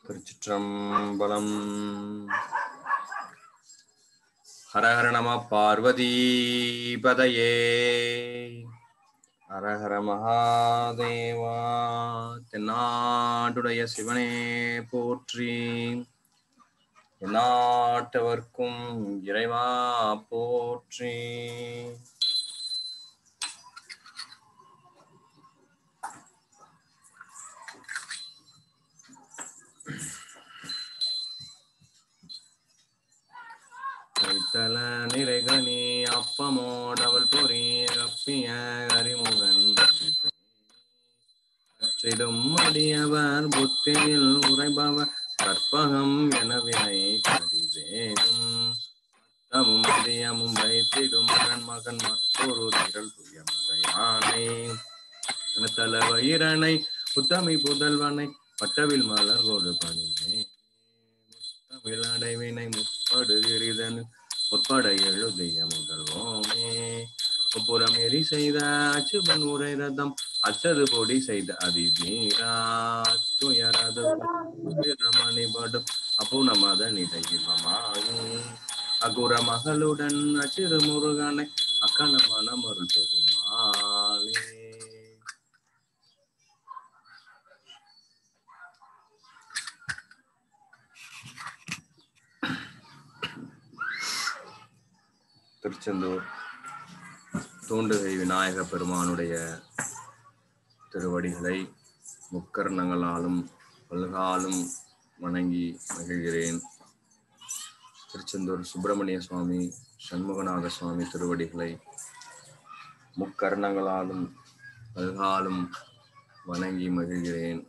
திருச்சிற்றம்பலம் ஹரஹர நம பார்வதிபதையே ஹரஹர மகாதேவா தென்னாடுடைய சிவனே போற்றி எந்நாட்டவர்க்கும் இறைவா போற்றி கைத்தல நிறைகனி அப்பமோடவள் பொறி கப்பிய அறிமுகன் கற்றிடும் அடியவர் புத்தியில் உரைபவர் கற்பகம் எனவினை கடிதேகும் தமும் பிரியமும் வைத்திடும் மகன் மகன் மற்றொரு திரள் துய மதையானை தல வயிறனை உத்தமி புதல்வனை பட்டவில் மலர் கொடு பணியே முத்தமிழ் அடைவினை முற்படுகிறதன் முற்பட எழுதிய முதல்வோமே புறம் எரி செய்த அச்சுபன் உரை ரதம் அச்சது பொடி செய்த அதிவீரா துயரது மணிபடும் அப்புன மத நிதையிலமாகும் அகுர மகளுடன் அச்சிறு முருகனை அக்கண மனமருள் பெருமாளே திருச்செந்தூர் தூண்டுகை விநாயக பெருமானுடைய திருவடிகளை முக்கர்ணங்களாலும் பல்காலும் வணங்கி மகிழ்கிறேன் திருச்செந்தூர் சுப்பிரமணிய சுவாமி சண்முகநாத சுவாமி திருவடிகளை முக்கர்ணங்களாலும் பல்காலும் வணங்கி மகிழ்கிறேன்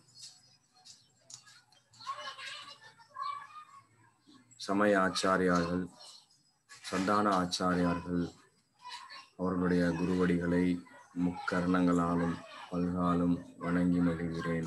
சமய ஆச்சாரியார்கள் சந்தான ஆச்சாரியார்கள் அவர்களுடைய குருவடிகளை முக்கர்ணங்களாலும் பல்காலும் வணங்கி மகிழ்கிறேன்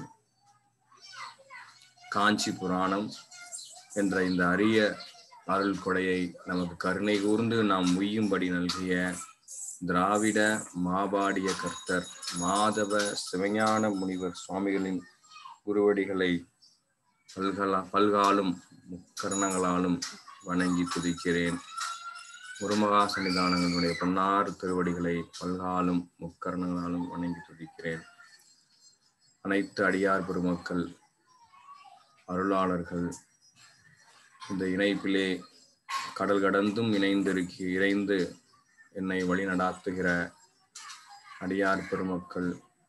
காஞ்சி புராணம் என்ற இந்த அரிய அருள் கொடையை நமக்கு கருணை கூர்ந்து நாம் உய்யும்படி நல்கிய திராவிட மாபாடிய கர்த்தர் மாதவ சிவஞான முனிவர் சுவாமிகளின் குருவடிகளை பல்கலா பல்காலும் முக்கர்ணங்களாலும் வணங்கி துதிக்கிறேன் முருமகா சன்னிதானங்களுடைய பொன்னார் திருவடிகளை பல்காலும் முக்கர்ணங்களாலும் வணங்கி துதிக்கிறேன் அனைத்து அடியார் பெருமக்கள் அருளாளர்கள் இந்த இணைப்பிலே கடல் கடந்தும் இணைந்திருக்கி இணைந்து என்னை வழி நடாத்துகிற அடியார் பெருமக்கள்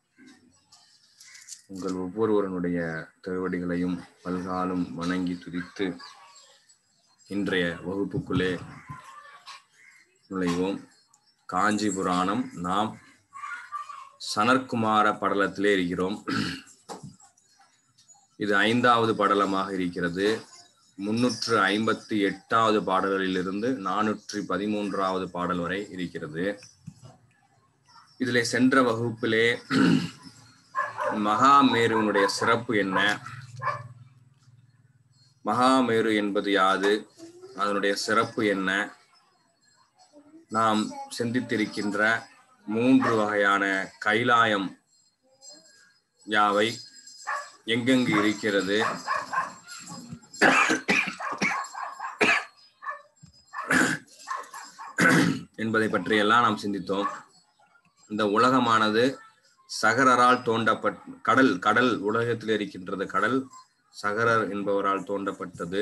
உங்கள் ஒவ்வொருவருடைய திருவடிகளையும் பல்காலும் வணங்கி துதித்து இன்றைய வகுப்புக்குள்ளே நுழைவோம் காஞ்சி புராணம் நாம் சனற்குமார படலத்திலே இருக்கிறோம் இது ஐந்தாவது படலமாக இருக்கிறது முன்னூற்று ஐம்பத்தி எட்டாவது பாடல்களிலிருந்து நானூற்றி பதிமூன்றாவது பாடல் வரை இருக்கிறது இதிலே சென்ற வகுப்பிலே மகாமேருவனுடைய சிறப்பு என்ன மகாமேரு என்பது யாது அதனுடைய சிறப்பு என்ன நாம் சிந்தித்திருக்கின்ற மூன்று வகையான கைலாயம் யாவை எங்கெங்கு இருக்கிறது என்பதை பற்றியெல்லாம் நாம் சிந்தித்தோம் இந்த உலகமானது சகரரால் தோண்டப்பட் கடல் கடல் உலகத்தில் இருக்கின்றது கடல் சகரர் என்பவரால் தோண்டப்பட்டது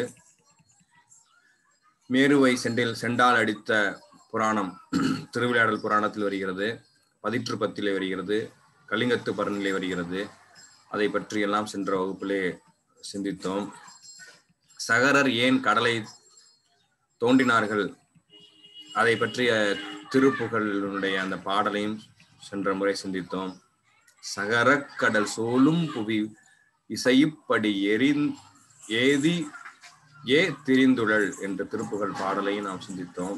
மேருவை சென்றில் செண்டால் அடித்த புராணம் திருவிளையாடல் புராணத்தில் வருகிறது பதிற்று பத்திலே வருகிறது கலிங்கத்து பரனிலே வருகிறது அதை பற்றி எல்லாம் சென்ற வகுப்பிலே சிந்தித்தோம் சகரர் ஏன் கடலை தோண்டினார்கள் அதை பற்றிய திருப்புகளுடைய அந்த பாடலையும் சென்ற முறை சிந்தித்தோம் சகர கடல் சோலும் புவி இசைப்படி எரி ஏதி ஏ திரிந்துழல் என்ற திருப்புகள் பாடலையும் நாம் சிந்தித்தோம்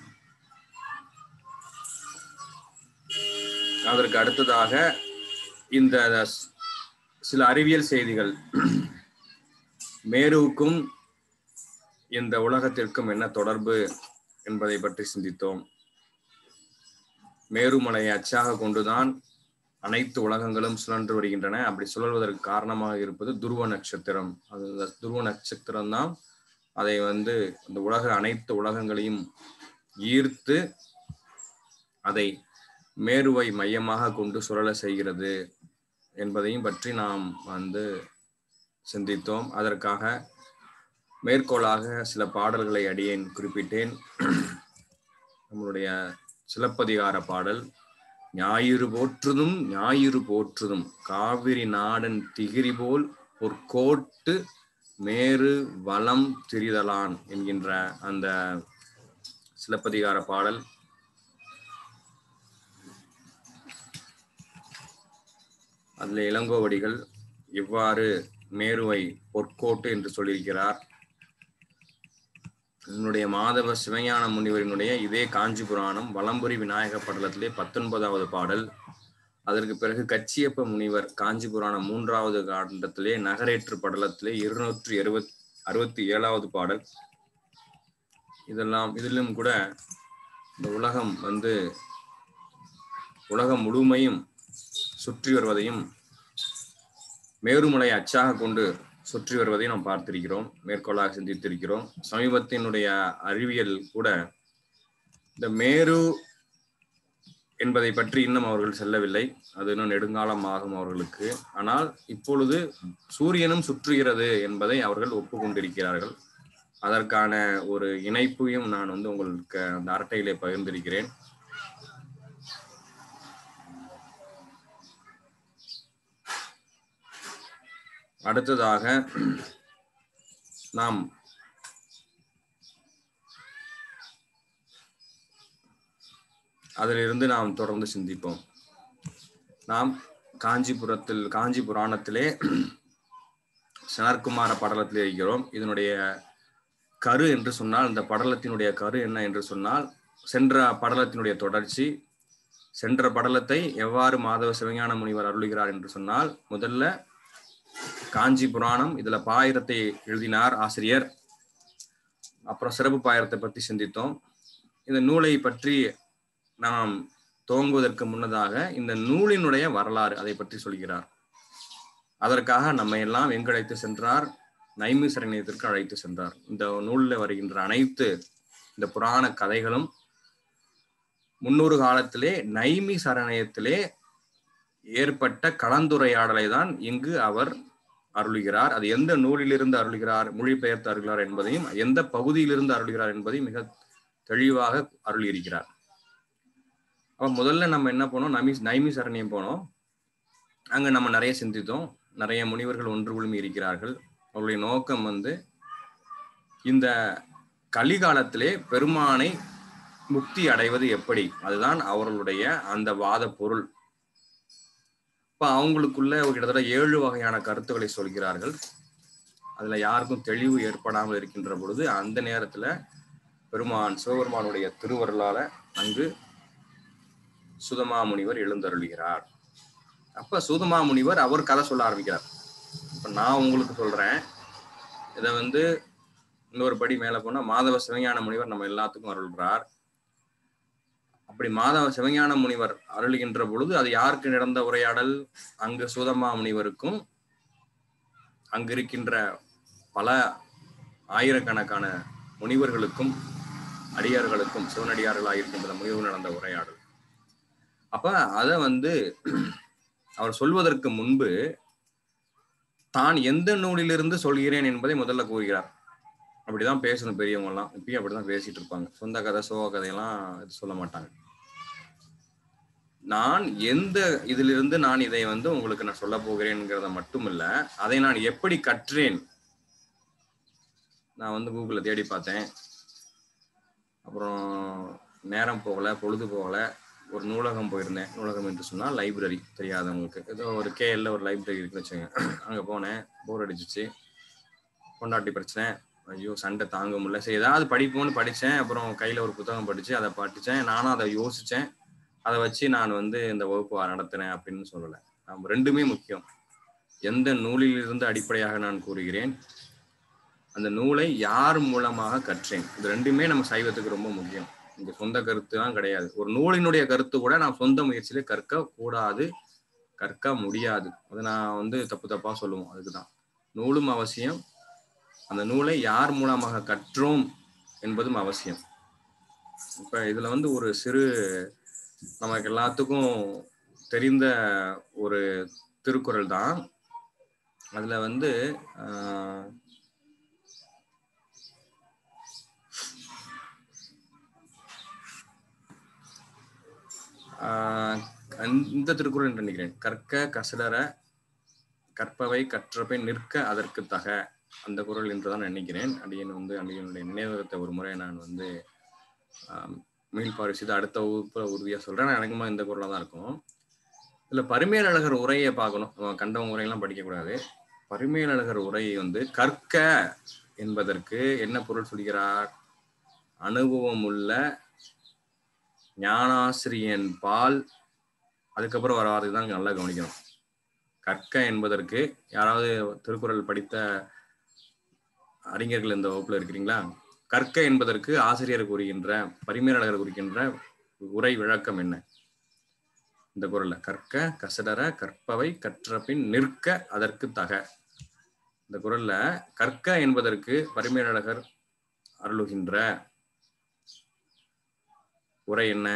அதற்கு அடுத்ததாக இந்த சில அறிவியல் செய்திகள் மேருவுக்கும் இந்த உலகத்திற்கும் என்ன தொடர்பு என்பதை பற்றி சிந்தித்தோம் மேருமலையை அச்சாக கொண்டுதான் அனைத்து உலகங்களும் சுழன்று வருகின்றன அப்படி சுழல்வதற்கு காரணமாக இருப்பது துருவ நட்சத்திரம் அது அந்த துருவ நட்சத்திரம் தான் அதை வந்து இந்த உலக அனைத்து உலகங்களையும் ஈர்த்து அதை மேருவை மையமாக கொண்டு சுழல செய்கிறது என்பதையும் பற்றி நாம் வந்து சிந்தித்தோம் அதற்காக மேற்கோளாக சில பாடல்களை அடியேன் குறிப்பிட்டேன் நம்மளுடைய சிலப்பதிகார பாடல் ஞாயிறு போற்றுதும் ஞாயிறு போற்றுதும் காவிரி நாடன் திகிரி போல் பொற்கோட்டு மேரு வளம் திரிதலான் என்கின்ற அந்த சிலப்பதிகார பாடல் அதுல இளங்கோவடிகள் இவ்வாறு மேருவை பொற்கோட்டு என்று சொல்லியிருக்கிறார் என்னுடைய மாதவ சிவஞான முனிவரினுடைய இதே காஞ்சி புராணம் வலம்புரி விநாயக படலத்திலே பத்தொன்பதாவது பாடல் அதற்கு பிறகு கச்சியப்ப முனிவர் காஞ்சி புராணம் மூன்றாவது காண்டத்திலே நகரேற்று படலத்திலே இருநூற்றி அறுபத் அறுபத்தி ஏழாவது பாடல் இதெல்லாம் இதிலும் கூட இந்த உலகம் வந்து உலகம் முழுமையும் சுற்றி வருவதையும் மேருமலை அச்சாக கொண்டு சுற்றி வருவதை நாம் பார்த்திருக்கிறோம் மேற்கோளாக சிந்தித்திருக்கிறோம் சமீபத்தினுடைய அறிவியல் கூட இந்த மேரு என்பதை பற்றி இன்னும் அவர்கள் செல்லவில்லை அது இன்னும் நெடுங்காலம் ஆகும் அவர்களுக்கு ஆனால் இப்பொழுது சூரியனும் சுற்றுகிறது என்பதை அவர்கள் ஒப்புக்கொண்டிருக்கிறார்கள் அதற்கான ஒரு இணைப்பையும் நான் வந்து உங்களுக்கு அந்த அரட்டையிலே பகிர்ந்திருக்கிறேன் அடுத்ததாக நாம் அதிலிருந்து நாம் தொடர்ந்து சிந்திப்போம் நாம் காஞ்சிபுரத்தில் காஞ்சி புராணத்திலே சனற்குமார படலத்திலே இருக்கிறோம் இதனுடைய கரு என்று சொன்னால் இந்த படலத்தினுடைய கரு என்ன என்று சொன்னால் சென்ற படலத்தினுடைய தொடர்ச்சி சென்ற படலத்தை எவ்வாறு மாதவ சிவஞான முனிவர் அருளுகிறார் என்று சொன்னால் முதல்ல காஞ்சி புராணம் இதுல பாயிரத்தை எழுதினார் ஆசிரியர் அப்புறம் சிறப்பு பாயிரத்தை பற்றி சிந்தித்தோம் இந்த நூலை பற்றி நாம் துவங்குவதற்கு முன்னதாக இந்த நூலினுடைய வரலாறு அதை பற்றி சொல்கிறார் அதற்காக நம்ம எல்லாம் எங்கு அழைத்து சென்றார் நைமி சரணியத்திற்கு அழைத்து சென்றார் இந்த நூலில் வருகின்ற அனைத்து இந்த புராண கதைகளும் முன்னொரு காலத்திலே நைமி சரணயத்திலே ஏற்பட்ட கலந்துரையாடலை தான் இங்கு அவர் அருளுகிறார் அது எந்த நூலிலிருந்து அருளுகிறார் மொழிபெயர்த்து அருள்கிறார் என்பதையும் எந்த பகுதியிலிருந்து அருளுகிறார் என்பதையும் மிக தெளிவாக அருளியிருக்கிறார் அப்ப முதல்ல நம்ம என்ன போனோம் நமி நைமி சரணியம் போனோம் அங்க நம்ம நிறைய சிந்தித்தோம் நிறைய முனிவர்கள் ஒன்று குழுமி இருக்கிறார்கள் அவருடைய நோக்கம் வந்து இந்த கலிகாலத்திலே பெருமானை முக்தி அடைவது எப்படி அதுதான் அவர்களுடைய அந்த வாத பொருள் இப்ப அவங்களுக்குள்ள ஒரு கிட்டத்தட்ட ஏழு வகையான கருத்துக்களை சொல்கிறார்கள் அதுல யாருக்கும் தெளிவு ஏற்படாமல் இருக்கின்ற பொழுது அந்த நேரத்துல பெருமான் சிவபெருமானுடைய திருவருளால அங்கு சுதமாமுனிவர் எழுந்தருளுகிறார் அப்ப சுதமாமுனிவர் அவர் கதை சொல்ல ஆரம்பிக்கிறார் இப்ப நான் உங்களுக்கு சொல்றேன் இதை வந்து இன்னொரு படி மேல போனா மாதவ சிவஞான முனிவர் நம்ம எல்லாத்துக்கும் அருள்கிறார் அப்படி மாதவ சிவஞான முனிவர் அருளுகின்ற பொழுது அது யாருக்கு நடந்த உரையாடல் அங்கு சூதமா முனிவருக்கும் அங்கு இருக்கின்ற பல ஆயிரக்கணக்கான முனிவர்களுக்கும் அடியார்களுக்கும் சிவனடியார்களாக இருக்கின்ற முனிவர் நடந்த உரையாடல் அப்ப அத வந்து அவர் சொல்வதற்கு முன்பு தான் எந்த நூலிலிருந்து சொல்கிறேன் என்பதை முதல்ல கூறுகிறார் அப்படிதான் பேசணும் பெரியவங்க எல்லாம் இப்பயும் அப்படிதான் பேசிட்டு இருப்பாங்க சொந்த கதை சோக கதையெல்லாம் இது சொல்ல மாட்டாங்க நான் எந்த இதிலிருந்து நான் இதை வந்து உங்களுக்கு நான் சொல்ல போகிறேன்ங்கிறத மட்டும் இல்ல அதை நான் எப்படி கற்றேன் நான் வந்து கூகுளில் தேடி பார்த்தேன் அப்புறம் நேரம் போகல பொழுது போகல ஒரு நூலகம் போயிருந்தேன் நூலகம் என்று சொன்னால் லைப்ரரி தெரியாதவங்களுக்கு ஏதோ ஒரு கேஎல்ல ஒரு லைப்ரரி இருக்குன்னு வச்சுங்க அங்கே போனேன் போர் அடிச்சிச்சு கொண்டாட்டி பிரச்சனை ஐயோ சண்டை தாங்க முடியல சரி ஏதாவது படிப்போம்னு படித்தேன் அப்புறம் கையில் ஒரு புத்தகம் படித்து அதை படித்தேன் நானும் அதை யோசித்தேன் அதை வச்சு நான் வந்து இந்த வகுப்பு நடத்தினேன் அப்படின்னு சொல்லலை நம்ம ரெண்டுமே முக்கியம் எந்த நூலிலிருந்து அடிப்படையாக நான் கூறுகிறேன் அந்த நூலை யார் மூலமாக கற்றேன் இது ரெண்டுமே நம்ம சைவத்துக்கு ரொம்ப முக்கியம் இந்த சொந்த கருத்து தான் கிடையாது ஒரு நூலினுடைய கருத்து கூட நாம் சொந்த முயற்சியில கற்க கூடாது கற்க முடியாது அதை நான் வந்து தப்பு தப்பா சொல்லுவோம் அதுக்குதான் நூலும் அவசியம் அந்த நூலை யார் மூலமாக கற்றோம் என்பதும் அவசியம் இப்ப இதுல வந்து ஒரு சிறு நமக்கு எல்லாத்துக்கும் தெரிந்த ஒரு திருக்குறள் தான் அதுல வந்து ஆஹ், ஆஹ், அந்த- இந்த திருக்குறள் என்று நினைக்கிறேன் கற்க கசடர கற்பவை கற்றபை நிற்க அதற்கு தக அந்த குறள் என்றுதான் நினைக்கிறேன் அடியன் வந்து அடியனுடைய நினைவகத்தை ஒரு முறை நான் வந்து ஆஹ், மீள்பார்வை செய்து அடுத்த வகுப்புல உறுதியா சொல்றேன் ஆனா எனக்குமா இந்த குரலா தான் இருக்கும் இதுல பரிமேலழகர் உரையை பார்க்கணும் நம்ம கண்டவங்க உரையெல்லாம் படிக்க கூடாது பரிமேலழகர் உரை வந்து கற்க என்பதற்கு என்ன பொருள் சொல்கிறார் அனுபவம் உள்ள ஞானாசிரியன் பால் அதுக்கப்புறம் வர வார்த்தை தான் நல்லா கவனிக்கணும் கற்க என்பதற்கு யாராவது திருக்குறள் படித்த அறிஞர்கள் இந்த வகுப்புல இருக்கிறீங்களா கற்க என்பதற்கு ஆசிரியர் கூறுகின்ற பரிமேலழகர் குறிக்கின்ற உரை விளக்கம் என்ன இந்த குரல்ல கற்க கசடர கற்பவை கற்ற பின் நிற்க அதற்கு தக இந்த குரல்ல கற்க என்பதற்கு பரிமேலழகர் அருளுகின்ற உரை என்ன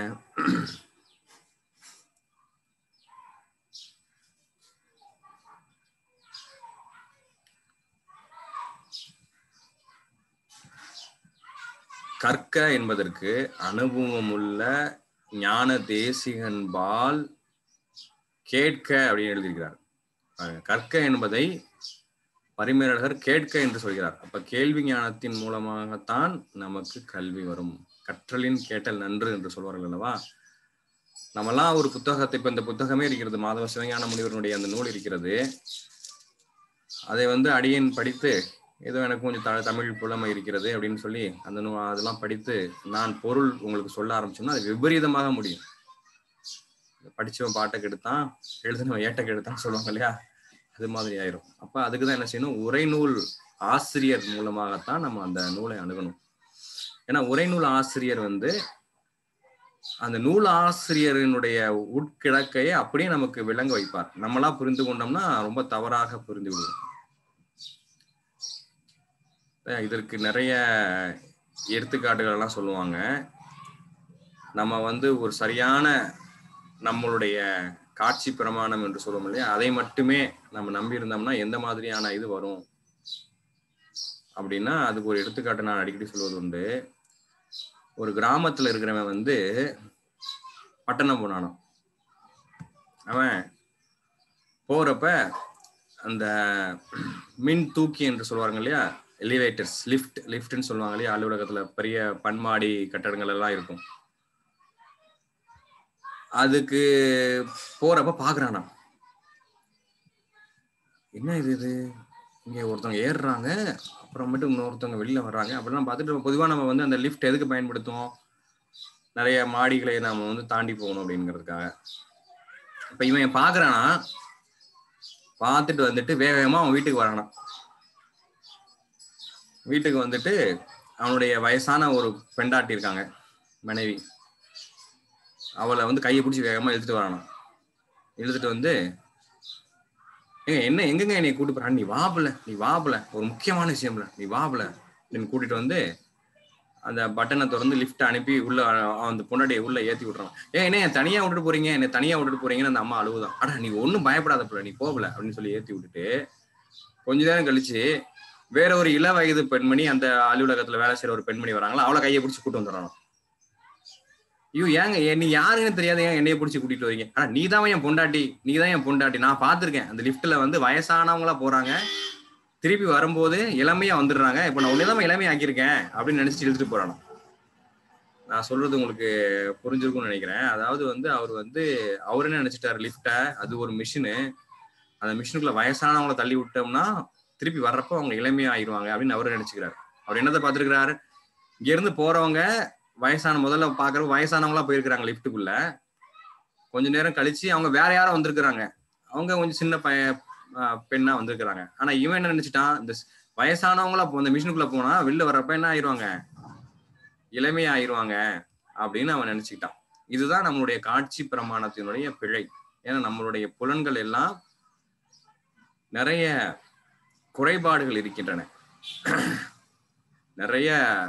கற்க என்பதற்கு அனுபவமுள்ள ஞான தேசிகன்பால் கேட்க அப்படின்னு எழுதியிருக்கிறார் பாருங்க, கற்க என்பதை பரிமேலழகர் கேட்க என்று சொல்கிறார் அப்ப கேள்வி ஞானத்தின் மூலமாகத்தான் நமக்கு கல்வி வரும் கற்றலின் கேட்டல் நன்று என்று சொல்வார்கள் அல்லவா நம்மலாம் ஒரு புத்தகத்தை இப்ப இந்த புத்தகமே இருக்கிறது மாதவ சிவஞான முனிவருடைய அந்த நூல் இருக்கிறது அதை வந்து அடியேன் படித்து ஏதோ எனக்கு கொஞ்சம் த தமிழ் புலமை இருக்கிறது அப்படின்னு சொல்லி அந்த நூ அதெல்லாம் படித்து நான் பொருள் உங்களுக்கு சொல்ல ஆரம்பிச்சோம்னா அது விபரீதமாக முடியும் படிச்சவன் பாட்டை கெடுத்தான் எழுதினவன் ஏட்டை கெடுத்தான் சொல்லுவாங்க இல்லையா அது மாதிரி ஆயிரும் அப்ப அதுக்கு தான் என்ன செய்யணும் உரைநூல் ஆசிரியர் மூலமாகத்தான் நம்ம அந்த நூலை அணுகணும் ஏன்னா உரைநூல் ஆசிரியர் வந்து அந்த நூல் ஆசிரியரினுடைய உட்கிழக்கையை அப்படியே நமக்கு விளங்க வைப்பார் நம்மளா புரிந்து கொண்டோம்னா ரொம்ப தவறாக புரிந்து விடுவோம் அஹ் இதற்கு நிறைய எடுத்துக்காட்டுகள் எல்லாம் சொல்லுவாங்க நம்ம வந்து ஒரு சரியான நம்மளுடைய காட்சி பிரமாணம் என்று சொல்லுவோம் இல்லையா அதை மட்டுமே நம்ம நம்பி இருந்தோம்னா எந்த மாதிரியான இது வரும் அப்படின்னா அதுக்கு ஒரு எடுத்துக்காட்டு நான் அடிக்கடி சொல்வது உண்டு ஒரு கிராமத்துல இருக்கிறவன் வந்து பட்டணம் போனானோ அவன் போறப்ப அந்த மின் தூக்கி என்று சொல்லுவாங்க இல்லையா எலிவேட்டர்ஸ் லிஃப்ட் லிஃப்ட்னு சொல்லுவாங்க இல்லையா அலுவலகத்துல பெரிய பன்மாடி கட்டடங்கள் எல்லாம் இருக்கும் அதுக்கு போறப்ப பாக்குறானா என்ன இது இது இங்க ஒருத்தவங்க ஏறுறாங்க அப்புறமேட்டு இன்னொருத்தவங்க வெளியில வர்றாங்க அப்படிலாம் பார்த்துட்டு பொதுவா நம்ம வந்து அந்த லிஃப்ட் எதுக்கு பயன்படுத்துவோம் நிறைய மாடிகளை நாம வந்து தாண்டி போகணும் அப்படிங்கிறதுக்காக இப்ப இவன் பாக்குறானா பார்த்துட்டு வந்துட்டு வேக வேகமா அவன் வீட்டுக்கு வரானா வீட்டுக்கு வந்துட்டு அவனுடைய வயசான ஒரு பெண்டாட்டி இருக்காங்க மனைவி அவளை வந்து கையை பிடிச்சி வேகமா இழுத்துட்டு வரானாம் இழுத்துட்டு வந்து ஏங்க என்ன எங்கங்க என்னை கூட்டு போறான் நீ வாபல நீ வாபல ஒரு முக்கியமான விஷயம்ல நீ வாபல அப்படின்னு கூட்டிட்டு வந்து அந்த பட்டனை திறந்து லிஃப்ட் அனுப்பி உள்ள அஹ், அந்த பொண்டாட்டியை உள்ள ஏத்தி விட்றான் ஏன் என்ன என்னை தனியா விட்டுட்டு போறீங்க என்ன தனியா விட்டுட்டு போறீங்கன்னு அந்த அம்மா அழுவுதான் அடா நீ ஒன்றும் பயப்படாத பிள்ளை நீ போகல அப்படின்னு சொல்லி ஏத்தி விட்டுட்டு கொஞ்ச நேரம் கழிச்சு வேற ஒரு இள வயது பெண்மணி அந்த அலுவலகத்துல வேலை செய்யற ஒரு பெண்மணி வராங்களா அவளை கையை பிடிச்சி கூட்டு வந்துடுறான் ஐயோ ஏங்க ஏன் நீ யாருன்னு தெரியாத ஏன் என்னைய பிடிச்சி கூட்டிட்டு வரீங்க ஆனா நீ தான் என் பொண்டாட்டி நீ தான் என் பொண்டாட்டி நான் பார்த்திருக்கேன் அந்த லிஃப்ட்ல வந்து வயசானவங்களா போறாங்க திருப்பி வரும்போது இளமையா வந்துடுறாங்க இப்ப நான் உன்னை இளமையா ஆக்கியிருக்கேன் அப்படின்னு நினைச்சிட்டு இழுத்துட்டு போறானோ நான் சொல்றது உங்களுக்கு புரிஞ்சிருக்கும்னு நினைக்கிறேன் அதாவது வந்து அவர் வந்து அவர் என்ன நினைச்சிட்டாரு லிஃப்ட அது ஒரு மிஷினு அந்த மிஷினுக்குள்ள வயசானவங்கள தள்ளி விட்டோம்னா திருப்பி வர்றப்போ அவங்க இளமையா ஆயிடுவாங்க அப்படின்னு அவரு நினைச்சுக்கிறாரு அவர் என்னத்தை பார்த்திருக்கிறாரு இங்க இருந்து போறவங்க வயசான முதல்ல பாக்குற வயசானவங்களா போயிருக்கிறாங்க லிஃப்ட்டுக்குள்ள கொஞ்ச நேரம் கழிச்சு அவங்க வேற யாரும் வந்திருக்கிறாங்க அவங்க கொஞ்சம் சின்ன பைய ஆஹ் பெண்ணா வந்திருக்கிறாங்க ஆனா இவன் என்ன நினைச்சிட்டான் இந்த ஸ்- வயசானவங்களா போ- இந்த மிஷினுக்குள்ள போனா வெளில வர்றப்ப என்ன ஆயிருவாங்க இளமையா ஆயிருவாங்க அப்படின்னு அவன் நினைச்சுக்கிட்டான் இதுதான் நம்மளுடைய காட்சி பிரமாணத்தினுடைய பிழை ஏன்னா நம்மளுடைய புலன்கள் எல்லாம் நிறைய குறைபாடுகள் இருக்கின்றன நிறைய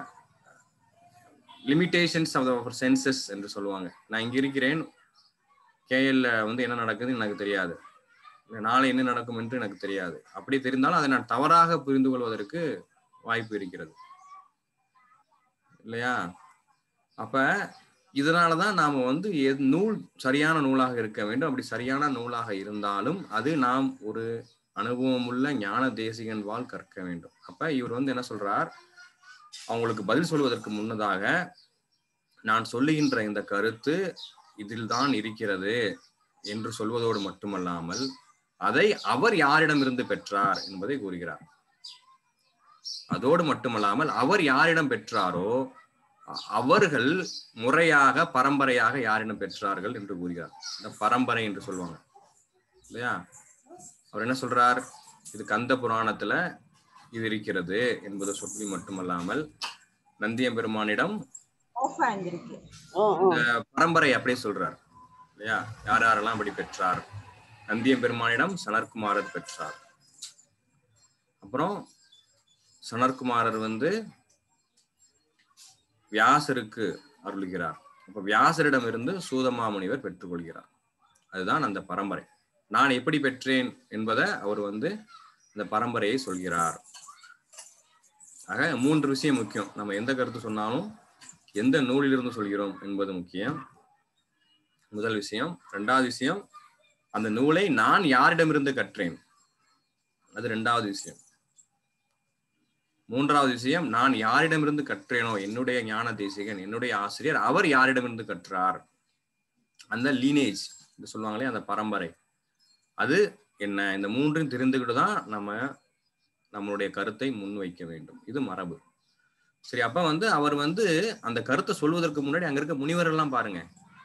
லிமிடேஷன்ஸ் ஆஃப் சென்சஸ் என்று சொல்லுவாங்க நான் இங்க இருக்கிறேன் கேஎல்ல வந்து என்ன நடக்குதுன்னு எனக்கு தெரியாது இல்ல நாளை என்ன நடக்கும் என்று எனக்கு தெரியாது அப்படி தெரிந்தாலும் அதை நான் தவறாக புரிந்து கொள்வதற்கு வாய்ப்பு இருக்கிறது இல்லையா அப்ப இதனாலதான் நாம வந்து எது- நூல் சரியான நூலாக இருக்க வேண்டும் அப்படி சரியான நூலாக இருந்தாலும் அது நாம் ஒரு அனுபவமுள்ள ஞான தேசிகன் வாழ் கற்க வேண்டும் அப்ப இவர் வந்து என்ன சொல்றார் அவங்களுக்கு பதில் சொல்வதற்கு முன்னதாக நான் சொல்லுகின்ற இந்த கருத்து இதில்தான் இருக்கிறது என்று சொல்வதோடு மட்டுமல்லாமல் அதை அவர் யாரிடமிருந்து பெற்றார் என்பதை கூறுகிறார் அதோடு மட்டுமல்லாமல் அவர் யாரிடம் பெற்றாரோ அ- அவர்கள் முறையாக பரம்பரையாக யாரிடம் பெற்றார்கள் என்று கூறுகிறார் இந்த பரம்பரை என்று சொல்லுவாங்க இல்லையா அவர் என்ன சொல்றார் இது கந்த புராணத்துல இது இருக்கிறது என்பதை சொல்லி மட்டுமல்லாமல் நந்தியம்பெருமானிடம் ஆஃப் ஆயிருந்திருக்கு இந்த பரம்பரை அப்படியே சொல்றார் இல்லையா யார் யாரெல்லாம் அப்படி பெற்றார் நந்தியம்பெருமானிடம் சனற்குமாரர் பெற்றார் அப்புறம் சனற்குமாரர் வந்து வியாசருக்கு அருளுகிறார் அப்ப வியாசரிடம் இருந்து சூதமாமுனிவர் பெற்றுக்கொள்கிறார் அதுதான் அந்த பரம்பரை நான் எப்படி பெற்றேன் என்பதை அவர் வந்து இந்த பரம்பரையை சொல்கிறார் ஆக மூன்று விஷயம் முக்கியம் நம்ம எந்த கருத்து சொன்னாலும் எந்த நூலிலிருந்து சொல்கிறோம் என்பது முக்கியம் முதல் விஷயம் இரண்டாவது விஷயம் அந்த நூலை நான் யாரிடமிருந்து கற்றேன் அது இரண்டாவது விஷயம் மூன்றாவது விஷயம் நான் யாரிடமிருந்து கற்றேனோ என்னுடைய ஞான தேசிகன் என்னுடைய ஆசிரியர் அவர் யாரிடமிருந்து கற்றார் அந்த லீனேஜ் சொல்லுவாங்களே அந்த பரம்பரை அது என்ன இந்த மூன்றையும் தெரிந்துக்கிட்டு தான் நம்ம நம்மளுடைய கருத்தை முன்வைக்க வேண்டும் இது மரபு சரி அப்ப வந்து அவர் வந்து அந்த கருத்தை சொல்வதற்கு முன்னாடி அங்க இருக்க முனிவர் எல்லாம் பாருங்க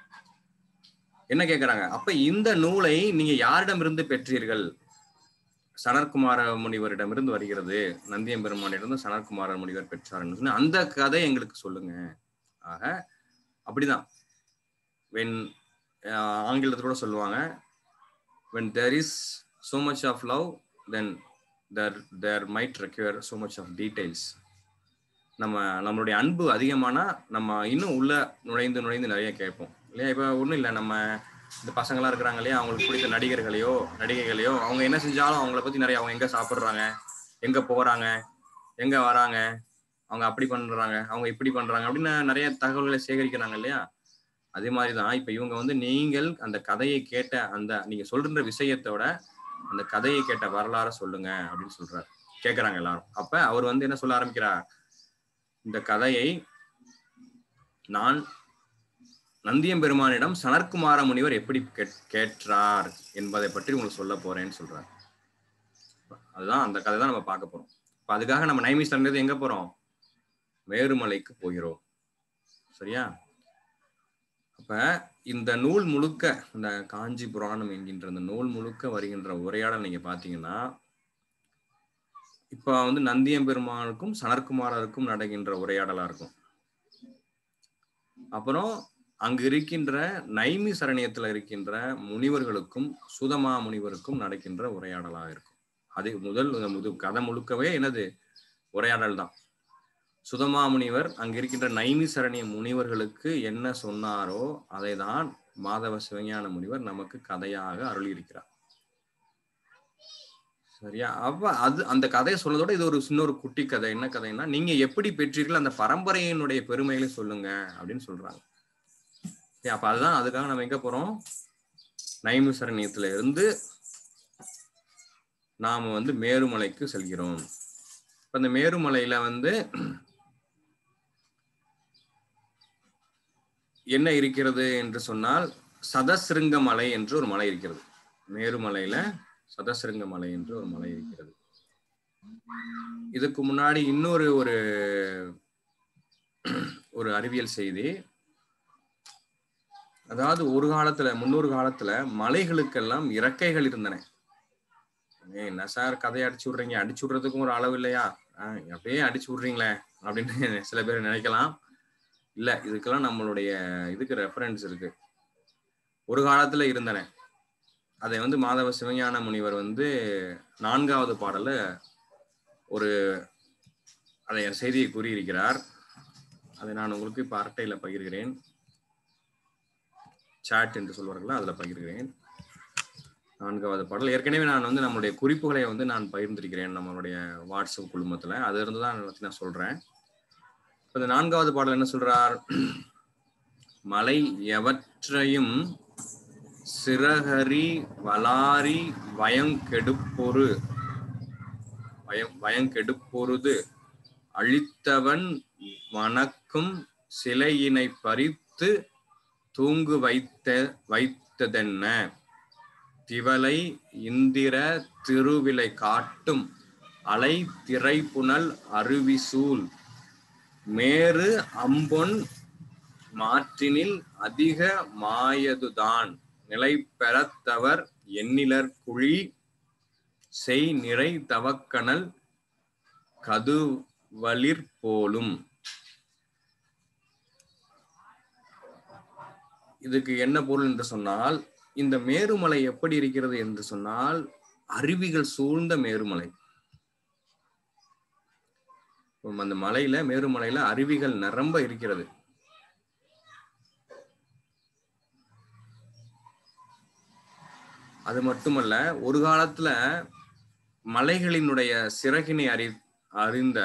என்ன கேக்குறாங்க அப்ப இந்த நூலை நீங்க யாரிடமிருந்து பெற்றீர்கள் சனற்குமார முனிவரிடமிருந்து வருகிறது நந்தியம்பெருமானிடமிருந்து சனற்குமார முனிவர் பெற்றார்னு சொன்னா அந்த கதை எங்களுக்கு சொல்லுங்க ஆக அப்படிதான் வென் ஆங்கிலத்தில் கூட சொல்லுவாங்க when there is so much of love then there there might require so much of details நம்ம நம்மளுடைய அன்பு அதிகமானா நம்ம இன்னும் உள்ள நுழைந்து நுழைந்து நிறைய கேட்போம் இல்லையா இப்போ ஒன்றும் இல்லை நம்ம இந்த பசங்களாம் இருக்கிறாங்க இல்லையா அவங்களுக்கு பிடித்த நடிகர்களையோ நடிகைகளையோ அவங்க என்ன செஞ்சாலும் அவங்கள பத்தி நிறைய அவங்க எங்க சாப்பிட்றாங்க எங்க போறாங்க எங்க வராங்க அவங்க அப்படி பண்றாங்க அவங்க இப்படி பண்றாங்க அப்படின்னு நிறைய தகவல்களை சேகரிக்கிறாங்க இல்லையா அதே மாதிரிதான் இப்ப இவங்க வந்து நீங்கள் அந்த கதையை கேட்ட அந்த நீங்க சொல்ற விஷயத்தோட அந்த கதையை கேட்ட வரலாற சொல்லுங்க அப்படின்னு சொல்றாரு கேக்குறாங்க எல்லாரும் அப்ப அவர் வந்து என்ன சொல்ல ஆரம்பிக்கிறார் இந்த கதையை நான் நந்தியம்பெருமானிடம் சனற்குமார முனிவர் எப்படி கேட்- கேட்டார் என்பதை பற்றி உங்களுக்கு சொல்ல போறேன்னு சொல்றாரு அதுதான் அந்த கதை தான் நம்ம பார்க்க போறோம் இப்ப அதுக்காக நம்ம நைமிஸ் தண்டது எங்க போறோம் மேருமலைக்கு போகிறோம் சரியா அப்ப இந்த நூல் முழுக்க இந்த காஞ்சி புராணம் என்கின்ற இந்த நூல் முழுக்க வருகின்ற உரையாடல் நீங்க பாத்தீங்கன்னா இப்ப வந்து நந்தியம்பெருமானுக்கும் சனற்குமாரருக்கும் நடக்கின்ற உரையாடலா இருக்கும் அப்புறம் அங்கு இருக்கின்ற நைமி சரணியத்துல இருக்கின்ற முனிவர்களுக்கும் சுதமா முனிவருக்கும் நடக்கின்ற உரையாடலா இருக்கும் அது முதல் இந்த முது கதை முழுக்கவே என்னது உரையாடல் தான் சுதமா முனிவர் அங்க இருக்கின்ற நைமி சரணிய முனிவர்களுக்கு என்ன சொன்னாரோ அதை தான் மாதவ சிவஞான முனிவர் நமக்கு கதையாக அருளியிருக்கிறார் சரியா அப்ப அது அந்த கதையை சொல்றதோட இது ஒரு சின்ன ஒரு குட்டி கதை என்ன கதைன்னா நீங்க எப்படி பெற்றீர்கள் அந்த பரம்பரையினுடைய பெருமைகளை சொல்லுங்க அப்படின்னு சொல்றாங்க சரி, அப்ப அதுதான் அதுக்காக நம்ம எங்க போறோம் நைமி சரணியத்துல இருந்து நாம வந்து மேருமலைக்கு செல்கிறோம் இப்ப இந்த மேருமலையில வந்து என்ன இருக்கிறது என்று சொன்னால் சதசிருங்க மலை என்று ஒரு மலை இருக்கிறது மேருமலையில சதசிருங்க மலை என்று ஒரு மலை இருக்கிறது இதுக்கு முன்னாடி இன்னொரு ஒரு ஒரு அறிவியல் செய்தி அதாவது ஒரு காலத்துல முன்னொரு காலத்துல மலைகளுக்கெல்லாம் இறக்கைகள் இருந்தன ஏய், என்ன சார் கதையை அடிச்சு விடுறீங்க அடிச்சு விடுறதுக்கும் ஒரு அளவு இல்லையா ஆஹ், அப்படியே அடிச்சு விடுறீங்களே அப்படின்னு சில பேர் நினைக்கலாம் இல்ல இதுக்கெல்லாம் நம்மளுடைய இதுக்கு ரெஃபரன்ஸ் இருக்கு ஒரு காலத்துல இருந்தன அதை வந்து மாதவ சிவஞான முனிவர் வந்து நான்காவது பாடல்ல ஒரு அதை செய்தியை கூறியிருக்கிறார் அதை நான் உங்களுக்கு இப்ப அரட்டையில பகிர்கிறேன் சாட் என்று சொல்வார்கள் அதுல பகிர்கிறேன் நான்காவது பாடல் ஏற்கனவே நான் வந்து நம்மளுடைய குறிப்புகளை வந்து நான் பகிர்ந்திருக்கிறேன் நம்மளுடைய வாட்ஸ்அப் குழுமத்துல அது இருந்து தான் எல்லாத்தையும் நான் சொல்றேன் இப்ப இந்த நான்காவது பாடல் என்ன சொல்றார் மலை எவற்றையும் சிறகரி வலாரி வயங்கெடுப்பொரு வயம் வயங்கெடுப்பொருது அழித்தவன் வணக்கும் சிலையினை பறித்து தூங்கு வைத்த வைத்ததென்ன திவலை இந்திர திருவிலை காட்டும் அலை திரைப்புனல் அருவிசூல் மேரு அம்பொன் மாற்றினில் அதிக மாயதுதான் நிலை பெறத்தவர் எண்ணிலர் குழி செய் நிறை தவக்கணல் கதுவலிற் போலும் இதுக்கு என்ன பொருள் என்று சொன்னால் இந்த மேருமலை எப்படி இருக்கிறது என்று சொன்னால் அருவிகள் சூழ்ந்த மேருமலை அந்த மலையில மேருமலையில அருவிகள் நிரம்ப இருக்கிறது அது மட்டுமல்ல ஒரு காலத்துல மலைகளினுடைய சிறகினை அறி அறிந்த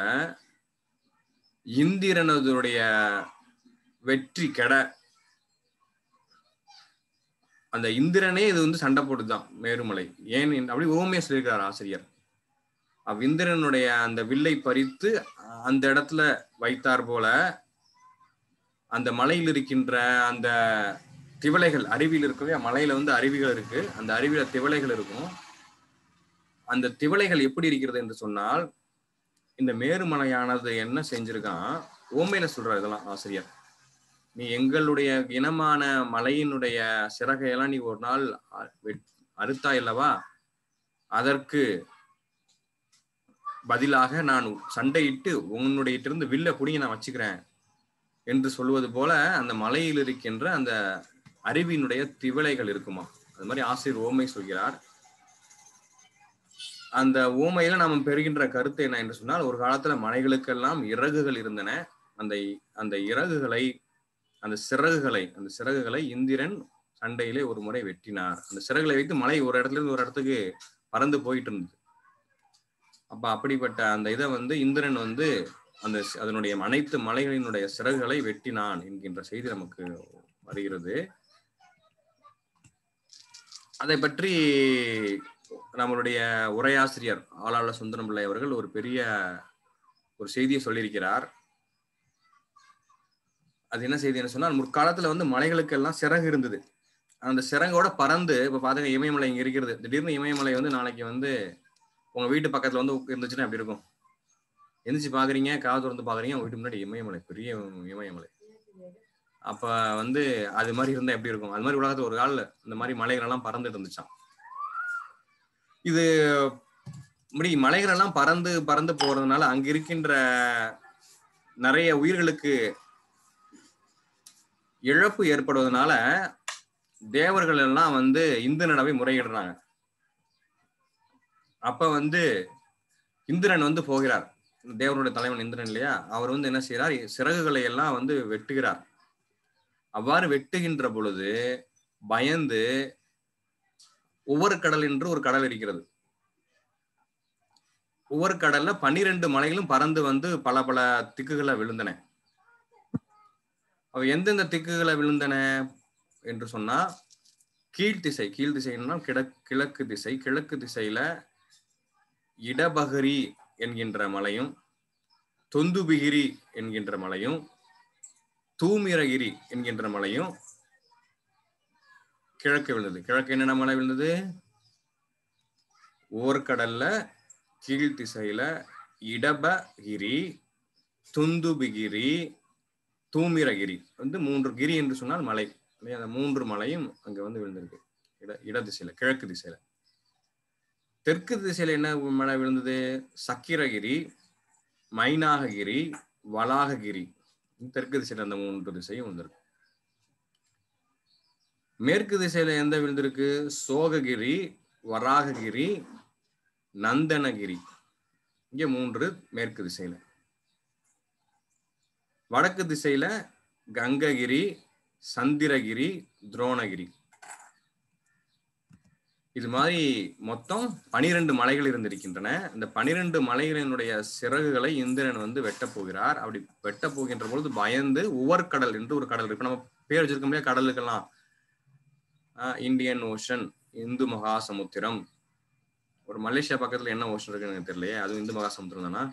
இந்திரனதுடைய வெற்றி கெட அந்த இந்திரனே இது வந்து சண்டை போட்டுதான் மேருமலை ஏன் அப்படி ஓமையா சொல்லியிருக்கிறார் ஆசிரியர் அவ்விந்திரனுடைய அந்த வில்லை பறித்து அந்த இடத்துல வைத்தார் போல அந்த மலையில் இருக்கின்ற அந்த திவலைகள் அருவியில் இருக்கவே மலையில வந்து அருவிகள் இருக்கு அந்த அருவியில திவலைகள் இருக்கும் அந்த திவலைகள் எப்படி இருக்கிறது என்று சொன்னால் இந்த மேருமலையானது என்ன செஞ்சிருக்கான் ஓமையில சொல்ற இதெல்லாம் ஆசிரியர் நீ எங்களுடைய இனமான மலையினுடைய சிறகையெல்லாம் நீ ஒரு நாள் அறுத்தாய் அல்லவா அதற்கு பதிலாக நான் சண்டையிட்டு உன்னுடைய இருந்து வில்ல புடிங்க நான் வச்சுக்கிறேன் என்று சொல்வது போல அந்த மலையில் இருக்கின்ற அந்த அருவியினுடைய திவலைகள் இருக்குமா அது மாதிரி ஆசிரியர் ஓமை சொல்கிறார் அந்த ஓமையில நாம் பெறுகின்ற கருத்து என்ன என்று சொன்னால் ஒரு காலத்துல மலைகளுக்கெல்லாம் இறகுகள் இருந்தன அந்த அந்த இறகுகளை அந்த சிறகுகளை அந்த சிறகுகளை இந்திரன் சண்டையிலே ஒரு முறை வெட்டினார் அந்த சிறகுகளை வைத்து மலை ஒரு இடத்துல இருந்து ஒரு இடத்துக்கு பறந்து போயிட்டு இருந்தது அப்ப அப்படிப்பட்ட அந்த இதை வந்து இந்திரன் வந்து அந்த அதனுடைய அனைத்து மலைகளினுடைய சிறகுகளை வெட்டினான் என்கின்ற செய்தி நமக்கு வருகிறது அதை பற்றி நம்மளுடைய உரையாசிரியர் ஆளாள சுந்தரம் பிள்ளை அவர்கள் ஒரு பெரிய ஒரு செய்தியை சொல்லியிருக்கிறார் அது என்ன செய்தின்னு சொன்னால் முற்காலத்துல வந்து மலைகளுக்கெல்லாம் சிறகு இருந்தது அந்த சிறங்கோட பறந்து இப்ப பாத்துங்க இமயமலை இங்க இருக்கிறது திடீர்னு இமயமலை வந்து நாளைக்கு வந்து உங்க வீட்டு பக்கத்துல வந்து இருந்துச்சுன்னா அப்படி இருக்கும் எந்திரிச்சு பாக்குறீங்க காது திறந்து பாக்குறீங்க உங்க வீட்டு முன்னாடி இமயமலை பெரிய இமயமலை அப்ப வந்து அது மாதிரி இருந்தா எப்படி இருக்கும் அது மாதிரி உலகத்துல ஒரு காலில் இந்த மாதிரி மலைகள் எல்லாம் பறந்துட்டு இருந்துச்சான் இது இப்படி மலைகள் எல்லாம் பறந்து பறந்து போறதுனால அங்க இருக்கின்ற நிறைய உயிர்களுக்கு இழப்பு ஏற்படுவதனால தேவர்கள் எல்லாம் வந்து இந்திரனவை முறையிடுறாங்க அப்ப வந்து இந்திரன் வந்து போகிறார் தேவனுடைய தலைவன் இந்திரன் இல்லையா அவர் வந்து என்ன செய்யறார் சிறகுகளை எல்லாம் வந்து வெட்டுகிறார் அவ்வாறு வெட்டுகின்ற பொழுது பயந்து ஒவ்வொரு கடல் என்று ஒரு கடல் இருக்கிறது ஒவ்வொரு கடல்ல பன்னிரெண்டு மலைகளும் பறந்து வந்து பல பல திக்குகளை விழுந்தன அவ எந்தெந்த திக்குகளை விழுந்தன என்று சொன்னா கீழ்த்திசை கீழ் திசைன்னா கிழக்கு கிழக்கு திசை கிழக்கு திசையில இடபகரி என்கின்ற மலையும் தொந்துபிகிரி என்கின்ற மலையும் தூமிரகிரி என்கின்ற மலையும் கிழக்கு விழுந்தது கிழக்கு என்னென்ன மலை விழுந்தது ஓர்கடல்ல கீழ் திசையில இடபகிரி துந்துபிகிரி தூமிரகிரி வந்து மூன்று கிரி என்று சொன்னால் மலை அந்த மூன்று மலையும் அங்க வந்து விழுந்திருக்கு இட இட திசையில கிழக்கு திசையில தெற்கு திசையில என்ன மலை விழுந்தது சக்கிரகிரி மைனாககிரி வளாககிரி தெற்கு திசையில அந்த மூன்று திசையும் வந்திருக்கு மேற்கு திசையில எந்த விழுந்திருக்கு சோககிரி வராககிரி நந்தனகிரி இங்க மூன்று மேற்கு திசையில வடக்கு திசையில கங்ககிரி சந்திரகிரி துரோணகிரி இது மாதிரி மொத்தம் பனிரெண்டு மலைகள் இருந்திருக்கின்றன இந்த பனிரெண்டு மலைகளினுடைய சிறகுகளை இந்திரன் வந்து வெட்டப் போகிறார் அப்படி வெட்டப் போகின்ற பொழுது பயந்து உவர்கடல் என்று ஒரு கடல் இருக்கு நம்ம பேர் வச்சிருக்க முடியாது கடலுக்கெல்லாம் ஆஹ் இந்தியன் ஓஷன் இந்து மகா சமுத்திரம் ஒரு மலேசியா பக்கத்துல என்ன ஓஷன் இருக்குன்னு எனக்கு தெரியலையே அதுவும் இந்து மகா சமுத்திரம் தானா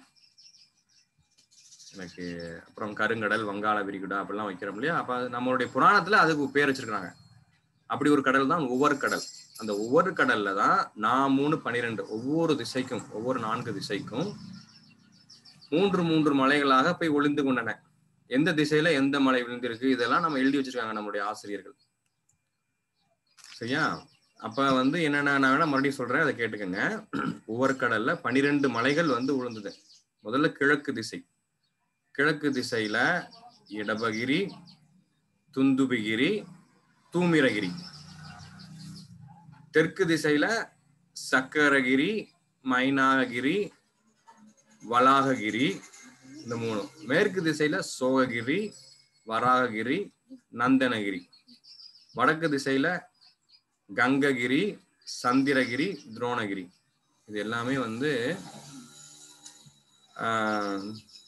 எனக்கு அப்புறம் கருங்கடல் வங்காள விரிகுடா அப்படிலாம் வைக்கிறோம் இல்லையா அப்ப அது நம்மளுடைய புராணத்துல அதுக்கு பேர் வச்சிருக்காங்க அப்படி ஒரு கடல் தான் ஒவ்வொரு கடல் அந்த ஒவ்வொரு கடல்ல தான் நான் மூணு பனிரெண்டு ஒவ்வொரு திசைக்கும் ஒவ்வொரு நான்கு திசைக்கும் மூன்று மூன்று மலைகளாக போய் ஒளிந்து கொண்டன எந்த திசையில எந்த மலை விழுந்திருக்கு இதெல்லாம் நம்ம எழுதி வச்சிருக்காங்க நம்மளுடைய ஆசிரியர்கள் சரியா அப்ப வந்து என்னென்ன நான் வேணா மறுபடியும் சொல்றேன் அதை கேட்டுக்கோங்க ஒவ்வொரு கடல்ல பனிரெண்டு மலைகள் வந்து விழுந்தது முதல்ல கிழக்கு திசை கிழக்கு திசையில இடபகிரி துந்துபிகிரி தூமிரகிரி தெற்கு திசையில சக்கரகிரி மைனாககிரி வளாககிரி இந்த மூணு மேற்கு திசையில சோககிரி வராககிரி நந்தனகிரி வடக்கு திசையில கங்ககிரி சந்திரகிரி துரோணகிரி இது எல்லாமே வந்து ஆஹ்,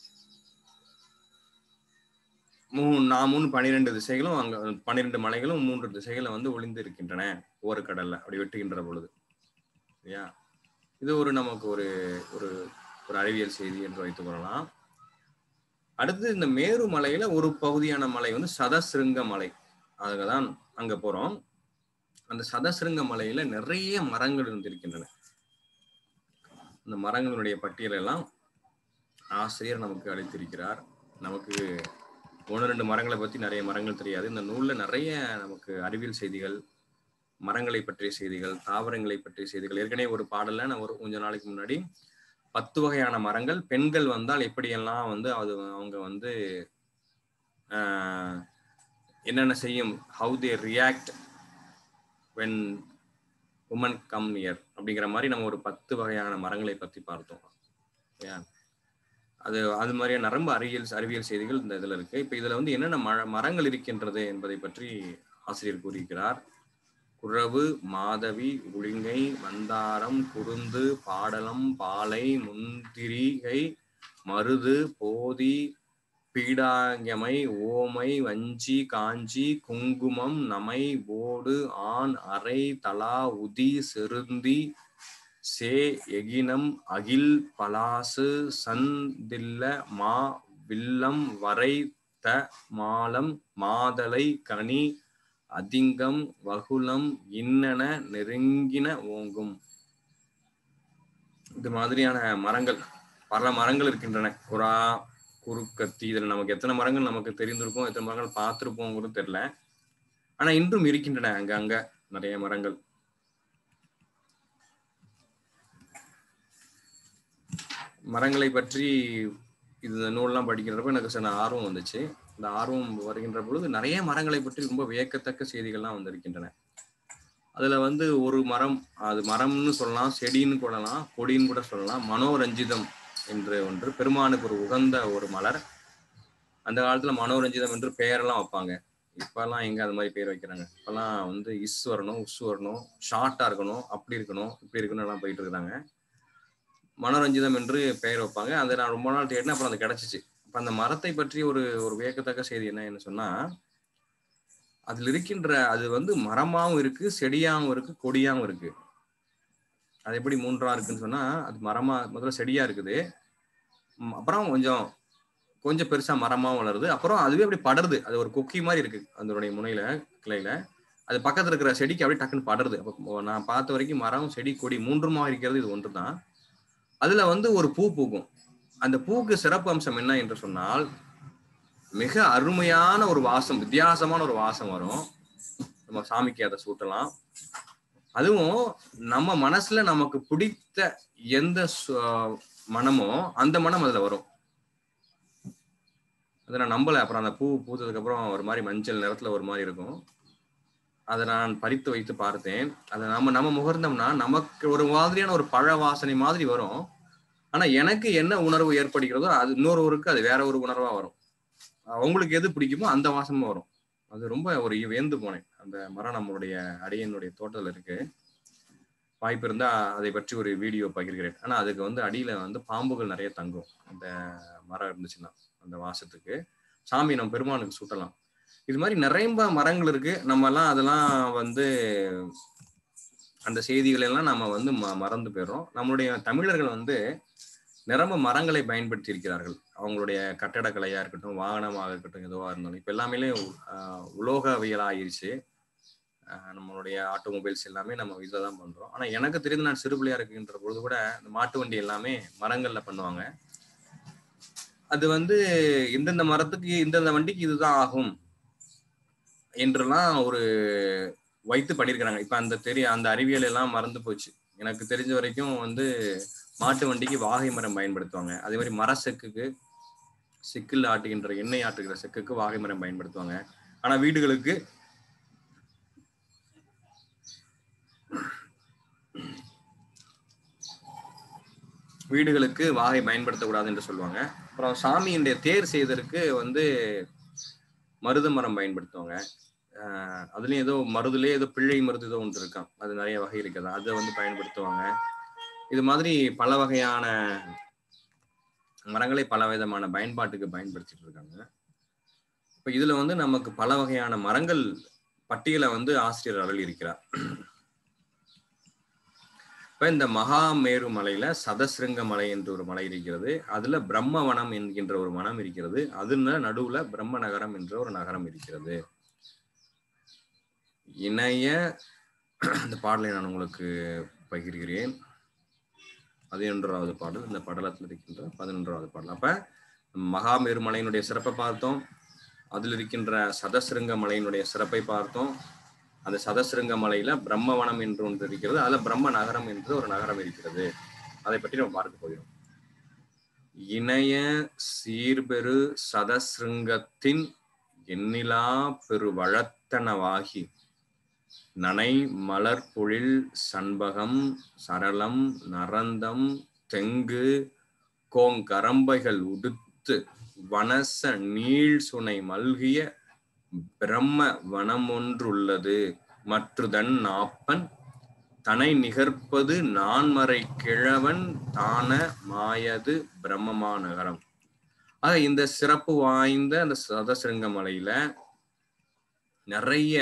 மூணு நான் மூணு பன்னிரெண்டு திசைகளும் அங்க பன்னிரெண்டு மலைகளும் மூன்று திசைகளை வந்து ஒளிந்து இருக்கின்றன ஒரு கடல்ல அப்படி வெட்டுகின்ற பொழுது சரியா இது ஒரு நமக்கு ஒரு ஒரு ஒரு அறிவியல் செய்தி என்று வைத்துக் கொள்ளலாம் அடுத்து இந்த மேரு மலையில ஒரு பகுதியான மலை வந்து சதசிருங்க மலை அதுதான் அங்க போறோம் அந்த சதசிருங்க மலையில நிறைய மரங்கள் இருந்திருக்கின்றன அந்த மரங்களுடைய பட்டியலெல்லாம் ஆசிரியர் நமக்கு அளித்திருக்கிறார் நமக்கு ஒன்று ரெண்டு மரங்களை பத்தி நிறைய மரங்கள் தெரியாது இந்த நூல்ல நிறைய நமக்கு அறிவியல் செய்திகள் மரங்களை பற்றிய செய்திகள் தாவரங்களை பற்றிய செய்திகள் ஏற்கனவே ஒரு பாடல்ல நான் ஒரு கொஞ்ச நாளைக்கு முன்னாடி பத்து வகையான மரங்கள் பெண்கள் வந்தால் எப்படியெல்லாம் வந்து அது அவங்க வந்து ஆஹ், என்னென்ன செய்யும் how they react when woman come near அப்படிங்கிற மாதிரி நம்ம ஒரு பத்து வகையான மரங்களை பத்தி பார்த்தோம் சரியா? அது அது மாதிரியான நரம்பு அறிவியல் அறிவியல் செய்திகள் இந்த இதுல இருக்கு இப்ப இதுல வந்து என்னென்ன மர மரங்கள் இருக்கின்றது என்பதை பற்றி ஆசிரியர் கூறுகிறார் குறவு மாதவி உளிங்கை மந்தாரம் குருந்து பாடலம் பாலை முந்திரிகை மருது போதி பீடாங்கமை ஓமை வஞ்சி காஞ்சி குங்குமம் நமை போடு ஆண் அரை தலா உதி செருந்தி சே எகினம் அகில் பலாசு சந்தில்ல மா வில்லம் வரை த மாலம் மாதலை கனி அதிங்கம் வகுலம் இன்னன நெருங்கின ஓங்கும் இது மாதிரியான மரங்கள் பல மரங்கள் இருக்கின்றன குரா குறுக்கத்தி இதுல நமக்கு எத்தனை மரங்கள் நமக்கு தெரிந்திருக்கும் எத்தனை மரங்கள் பார்த்திருப்போங்கிறது தெரியல ஆனா இன்றும் இருக்கின்றன அங்க அங்க நிறைய மரங்கள் மரங்களை பற்றி இந்த நூல்லாம் படிக்கிறப்ப எனக்கு சில ஆர்வம் வந்துச்சு இந்த ஆர்வம் வருகின்ற பொழுது நிறைய மரங்களை பற்றி ரொம்ப வியக்கத்தக்க செய்திகள்லாம் வந்திருக்கின்றன அதுல வந்து ஒரு மரம் அது மரம்னு சொல்லலாம் செடின்னு சொல்லலாம் கொடின்னு கூட சொல்லலாம் மனோரஞ்சிதம் என்று ஒன்று பெருமானுக்கு ஒரு உகந்த ஒரு மலர் அந்த காலத்துல மனோரஞ்சிதம் என்று பெயரெல்லாம் வைப்பாங்க இப்பெல்லாம் எங்க அது மாதிரி பேர் வைக்கிறாங்க இப்பெல்லாம் வந்து இஸ் வரணும் உஸ் வரணும் ஷார்ட்டா இருக்கணும் அப்படி இருக்கணும் இப்படி இருக்கணும் எல்லாம் போயிட்டு இருக்காங்க மனோரஞ்சிதம் என்று பெயர் வைப்பாங்க அதை நான் ரொம்ப நாள் தேடினேன் அப்புறம் அது கிடைச்சிச்சு அப்ப அந்த மரத்தை பற்றி ஒரு ஒரு வியக்கத்தக்க செய்தி என்ன என்ன சொன்னா அதுல இருக்கின்ற அது வந்து மரமாவும் இருக்கு செடியாவும் இருக்கு கொடியாவும் இருக்கு அது எப்படி மூன்றா இருக்குன்னு சொன்னா அது மரமா முதல்ல செடியா இருக்குது ம், அப்புறம் கொஞ்சம் கொஞ்சம் பெருசா மரமாவும் வளருது அப்புறம் அதுவே அப்படி படருது அது ஒரு கொக்கி மாதிரி இருக்கு அதனுடைய முனையில கிளையில அது பக்கத்துல இருக்கிற செடிக்கு அப்படியே டக்குன்னு படருது அப்போ நான் பார்த்த வரைக்கும் மரம் செடி கொடி மூன்றுமா இருக்கிறது இது ஒன்று தான் அதுல வந்து ஒரு பூ பூக்கும் அந்த பூக்கு சிறப்பு அம்சம் என்ன என்று சொன்னால் மிக அருமையான ஒரு வாசம் வித்தியாசமான ஒரு வாசம் வரும் நம்ம சாமிக்கு அதை சூட்டலாம் அதுவும் நம்ம மனசுல நமக்கு பிடித்த எந்த சு- மனமோ அந்த மனம் அதுல வரும் அதை நான் நம்பல அப்புறம் அந்த பூ பூத்ததுக்கு அப்புறம் ஒரு மாதிரி மஞ்சள் நிறத்துல ஒரு மாதிரி இருக்கும் அதை நான் பறித்து வைத்து பார்த்தேன் அதை நம்ம நம்ம முகர்ந்தோம்னா நமக்கு ஒரு மாதிரியான ஒரு பழ வாசனை மாதிரி வரும் ஆனா எனக்கு என்ன உணர்வு ஏற்படுகிறதோ அது இன்னொருவருக்கு அது வேற ஒரு உணர்வா வரும் அவங்களுக்கு எது பிடிக்குமோ அந்த வாசமும் வரும் அது ரொம்ப ஒரு வியந்து போனேன் அந்த மரம் நம்மளுடைய அடியனுடைய தோட்டத்தில் இருக்கு வாய்ப்பு இருந்தா அதை பற்றி ஒரு வீடியோ பகிர்கிறேன் ஆனா அதுக்கு வந்து அடியில வந்து பாம்புகள் நிறைய தங்கும் அந்த மரம் இருந்துச்சுன்னா அந்த வாசத்துக்கு சாமி நம்ம பெருமானுக்கு சுட்டலாம் இது மாதிரி நிறைய மரங்கள் இருக்கு நம்ம எல்லாம் அதெல்லாம் வந்து அந்த செய்திகள் எல்லாம் நம்ம வந்து ம- மறந்து போயிடுறோம் நம்மளுடைய தமிழர்கள் வந்து நிரம்ப மரங்களை பயன்படுத்தி இருக்கிறார்கள் அவங்களுடைய கட்டடக்கலையா இருக்கட்டும் வாகனமாக இருக்கட்டும் எதுவா இருந்தாலும் இப்ப எல்லாமே ஆஹ், உலோகவியல் ஆயிருச்சு ஆஹ், நம்மளுடைய ஆட்டோமொபைல்ஸ் எல்லாமே நம்ம இதில் தான் பண்றோம் ஆனா எனக்கு தெரிந்து நான் சிறு பிள்ளையா இருக்குன்ற பொழுது கூட இந்த மாட்டு வண்டி எல்லாமே மரங்கள்ல பண்ணுவாங்க அது வந்து இந்தந்த மரத்துக்கு இந்தந்த வண்டிக்கு இதுதான் ஆகும் என்றெல்லாம் ஒரு வைத்து பண்ணியிருக்கிறாங்க இப்ப அந்த தெரிய அந்த அறிவியல் எல்லாம் மறந்து போச்சு எனக்கு தெரிஞ்ச வரைக்கும் வந்து மாட்டு வண்டிக்கு வாகை மரம் பயன்படுத்துவாங்க அதே மாதிரி மர செக்குக்கு செக்கில் ஆட்டுகின்ற எண்ணெய் ஆட்டுகிற செக்குக்கு வாகை மரம் பயன்படுத்துவாங்க ஆனா வீடுகளுக்கு வீடுகளுக்கு வாகை பயன்படுத்தக்கூடாது என்று சொல்லுவாங்க அப்புறம் சாமியினுடைய தேர் செய்ததற்கு வந்து மருத மரம் பயன்படுத்துவாங்க ஆஹ் அதுலயும் ஏதோ மருதுலயே ஏதோ பிள்ளை மருது ஏதோ ஒன்று இருக்காம் அது நிறைய வகை இருக்குது அதை வந்து பயன்படுத்துவாங்க இது மாதிரி பல வகையான மரங்களை பல விதமான பயன்பாட்டுக்கு பயன்படுத்திட்டு இருக்காங்க இப்ப இதுல வந்து நமக்கு பல வகையான மரங்கள் பட்டியலை வந்து ஆசிரியர் அருள் இருக்கிறார் இப்ப இந்த மகாமேரு மலையில சதசிருங்க மலை என்று ஒரு மலை இருக்கிறது அதுல பிரம்மவனம் என்கின்ற ஒரு வனம் இருக்கிறது அதுல நடுவுல பிரம்ம நகரம் என்ற ஒரு நகரம் இருக்கிறது இணைய இந்த பாடலை நான் உங்களுக்கு பகிர்கிறேன் பதினொன்றாவது பாடல் இந்த படலத்தில் இருக்கின்ற பதினொன்றாவது பாடல் அப்ப மகாமேரு மலையினுடைய சிறப்பை பார்த்தோம் அதில் இருக்கின்ற சதசிருங்க மலையினுடைய சிறப்பை பார்த்தோம் அந்த சதசிருங்க மலையில பிரம்மவனம் என்று ஒன்று இருக்கிறது அதுல பிரம்ம நகரம் என்று ஒரு நகரம் இருக்கிறது அதை பற்றி நம்ம பார்க்க போகிறோம் இணைய சீர்பெரு சதசிருங்கத்தின் எண்ணிலா பெரு வழத்தனவாகி நனை மலர் பொழில் சண்பகம் சரளம் நரந்தம் தெங்கு கோங்கரம்பைகள் உடுத்து வனச நீள் சுனை மல்கிய பிரம்ம வனமொன்றுள்ளது மற்றுதன் நாப்பன் தனை நிகர்ப்பது நான்மறை கிழவன் தான மாயது பிரம்மமா நகரம் ஆக இந்த சிறப்பு வாய்ந்த அந்த சதசிருங்க மலையில நிறைய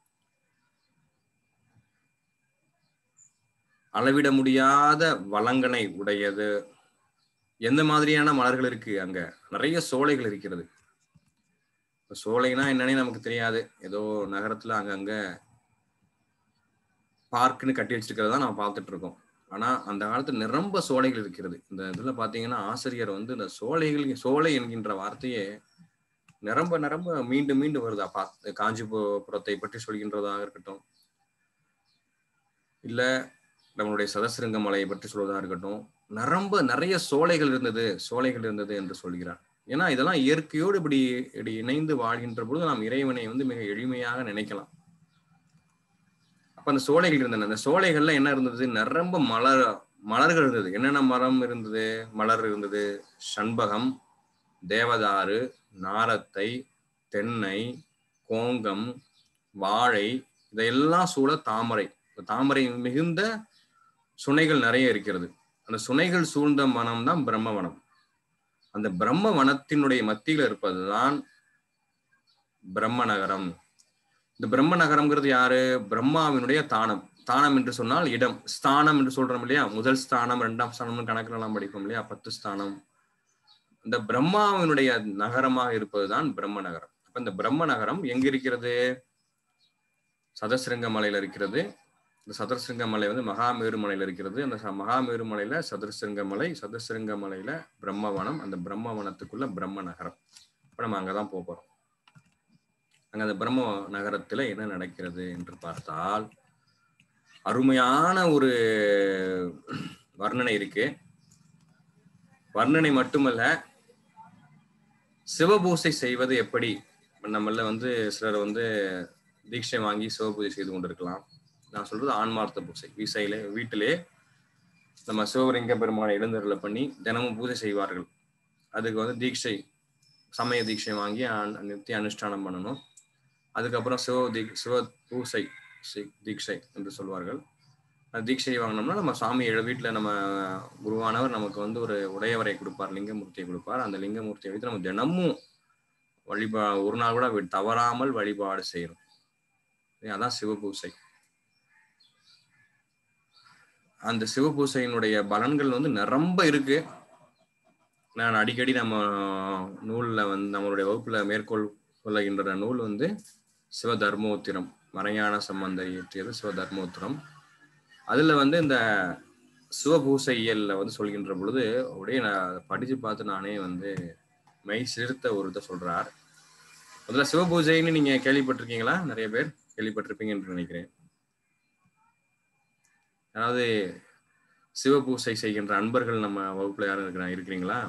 அளவிட முடியாத வளங்கனை உடையது எந்த மாதிரியான மலர்கள் இருக்கு அங்க நிறைய சோலைகள் இருக்கிறது இப்ப சோலைனா என்னன்னே நமக்கு தெரியாது ஏதோ நகரத்துல அங்கங்க பார்க்குன்னு கட்டி வச்சிருக்கிறதா நம்ம பார்த்துட்டு இருக்கோம் ஆனா அந்த காலத்துல நிரம்ப சோலைகள் இருக்கிறது இந்த இதுல பாத்தீங்கன்னா ஆசிரியர் வந்து இந்த சோலைகள் சோலை என்கின்ற வார்த்தையே நிரம்ப நிரம்ப மீண்டும் மீண்டும் வருதா பா காஞ்சிபுரத்தை பற்றி சொல்கின்றதாக இருக்கட்டும் இல்ல நம்மளுடைய சதசிருங்க மலையை பற்றி சொல்வதாக இருக்கட்டும் நிரம்ப நிறைய சோலைகள் இருந்தது சோலைகள் இருந்தது என்று சொல்கிறார் ஏன்னா இதெல்லாம் இயற்கையோடு இப்படி இப்படி இணைந்து வாழ்கின்ற பொழுது நாம் இறைவனை வந்து மிக எளிமையாக நினைக்கலாம் அப்ப அந்த சோலைகள் இருந்தன அந்த சோலைகள்ல என்ன இருந்தது நிரம்ப மலர் மலர்கள் இருந்தது என்னென்ன மரம் இருந்தது மலர் இருந்தது சண்பகம் தேவதாரு நாரத்தை தென்னை கோங்கம் வாழை இதையெல்லாம் சூழ தாமரை இந்த தாமரை மிகுந்த சுனைகள் நிறைய இருக்கிறது அந்த சுனைகள் சூழ்ந்த வனம் தான் பிரம்மவனம் அந்த பிரம்ம வனத்தினுடைய மத்தியில இருப்பதுதான் பிரம்ம நகரம் இந்த பிரம்ம நகரம்ங்கிறது யாரு பிரம்மாவினுடைய தானம் தானம் என்று சொன்னால் இடம் ஸ்தானம் என்று சொல்றோம் இல்லையா முதல் ஸ்தானம் இரண்டாம் ஸ்தானம் கணக்குல எல்லாம் படிப்போம் இல்லையா பத்து ஸ்தானம் இந்த பிரம்மாவினுடைய நகரமாக இருப்பதுதான் பிரம்ம நகரம் அப்ப இந்த பிரம்ம நகரம் எங்க இருக்கிறது சதசிருங்க மலையில இருக்கிறது இந்த சதசிருங்க மலை வந்து மகாமேரு மலையில இருக்கிறது அந்த ச- மகாமேரு மலையில சதுரசிருங்க மலை சதுரசிருங்க மலையில பிரம்மவனம் அந்த பிரம்மவனத்துக்குள்ள பிரம்ம நகரம் இப்ப நம்ம அங்கதான் போக போறோம் அங்க அந்த பிரம்ம நகரத்துல என்ன நடக்கிறது என்று பார்த்தால் அருமையான ஒரு வர்ணனை இருக்கு வர்ணனை மட்டுமல்ல சிவபூசை செய்வது எப்படி நம்மள வந்து சிலர் வந்து தீட்சை வாங்கி சிவபூஜை செய்து கொண்டிருக்கலாம் நான் சொல்றது ஆன்மார்த்த பூஜை வீசையில வீட்டிலே நம்ம சிவலிங்க பெருமானை எழுந்தருளை பண்ணி தினமும் பூஜை செய்வார்கள் அதுக்கு வந்து தீட்சை சமய தீட்சை வாங்கி அன்- நித்திய அனுஷ்டானம் பண்ணணும் அதுக்கப்புறம் சிவ தீ சிவ பூசை சி- தீட்சை என்று சொல்வார்கள் அந்த தீட்சையை வாங்கினோம்னா நம்ம சாமி எழு வீட்டில் நம்ம குருவானவர் நமக்கு வந்து ஒரு உடையவரை கொடுப்பார் லிங்கமூர்த்தியை கொடுப்பார் அந்த லிங்கமூர்த்தியை வைத்து நம்ம தினமும் வழிபா ஒரு நாள் கூட வி- தவறாமல் வழிபாடு செய்யணும் அதான் சிவபூசை அந்த சிவபூசையினுடைய பலன்கள் வந்து நிரம்ப இருக்கு நான் அடிக்கடி நம்ம நூல்ல வந்து நம்மளுடைய வகுப்புல மேற்கோள் சொல்லுகின்ற நூல் வந்து சிவ தர்மோத்திரம் மறையான சம்பந்தர் இயற்றியது சிவ தர்மோத்திரம் அதுல வந்து இந்த சிவபூசை இயல்ல வந்து சொல்கின்ற பொழுது அப்படியே நான் அதை படிச்சு பார்த்து நானே வந்து மெய் சிறுத்த ஒரு இதை சொல்றார் முதல்ல சிவபூஜைன்னு நீங்க கேள்விப்பட்டிருக்கீங்களா நிறைய பேர் கேள்விப்பட்டிருப்பீங்க என்று நினைக்கிறேன் அதாவது சிவபூசை செய்கின்ற அன்பர்கள் நம்ம வகுப்புல யாரும் இருக்கிறாங்க இருக்கிறீங்களா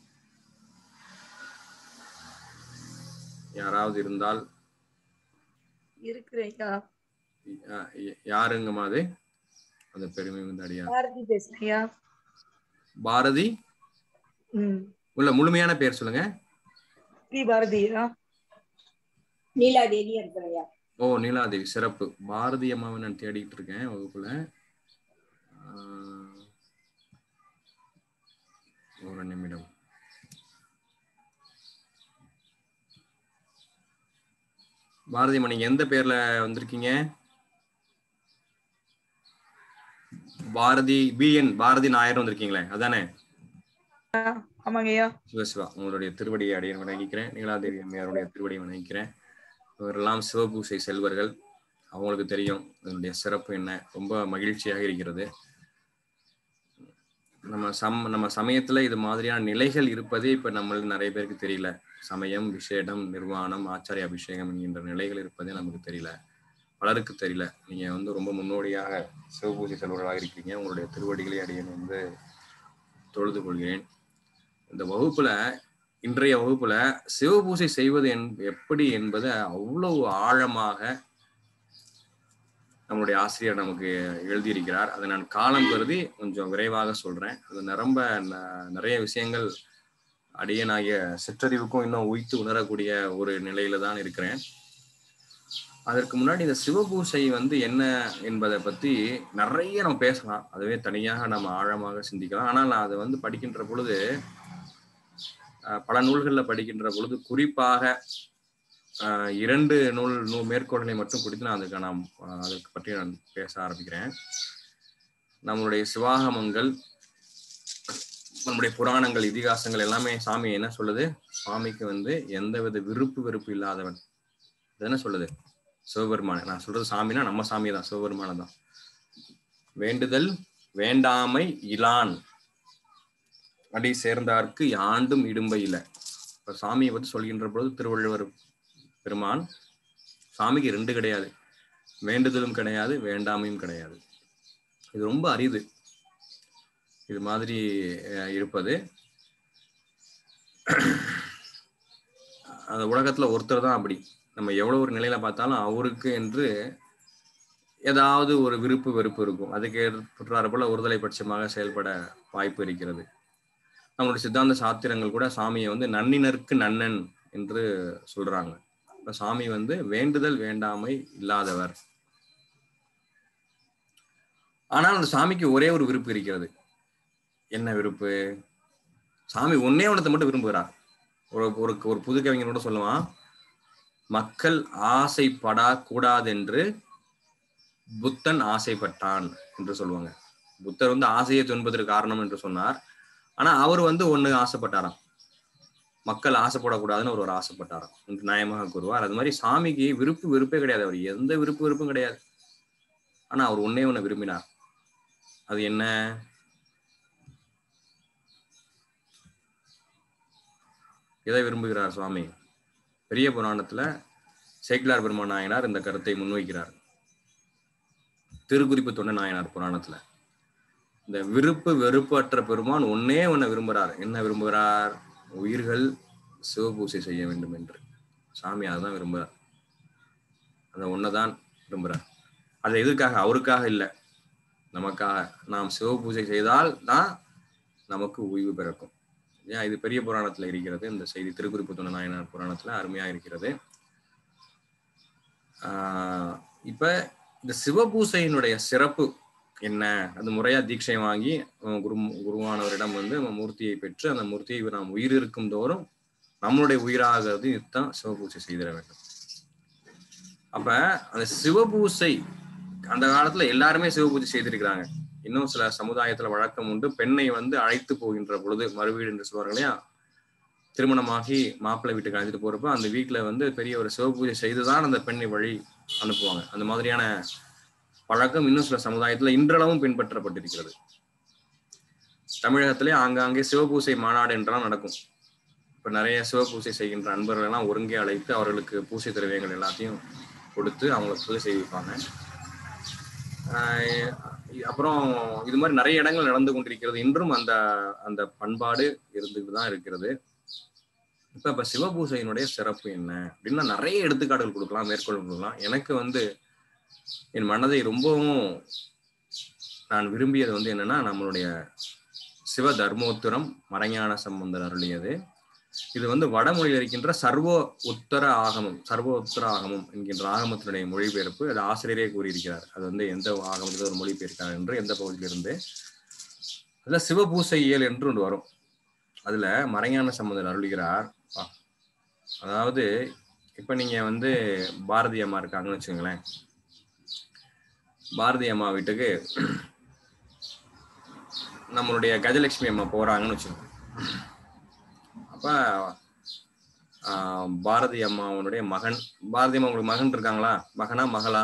யாராவது இருந்தால் இருக்கிறையா யா- யா- யாருங்கம்மா அது அந்த பெருமை வந்து அடியா பாரதி பேசுறியா பாரதி ம் உள்ள முழுமையான பேர் சொல்லுங்க பி பாரதியா நீலாதேவி இருக்கிறையா ஓ நீலாதேவி சிறப்பு பாரதி அம்மாவை நான் தேடிட்டு இருக்கேன் வகுப்புல ஆஹ், ஒரு நிமிடம் பாரதி அம்மா நீங்க எந்த பேர்ல வந்திருக்கீங்க பாரதி பிஎன் பாரதி நாயர் வந்திருக்கீங்களே அதானே ஆமாங்கய்யா சிவசிவா உங்களுடைய திருவடியை அடைய வணங்கிக்கிறேன் நீலாதேவி அம்மையாருடைய திருவடியை வணங்கிக்கிறேன் இவரெல்லாம் சிவபூசை செல்வர்கள் அவங்களுக்கு தெரியும் இதனுடைய சிறப்பு என்ன ரொம்ப மகிழ்ச்சியாக இருக்கிறது நம்ம சம் நம்ம சமயத்துல இது மாதிரியான நிலைகள் இருப்பதே இப்ப நம்ம நிறைய பேருக்கு தெரியல சமயம் விசேடம் நிர்வாணம் ஆச்சாரிய அபிஷேகம் என்கின்ற நிலைகள் இருப்பதே நமக்கு தெரியல பலருக்கு தெரியல நீங்க வந்து ரொம்ப முன்னோடியாக சிவபூஜை செல்வர்களாக இருக்கீங்க உங்களுடைய திருவடிகளை அடியேன் வந்து தொழுது கொள்கிறேன் இந்த வகுப்புல இன்றைய வகுப்புல சிவபூசை செய்வது என் எப்படி என்பதை அவ்வளவு ஆழமாக நம்மளுடைய ஆசிரியர் நமக்கு எழுதியிருக்கிறார் அதை நான் காலம் கருதி கொஞ்சம் விரைவாக சொல்றேன் அது நிரம்ப ந- நிறைய விஷயங்கள் அடியனாகிய சிற்றறிவுக்கும் இன்னும் உய்த்து உணரக்கூடிய ஒரு நிலையில தான் இருக்கிறேன் அதற்கு முன்னாடி இந்த சிவபூசை வந்து என்ன என்பதை பத்தி நிறைய நம்ம பேசலாம் அதுவே தனியாக நம்ம ஆழமாக சிந்திக்கலாம் ஆனால் நான் அதை வந்து படிக்கின்ற பொழுது அஹ், பல நூல்கள்ல படிக்கின்ற பொழுது குறிப்பாக அஹ், இரண்டு நூல் நூ மேற்கோள்களை மட்டும் குறித்து நான் அதுக்கு நான் அஹ், அதற்கு பற்றி நான் பேச ஆரம்பிக்கிறேன் நம்மளுடைய சிவாகமங்கள் நம்முடைய புராணங்கள் இதிகாசங்கள் எல்லாமே சாமி என்ன சொல்லுது சுவாமிக்கு வந்து எந்தவித விருப்பு வெறுப்பு இல்லாதவன் இது என்ன சொல்லுது சிவபெருமானை நான் சொல்றது சாமினா நம்ம சாமி தான் சிவபெருமானை தான் வேண்டுதல் வேண்டாமை இலான் அடி சேர்ந்தார்க்கு யாண்டும் இடும்பை இல்லை இப்ப சாமியை பத்தி சொல்கின்ற பொழுது திருவள்ளுவர் பெருமான் சாமிக்கு ரெண்டு கிடையாது வேண்டுதலும் கிடையாது வேண்டாமையும் கிடையாது இது ரொம்ப அரிது இது மாதிரி அஹ், இருப்பது அந்த உலகத்துல ஒருத்தர் தான் அப்படி நம்ம எவ்வளவு ஒரு நிலையில பார்த்தாலும் அவருக்கு என்று ஏதாவது ஒரு விருப்பு வெறுப்பு இருக்கும் அதுக்கு ஏற்றாறு போல ஒருதலை பட்சமாக செயல்பட வாய்ப்பு இருக்கிறது நம்மளுடைய சித்தாந்த சாத்திரங்கள் கூட சாமியை வந்து நன்னினருக்கு நன்னன் என்று சொல்றாங்க இப்ப சாமி வந்து வேண்டுதல் வேண்டாமை இல்லாதவர் ஆனால் அந்த சாமிக்கு ஒரே ஒரு விருப்பு இருக்கிறது என்ன விருப்பு சாமி ஒன்னே ஒன்றத்தை மட்டும் விரும்புகிறார் ஒரு ஒரு ஒரு புது கவிஞர் கூட சொல்லுவான் மக்கள் ஆசைப்படா கூடாதென்று புத்தன் ஆசைப்பட்டான் என்று சொல்லுவாங்க புத்தர் வந்து ஆசையை துன்பதற்கு காரணம் என்று சொன்னார் ஆனா அவர் வந்து ஒண்ணு ஆசைப்பட்டாராம் மக்கள் ஆசைப்படக்கூடாதுன்னு அவர் ஒரு ஆசைப்பட்டாராம் என்று நியாயமாக கூறுவார் அது மாதிரி சாமிக்கு விருப்பு வெறுப்பே கிடையாது அவர் எந்த விருப்பு வெறுப்பும் கிடையாது ஆனா அவர் ஒன்னே ஒண்ணு விரும்பினார் அது என்ன எதை விரும்புகிறார் சுவாமி பெரிய புராணத்துல சேக்கிலார் பெருமான் நாயனார் இந்த கருத்தை முன்வைக்கிறார் திருக்குறிப்பு தொண்ட நாயனார் புராணத்துல இந்த விருப்பு வெறுப்பற்ற பெருமான் ஒன்னே ஒன்ன விரும்புகிறார் என்ன விரும்புகிறார் உயிர்கள் சிவபூசை செய்ய வேண்டும் என்று சாமி அதுதான் விரும்புகிறார் அந்த ஒண்ணுதான் விரும்புறார் அது எதற்காக அவருக்காக இல்லை நமக்காக நாம் சிவ பூஜை செய்தால் தான் நமக்கு ஓய்வு பிறக்கும் ஏன் இது பெரிய புராணத்துல இருக்கிறது இந்த செய்தி திருக்குறிப்பு துணை நாயனார் புராணத்துல அருமையா இருக்கிறது ஆஹ் இப்ப இந்த சிவபூசையினுடைய சிறப்பு என்ன அந்த முறையா தீட்சை வாங்கி அஹ் குரு குருவானவரிடம் வந்து நம்ம மூர்த்தியை பெற்று அந்த மூர்த்தியை நாம் உயிர் இருக்கும் தோறும் நம்மளுடைய உயிராகிறது இதுதான் சிவபூசை செய்திட வேண்டும் அப்ப அந்த சிவபூசை அந்த காலத்துல எல்லாருமே சிவபூஜை செய்திருக்கிறாங்க இன்னும் சில சமுதாயத்துல வழக்கம் உண்டு பெண்ணை வந்து அழைத்து போகின்ற பொழுது மறுவீடு என்று சொல்வார்கள் இல்லையா திருமணமாகி மாப்பிள்ளை வீட்டுக்கு அழைச்சிட்டு போறப்ப அந்த வீட்டுல வந்து பெரிய ஒரு சிவபூஜை செய்துதான் அந்த பெண்ணை வழி அனுப்புவாங்க அந்த மாதிரியான பழக்கம் இன்னும் சில சமுதாயத்துல இன்றளவும் பின்பற்றப்பட்டிருக்கிறது தமிழகத்திலே ஆங்காங்கே சிவபூசை மாநாடு என்றெல்லாம் நடக்கும் இப்ப நிறைய சிவபூசை செய்கின்ற அன்பர்கள் எல்லாம் ஒருங்கே அழைத்து அவர்களுக்கு பூசை திரவியங்கள் எல்லாத்தையும் கொடுத்து அவங்களை பூஜை செய்விப்பாங்க ஆஹ் அப்புறம் இது மாதிரி நிறைய இடங்கள் நடந்து கொண்டிருக்கிறது இன்றும் அந்த அந்த பண்பாடு இருந்துகிட்டு தான் இருக்கிறது இப்ப இப்ப சிவபூசையினுடைய சிறப்பு என்ன அப்படின்னா நிறைய எடுத்துக்காட்டுகள் கொடுக்கலாம் மேற்கொள் கொடுக்கலாம் எனக்கு வந்து என் மனதை ரொம்பவும் நான் விரும்பியது வந்து என்னன்னா நம்மளுடைய சிவ தர்மோத்தரம் மறைஞான சம்பந்தர் அருளியது இது வந்து வடமொழியில் இருக்கின்ற சர்வ உத்தர ஆகமம் சர்வ உத்தர ஆகமம் என்கின்ற ஆகமத்தினுடைய மொழிபெயர்ப்பு அது ஆசிரியரே கூறியிருக்கிறார் அது வந்து எந்த ஆகமத்தில் ஒரு மொழிபெயர்க்கிறார் என்று எந்த பகுதியிலிருந்து அதுல சிவபூசை இயல் என்று ஒன்று வரும் அதுல மறைஞான சம்பந்தர் அருளுகிறார் பா. அதாவது இப்ப நீங்க வந்து பாரதி அம்மா இருக்காங்கன்னு வச்சுக்கோங்களேன் பாரதி அம்மா வீட்டுக்கு நம்மளுடைய கஜலட்சுமி அம்மா போறாங்கன்னு வச்சுக்கோங்க அப்ப ஆஹ், பாரதி அம்மாவனுடைய மகன் பாரதி அம்மா உங்களுக்கு மகன் இருக்காங்களா மகனா மகளா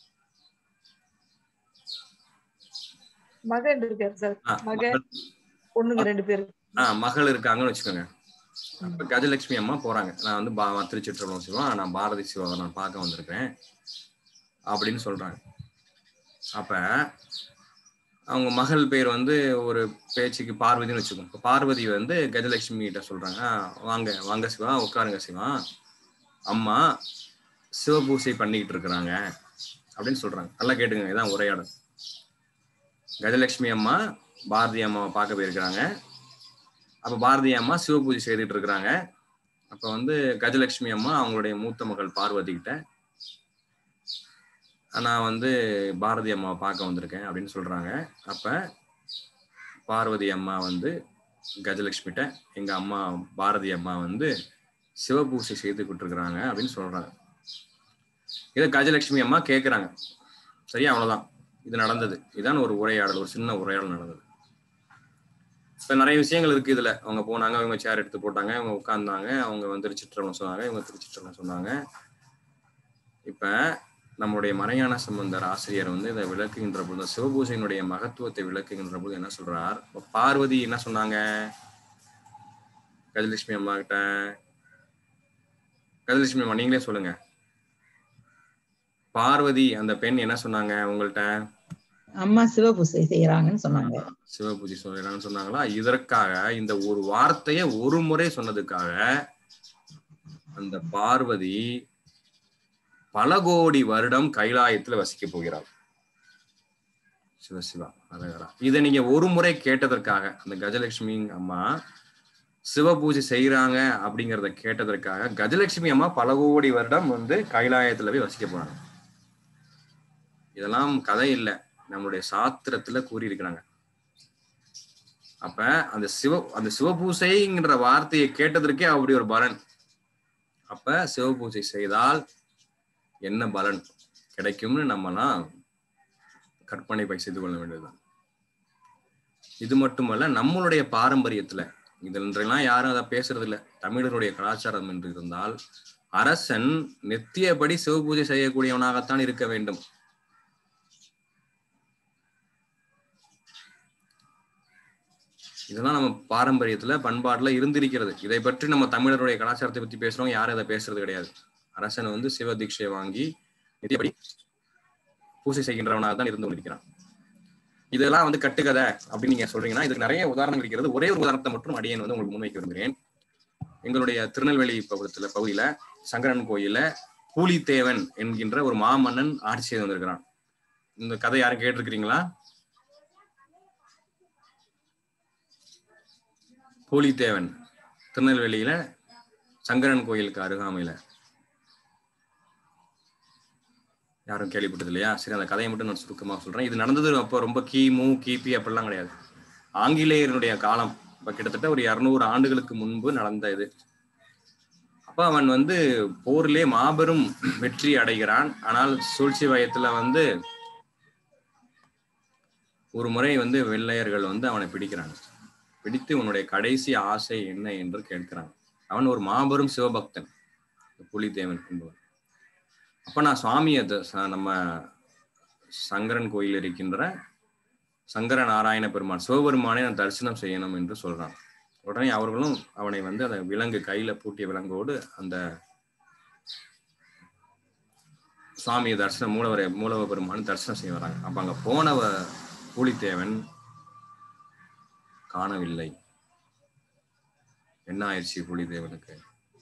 மகன் இருக்காரு சார் ஆ, மகன் மகள். பொண்ணுங்க ரெண்டு பேரு ஆஹ் மகள் இருக்காங்கன்னு வச்சுக்கோங்க அப்ப கஜலட்சுமி அம்மா போறாங்க நான் வந்து பா திருச்சிற்றம்பலம் சிவா நான் பாரதி சிவாவை நான் பார்க்க வந்திருக்கேன் அப்படின்னு சொல்றாங்க அப்ப அவங்க மகள் பேர் வந்து ஒரு பேச்சுக்கு பார்வதின்னு வச்சுக்கோங்க இப்ப பார்வதி வந்து கஜலட்சுமி கிட்ட சொல்றாங்க "ஆ, வாங்க வாங்க சிவா உட்காருங்க சிவா அம்மா சிவபூசை பண்ணிக்கிட்டு இருக்கிறாங்க அப்படின்னு சொல்றாங்க நல்லா கேட்டுங்க இதான் உரையாடல் கஜலட்சுமி அம்மா பாரதி அம்மாவை பார்க்க போயிருக்கிறாங்க அப்ப பாரதி அம்மா சிவபூஜை செய்துட்டு இருக்கிறாங்க அப்ப வந்து கஜலட்சுமி அம்மா அவங்களுடைய மூத்த மகள் பார்வதி கிட்ட நான் வந்து பாரதி அம்மாவை பார்க்க வந்திருக்கேன் அப்படின்னு சொல்றாங்க அப்ப பார்வதி அம்மா வந்து கஜலட்சுமிட்ட எங்க அம்மா பாரதி அம்மா வந்து சிவபூசை செய்துக்கிட்டு இருக்கிறாங்க அப்படின்னு சொல்றாங்க இதை கஜலட்சுமி அம்மா கேக்குறாங்க சரியா அவ்வளவுதான் இது நடந்தது இதான் ஒரு உரையாடல் ஒரு சின்ன உரையாடல் நடந்தது இப்ப நிறைய விஷயங்கள் இருக்கு இதுல அவங்க போனாங்க அவங்க சேர் எடுத்து போட்டாங்க அவங்க உட்கார்ந்தாங்க அவங்க வந்து திருச்சிற்றம்பலம் சொன்னாங்க இவங்க திருச்சிற்றம்பலம் சொன்னாங்க இப்ப நம்முடைய மறையான சம்பந்தர் ஆசிரியர் வந்து இதை விளக்குகின்ற பொழுது சிவபூசையினுடைய மகத்துவத்தை விளக்குகின்ற பொழுது என்ன சொல்றார் இப்ப பார்வதி என்ன சொன்னாங்க கஜலட்சுமி அம்மா கிட்ட கஜலட்சுமி அம்மா நீங்களே சொல்லுங்க பார்வதி அந்த பெண் என்ன சொன்னாங்க உங்கள்ட்ட அம்மா சிவபூசை செய்யறாங்கன்னு சொன்னாங்க சிவபூஜை சொல்றாங்கன்னு சொன்னாங்களா இதற்காக இந்த ஒரு வார்த்தையை ஒரு முறை சொன்னதுக்காக அந்த பார்வதி பல கோடி வருடம் கைலாயத்துல வசிக்க போகிறாள் சிவசிவா அழகரா இதை நீங்க ஒரு முறை கேட்டதற்காக அந்த கஜலட்சுமி அம்மா சிவபூஜை செய்யறாங்க அப்படிங்கறத கேட்டதற்காக கஜலட்சுமி அம்மா பல கோடி வருடம் வந்து கைலாயத்துல போய் வசிக்க போறாங்க இதெல்லாம் கதை இல்லை நம்மளுடைய சாத்திரத்துல கூறியிருக்கிறாங்க அப்ப அந்த சிவ அந்த சிவபூசைங்கிற வார்த்தையை கேட்டதற்கே அப்படி ஒரு பலன் அப்ப சிவபூஜை செய்தால் என்ன பலன் கிடைக்கும்னு நம்மலாம் கற்பனை பை செய்து கொள்ள வேண்டியதுதான் இது மட்டுமல்ல நம்மளுடைய பாரம்பரியத்துல இதெல்லாம் யாரும் அதை பேசுறது இல்ல தமிழருடைய கலாச்சாரம் என்று இருந்தால் அரசன் நித்தியபடி சிவபூஜை செய்யக்கூடியவனாகத்தான் இருக்க வேண்டும் இதெல்லாம் நம்ம பாரம்பரியத்துல பண்பாட்டுல இருந்திருக்கிறது இதை பற்றி நம்ம தமிழருடைய கலாச்சாரத்தை பத்தி பேசுறோம் யாரும் அதை பேசுறது கிடையாது அரசன் வந்து சிவ தீட்சையை வாங்கி நித்தியபடி பூசை செய்கின்றவனாக தான் இருந்து கொண்டிருக்கிறான் இதெல்லாம் வந்து கட்டுக்கதை அப்படின்னு நீங்க சொல்றீங்கன்னா இதுக்கு நிறைய உதாரணங்கள் இருக்கிறது ஒரே ஒரு உதாரணத்தை மட்டும் அடியேன் வந்து உங்களுக்கு முன்வைக்க விரும்புகிறேன் எங்களுடைய திருநெல்வேலி பகுதியில பகுதியில சங்கரன் கோயில பூலித்தேவன் என்கின்ற ஒரு மாமன்னன் ஆட்சி செய்து வந்திருக்கிறான் இந்த கதை யாரும் கேட்டிருக்கிறீங்களா பூலித்தேவன் திருநெல்வேலியில சங்கரன் கோயிலுக்கு அருகாமையில யாரும் கேள்விப்பட்டது இல்லையா சரி அந்த கதையை மட்டும் நான் சுருக்கமா சொல்றேன் இது நடந்தது அப்போ ரொம்ப கிமு கிபி அப்படிலாம் கிடையாது ஆங்கிலேயருடைய காலம் இப்ப கிட்டத்தட்ட ஒரு இருநூறு ஆண்டுகளுக்கு முன்பு நடந்த இது அப்ப அவன் வந்து போரிலே மாபெரும் வெற்றி அடைகிறான் ஆனால் சூழ்ச்சி வயத்துல வந்து ஒரு முறை வந்து வெள்ளையர்கள் வந்து அவனை பிடிக்கிறாங்க பிடித்து உன்னுடைய கடைசி ஆசை என்ன என்று கேட்கிறாங்க அவன் ஒரு மாபெரும் சிவபக்தன் புலிதேவன் என்பவன் அப்ப நான் சுவாமியை த- ச- நம்ம சங்கரன் கோயில் இருக்கின்ற சங்கர நாராயண பெருமான் சிவபெருமானை நான் தரிசனம் செய்யணும் என்று சொல்றான் உடனே அவர்களும் அவனை வந்து அந்த விலங்கு கையில பூட்டிய விலங்கோடு அந்த சுவாமியை தரிசனம் மூலவரை மூலவ பெருமான் தரிசனம் செய்ய வராங்க அப்ப அங்க போனவ பூலித்தேவன் காணவில்லை என்ன ஆயிடுச்சு பூலிதேவனுக்கு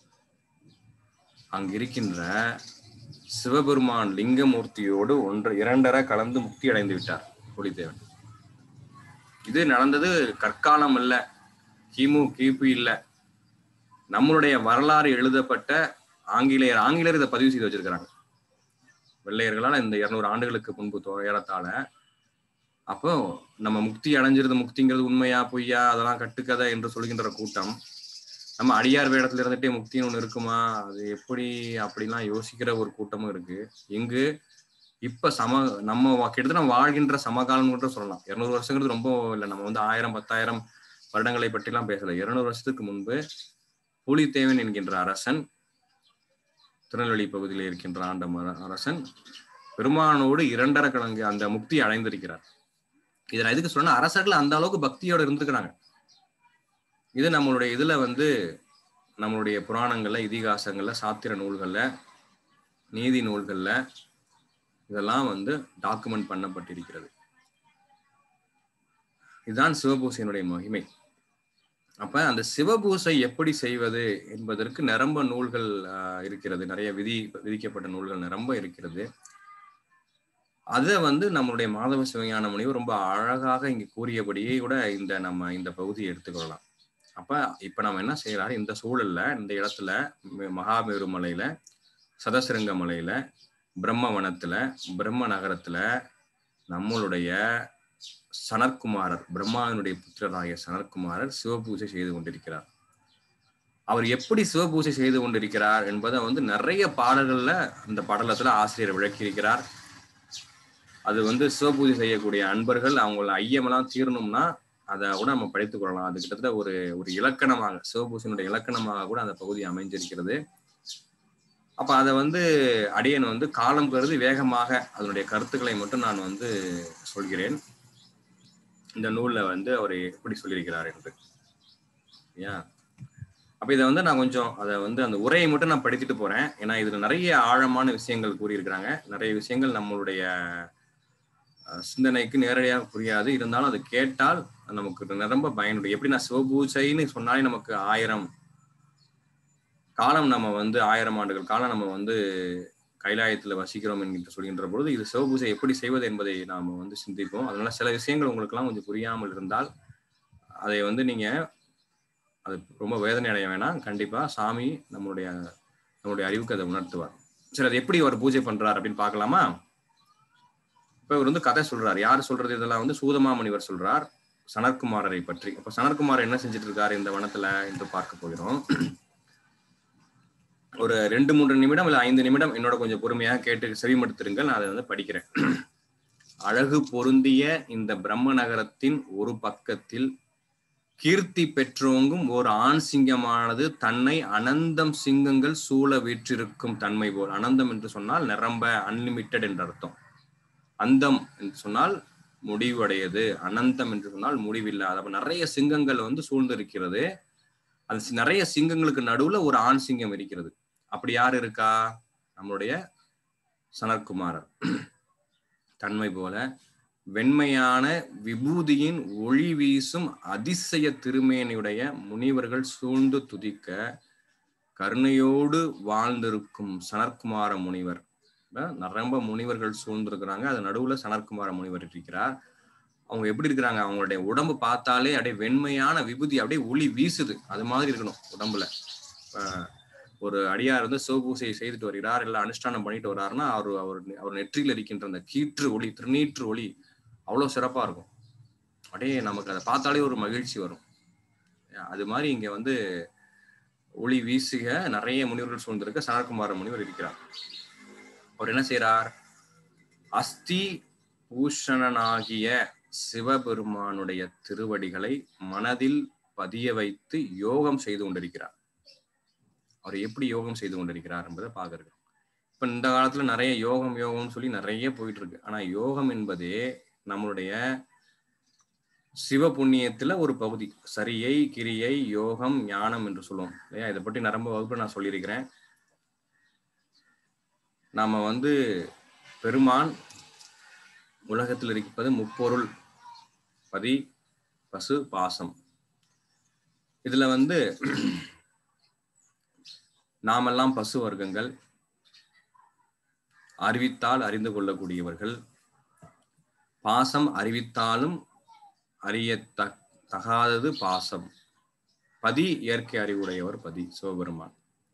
அங்க இருக்கின்ற சிவபெருமான் லிங்கமூர்த்தியோடு ஒன்று இரண்டரை கலந்து முக்தி அடைந்து விட்டார் பூலிதேவன் இது நடந்தது கற்காலம் அல்ல கிமு கிபி இல்ல நம்மளுடைய வரலாறு எழுதப்பட்ட ஆங்கிலேயர் ஆங்கிலேயர் இதை பதிவு செய்து வச்சிருக்கிறாங்க வெள்ளையர்களால் இந்த இருநூறு ஆண்டுகளுக்கு முன்பு தோ- ஏறத்தாழ அப்போ நம்ம முக்தி அடைஞ்சிருது முக்திங்கிறது உண்மையா பொய்யா அதெல்லாம் கட்டுக்கதை என்று சொல்கின்ற கூட்டம் நம்ம அடியார் வேடத்துல இருந்துட்டே முக்தின்னு ஒண்ணு இருக்குமா அது எப்படி அப்படிலாம் யோசிக்கிற ஒரு கூட்டமும் இருக்கு இங்கு இப்ப சம நம்ம வா- கிட்டத்தட்ட நம்ம வாழ்கின்ற சமகாலம் கூட சொல்லலாம் இருநூறு வருஷங்கிறது ரொம்ப இல்லை நம்ம வந்து ஆயிரம் பத்தாயிரம் வருடங்களை பற்றிலாம் பேசல இருநூறு வருஷத்துக்கு முன்பு பூலித்தேவன் என்கின்ற அரசன் திருநெல்வேலி பகுதியில் இருக்கின்ற ஆண்ட மர- அரசன் பெருமானோடு இரண்டரை கலங்கு அந்த முக்தி அடைந்திருக்கிறார் இதை நான் எதுக்கு சொன்னா அரசர்கள் அந்த அளவுக்கு பக்தியோட இருந்திருக்கிறாங்க இது நம்மளுடைய இதுல வந்து நம்மளுடைய புராணங்கள்ல இதிகாசங்கள்ல சாத்திர நூல்கள்ல நீதி நூல்கள்ல இதெல்லாம் வந்து டாக்குமெண்ட் பண்ணப்பட்டிருக்கிறது இதுதான் சிவபூசையினுடைய மகிமை அப்ப அந்த சிவபூசை எப்படி செய்வது என்பதற்கு நிரம்ப நூல்கள் ஆஹ், இருக்கிறது நிறைய விதி விதிக்கப்பட்ட நூல்கள் நிரம்ப இருக்கிறது அதை வந்து நம்மளுடைய மாதவ சிவஞான முனிவர் ரொம்ப அழகாக இங்க கூறியபடியே கூட இந்த நம்ம இந்த பகுதியை எடுத்துக்கொள்ளலாம் அப்ப இப்ப நம்ம என்ன செய்யறாரு இந்த சூழல்ல இந்த இடத்துல ம- மகாமேரு மலையில சதசிரங்க மலையில பிரம்மவனத்துல பிரம்ம நகரத்துல நம்மளுடைய சனற்குமாரர் பிரம்மாவினுடைய புத்திரராகிய சனற்குமாரர் சிவபூஜை செய்து கொண்டிருக்கிறார் அவர் எப்படி சிவபூஜை செய்து கொண்டிருக்கிறார் என்பதை வந்து நிறைய பாடல்கள்ல இந்த படலத்துல ஆசிரியர் விளக்கியிருக்கிறார் அது வந்து சிவபூஜை செய்யக்கூடிய அன்பர்கள் அவங்கள ஐயமெல்லாம் தீரணும்னா அதை கூட நம்ம படித்துக் கொள்ளலாம் அது கிட்டத்தட்ட ஒரு ஒரு இலக்கணமாக சிவபூசனுடைய இலக்கணமாக கூட அந்த பகுதி அமைஞ்சிருக்கிறது அப்ப அதை வந்து அடியன் வந்து காலம் கருதி வேகமாக அதனுடைய கருத்துக்களை மட்டும் நான் வந்து சொல்கிறேன் இந்த நூல்ல வந்து அவர் எப்படி சொல்லியிருக்கிறார் என்று சரியா அப்ப இதை வந்து நான் கொஞ்சம் அதை வந்து அந்த உரையை மட்டும் நான் படித்துட்டு போறேன் ஏன்னா இதுல நிறைய ஆழமான விஷயங்கள் கூறியிருக்கிறாங்க நிறைய விஷயங்கள் நம்மளுடைய அஹ், சிந்தனைக்கு நேரடியாக புரியாது இருந்தாலும் அதை கேட்டால் நமக்கு நிரம்ப பயனுடைய எப்படி நான் சிவபூஜைன்னு சொன்னாலே நமக்கு ஆயிரம் காலம் நம்ம வந்து ஆயிரம் ஆண்டுகள் காலம் நம்ம வந்து கைலாயத்துல வசிக்கிறோம் என்கின்ற சொல்கின்ற பொழுது இது சிவபூஜை எப்படி செய்வது என்பதை நாம வந்து சிந்திப்போம் அதனால சில விஷயங்கள் உங்களுக்கெல்லாம் கொஞ்சம் புரியாமல் இருந்தால் அதை வந்து நீங்க அது ரொம்ப வேதனை அடைய வேணாம் கண்டிப்பா சாமி நம்மளுடைய நம்மளுடைய அறிவுக்கு அதை உணர்த்துவார் சரி அது எப்படி அவர் பூஜை பண்றார் அப்படின்னு பார்க்கலாமா இப்ப இவர் வந்து கதை சொல்றார் யார் சொல்றது இதெல்லாம் வந்து சூதமாமுனிவர் சொல்றார் சனற்குமாரரை பற்றி அப்ப சனற்குமார் என்ன செஞ்சுட்டு இருக்காரு இந்த வனத்துல என்று பார்க்க போகிறோம் ஒரு ரெண்டு மூன்று நிமிடம் இல்ல ஐந்து நிமிடம் என்னோட கொஞ்சம் பொறுமையாக கேட்டு செவிமடுத்திருங்கள் நான் அதை வந்து படிக்கிறேன் அழகு பொருந்திய இந்த பிரம்ம நகரத்தின் ஒரு பக்கத்தில் கீர்த்தி பெற்றோங்கும் ஒரு ஆண் சிங்கமானது தன்னை அனந்தம் சிங்கங்கள் சூழ வீற்றிருக்கும் தன்மை போல் அனந்தம் என்று சொன்னால் நிரம்ப அன்லிமிட்டெட் என்ற அர்த்தம் அந்தம் என்று சொன்னால் முடிவடையது அனந்தம் என்று சொன்னால் முடிவில்லாத அப்ப நிறைய சிங்கங்கள் வந்து சூழ்ந்து இருக்கிறது அது சி- நிறைய சிங்கங்களுக்கு நடுவுல ஒரு ஆண் சிங்கம் இருக்கிறது அப்படி யார் இருக்கா நம்மளுடைய சனற்குமாரர் தன்மை போல வெண்மையான விபூதியின் ஒளி வீசும் அதிசய திருமேனியுடைய முனிவர்கள் சூழ்ந்து துதிக்க கருணையோடு வாழ்ந்திருக்கும் சனற்குமார முனிவர் இப்ப ரொம்ப முனிவர்கள் சூழ்ந்திருக்கிறாங்க அது நடுவுல சனற்குமார முனிவர் இருக்கிறார் அவங்க எப்படி இருக்கிறாங்க அவங்களுடைய உடம்பு பார்த்தாலே அப்படியே வெண்மையான விபூதி அப்படியே ஒளி வீசுது அது மாதிரி இருக்கணும் உடம்புல இப்ப ஒரு அடியார் வந்து சிவபூசையை செய்துட்டு வருகிறார் இல்ல அனுஷ்டானம் பண்ணிட்டு வர்றாருன்னா அவர் அவர் அவர் நெற்றியில் இருக்கின்ற அந்த கீற்று ஒளி திருநீற்று ஒளி அவ்வளவு சிறப்பா இருக்கும் அப்படியே நமக்கு அதை பார்த்தாலே ஒரு மகிழ்ச்சி வரும் அது மாதிரி இங்க வந்து ஒளி வீசுக நிறைய முனிவர்கள் சூழ்ந்திருக்க சனற்குமார முனிவர் இருக்கிறார் அவர் என்ன செய்யறார் அஸ்தி பூஷணனாகிய சிவபெருமானுடைய திருவடிகளை மனதில் பதிய வைத்து யோகம் செய்து கொண்டிருக்கிறார் அவர் எப்படி யோகம் செய்து கொண்டிருக்கிறார் என்பதை பார்க்கறது இப்ப இந்த காலத்துல நிறைய யோகம் யோகம்னு சொல்லி நிறைய போயிட்டு இருக்கு ஆனா யோகம் என்பதே நம்மளுடைய சிவ புண்ணியத்துல ஒரு பகுதி சரியை கிரியை யோகம் ஞானம் என்று சொல்லுவோம் இல்லையா இதை பற்றி நரம்பு வகுப்பு நான் சொல்லியிருக்கிறேன் நாம வந்து பெருமான் உலகத்தில் இருப்பது முப்பொருள் பதி பசு பாசம் இதுல வந்து நாமெல்லாம் பசு வர்க்கங்கள் அறிவித்தால் அறிந்து கொள்ளக்கூடியவர்கள் பாசம் அறிவித்தாலும் அறிய தகாதது பாசம் பதி இயற்கை அறிவுடையவர் பதி சிவபெருமான்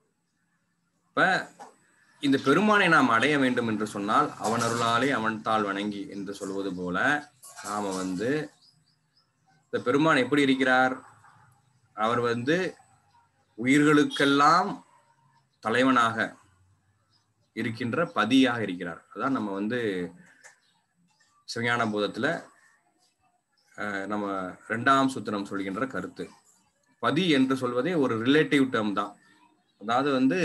இப்ப இந்த பெருமானை நாம் அடைய வேண்டும் என்று சொன்னால் அவன் அருளாலே அவன் தாள் வணங்கி என்று சொல்வது போல நாம வந்து இந்த பெருமான் எப்படி இருக்கிறார் அவர் வந்து உயிர்களுக்கெல்லாம் தலைவனாக இருக்கின்ற பதியாக இருக்கிறார் அதான் நம்ம வந்து சிவஞான போதத்துல நம்ம ரெண்டாம் சூத்திரம் சொல்கின்ற கருத்து பதி என்று சொல்வதே ஒரு ரிலேட்டிவ் டேர்ம் தான் அதாவது வந்து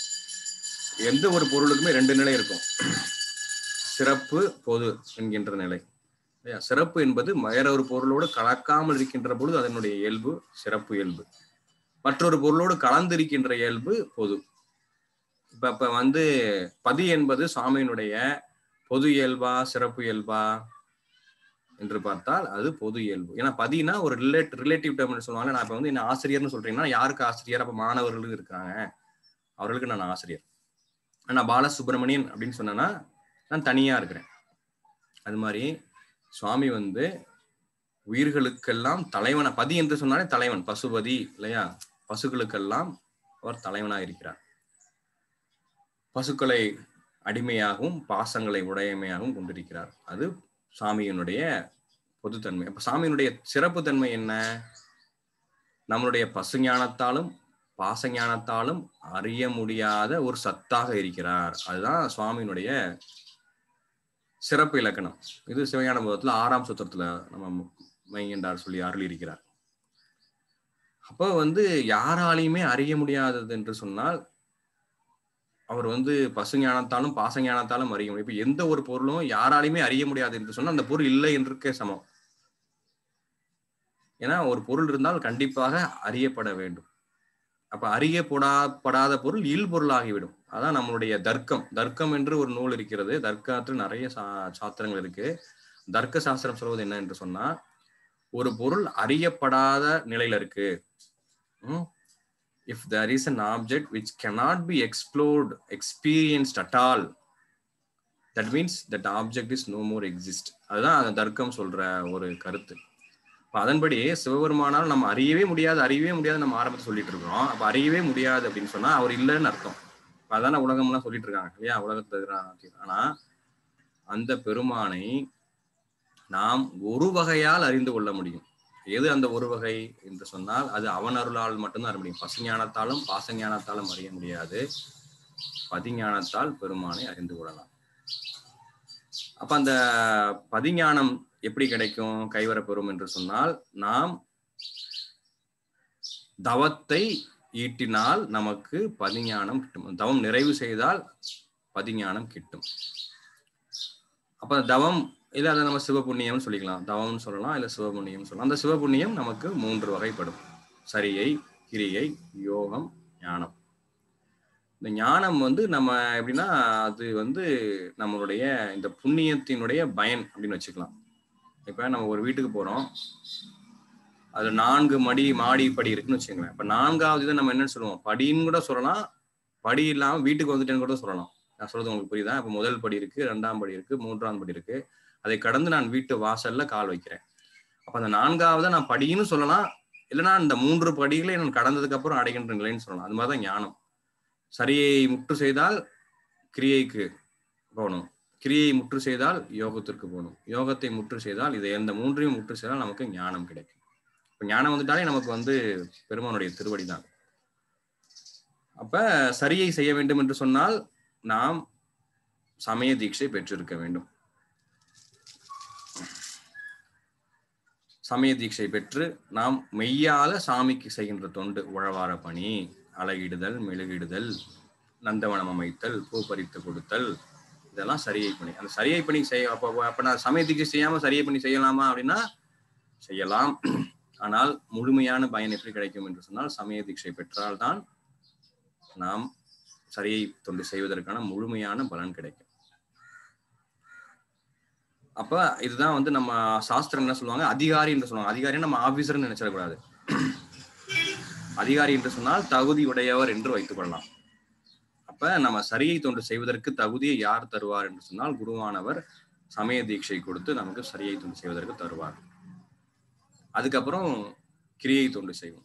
எந்த ஒரு பொருளுக்குமே ரெண்டு நிலை இருக்கும் சிறப்பு பொது என்கின்ற நிலை சிறப்பு என்பது வேற ஒரு பொருளோடு கலக்காமல் இருக்கின்ற பொழுது அதனுடைய இயல்பு சிறப்பு இயல்பு மற்றொரு பொருளோடு கலந்திருக்கின்ற இயல்பு பொது இப்ப இப்ப வந்து பதி என்பது சுவாமியினுடைய பொது இயல்பா சிறப்பு இயல்பா என்று பார்த்தால் அது பொது இயல்பு ஏன்னா பதினா ஒரு ரிலேட் ரிலேட்டிவ் டேர்ம்னு சொல்லுவாங்க நான் இப்ப வந்து என்ன ஆசிரியர்னு சொல்றீங்கன்னா யாருக்கு ஆசிரியர் அப்ப மாணவர்களுக்கு இருக்காங்க அவர்களுக்கு நான் ஆசிரியர் நான் பாலசுப்ரமணியன் அப்படின்னு சொன்னேன்னா நான் தனியா இருக்கிறேன் அது மாதிரி சுவாமி வந்து உயிர்களுக்கெல்லாம் தலைவன பதி என்று சொன்னாலே தலைவன் பசுபதி இல்லையா பசுக்களுக்கெல்லாம் அவர் தலைவனாக இருக்கிறார் பசுக்களை அடிமையாகவும் பாசங்களை உடையமையாகவும் கொண்டிருக்கிறார் அது சாமியினுடைய பொதுத்தன்மை அப்ப சாமியினுடைய சிறப்பு தன்மை என்ன நம்மளுடைய பசு ஞானத்தாலும் பாச ஞானத்தாலும் அறிய முடியாத ஒரு சத்தாக இருக்கிறார் அதுதான் சுவாமியினுடைய சிறப்பு இலக்கணம் இது சிவஞான போதத்துல ஆறாம் சுத்திரத்துல நம்ம மையண்டார் சொல்லி அருள் இருக்கிறார் அப்போ வந்து யாராலையுமே அறிய முடியாதது என்று சொன்னால் அவர் வந்து பசு ஞானத்தாலும் பாச ஞானத்தாலும் அறிய முடியும் இப்ப எந்த ஒரு பொருளும் யாராலையுமே அறிய முடியாது என்று சொன்னால் அந்த பொருள் இல்லை என்றுக்கே சமம் ஏன்னா ஒரு பொருள் இருந்தால் கண்டிப்பாக அறியப்பட வேண்டும் அப்ப அறியப்படாப்படாத பொருள் இல் பொருளாகிவிடும் அதான் நம்மளுடைய தர்க்கம் தர்க்கம் என்று ஒரு நூல் இருக்கிறது தர்க்கத்தில் நிறைய சா சாஸ்திரங்கள் இருக்கு தர்க்க சாஸ்திரம் சொல்வது என்ன என்று சொன்னா ஒரு பொருள் அறியப்படாத நிலையில இருக்கு if there is an object which cannot be explored experienced at all that means that object is no more exist அதுதான் அந்த தர்க்கம் சொல்ற ஒரு கருத்து இப்ப அதன்படி சிவபெருமானால் நம்ம அறியவே முடியாது அறியவே முடியாது நம்ம ஆரம்பத்தை சொல்லிட்டு இருக்கிறோம் அப்ப அறியவே முடியாது அப்படின்னு சொன்னா அவர் இல்லைன்னு அர்த்தம் இப்ப அதான உலகம்லாம் சொல்லிட்டு இருக்காங்க இல்லையா உலகத்துல ஆனா அந்த பெருமானை நாம் ஒரு வகையால் அறிந்து கொள்ள முடியும் எது அந்த ஒரு வகை என்று சொன்னால் அது அவன் அருளால் மட்டும்தான் அறிய முடியும் பசுஞானத்தாலும் பாசஞானத்தாலும் அறிய முடியாது பதிஞானத்தால் பெருமானை அறிந்து கொள்ளலாம் அப்ப அந்த பதிஞானம் எப்படி கிடைக்கும் கைவரப்பெறும் என்று சொன்னால் நாம் தவத்தை ஈட்டினால் நமக்கு பதிஞானம் கிட்டும் தவம் நிறைவு செய்தால் பதிஞானம் கிட்டும் அப்ப தவம் இல்ல அதை நம்ம சிவபுண்ணியம்னு சொல்லிக்கலாம் தவம்னு சொல்லலாம் இல்ல சிவபுண்ணியம் சொல்லலாம் அந்த சிவபுண்ணியம் நமக்கு மூன்று வகைப்படும் சரியை கிரியை யோகம் ஞானம் இந்த ஞானம் வந்து நம்ம எப்படின்னா அது வந்து நம்மளுடைய இந்த புண்ணியத்தினுடைய பயன் அப்படின்னு வச்சுக்கலாம் இப்ப நம்ம ஒரு வீட்டுக்கு போறோம் அது நான்கு மடி மாடி படி இருக்குன்னு வச்சுக்கோங்களேன் இப்ப நான்காவது இதை நம்ம என்னன்னு சொல்லுவோம் படின்னு கூட சொல்லலாம் படி இல்லாம வீட்டுக்கு வந்துட்டேன்னு கூட சொல்லலாம் நான் சொல்றது உங்களுக்கு புரியுதா இப்ப முதல் படி இருக்கு ரெண்டாம் படி இருக்கு மூன்றாம் படி இருக்கு அதை கடந்து நான் வீட்டு வாசல்ல கால் வைக்கிறேன் அப்ப அந்த நான்காவது நான் படின்னு சொல்லலாம் இல்லைன்னா இந்த மூன்று படிகளை நான் கடந்ததுக்கு அப்புறம் அடைகின்ற நிலைன்னு சொல்லலாம் அது மாதிரிதான் ஞானம் சரியை முற்று செய்தால் கிரியைக்கு போகணும் கிரியை முற்று செய்தால் யோகத்திற்கு போகணும் யோகத்தை முற்று செய்தால் இதை எந்த மூன்றையும் முற்று செய்தால் நமக்கு ஞானம் கிடைக்கும் இப்ப ஞானம் வந்துட்டாலே நமக்கு வந்து பெருமானுடைய திருவடி தான் அப்ப சரியை செய்ய வேண்டும் என்று சொன்னால் நாம் சமய தீட்சை பெற்றிருக்க வேண்டும் சமய தீட்சை பெற்று நாம் மெய்யால சாமிக்கு செய்கின்ற தொண்டு உழவார பணி அலகிடுதல் மெழுகிடுதல் நந்தவனம் அமைத்தல் பூ பறித்து கொடுத்தல் இதெல்லாம் சரியை பணி அந்த சரியை பணி செய்ய அப்போ அப்ப நான் சமய தீட்சை செய்யாம சரியை பணி செய்யலாமா அப்படின்னா செய்யலாம் ஆனால் முழுமையான பயன் எப்படி கிடைக்கும் என்று சொன்னால் சமய தீட்சை பெற்றால்தான் நாம் சரியை தொண்டு செய்வதற்கான முழுமையான பலன் கிடைக்கும் அப்ப இதுதான் வந்து நம்ம சாஸ்திரம் என்ன சொல்லுவாங்க அதிகாரி என்று சொல்லுவாங்க அதிகாரி நம்ம ஆபீசர்னு நினைச்சிடக்கூடாது அதிகாரி என்று சொன்னால் தகுதி உடையவர் என்று வைத்துக் கொள்ளலாம் அப்ப நம்ம சரியை தொண்டு செய்வதற்கு தகுதியை யார் தருவார் என்று சொன்னால் குருவானவர் சமய தீட்சை கொடுத்து நமக்கு சரியை தொண்டு செய்வதற்கு தருவார் அதுக்கப்புறம் கிரியை தொண்டு செய்வோம்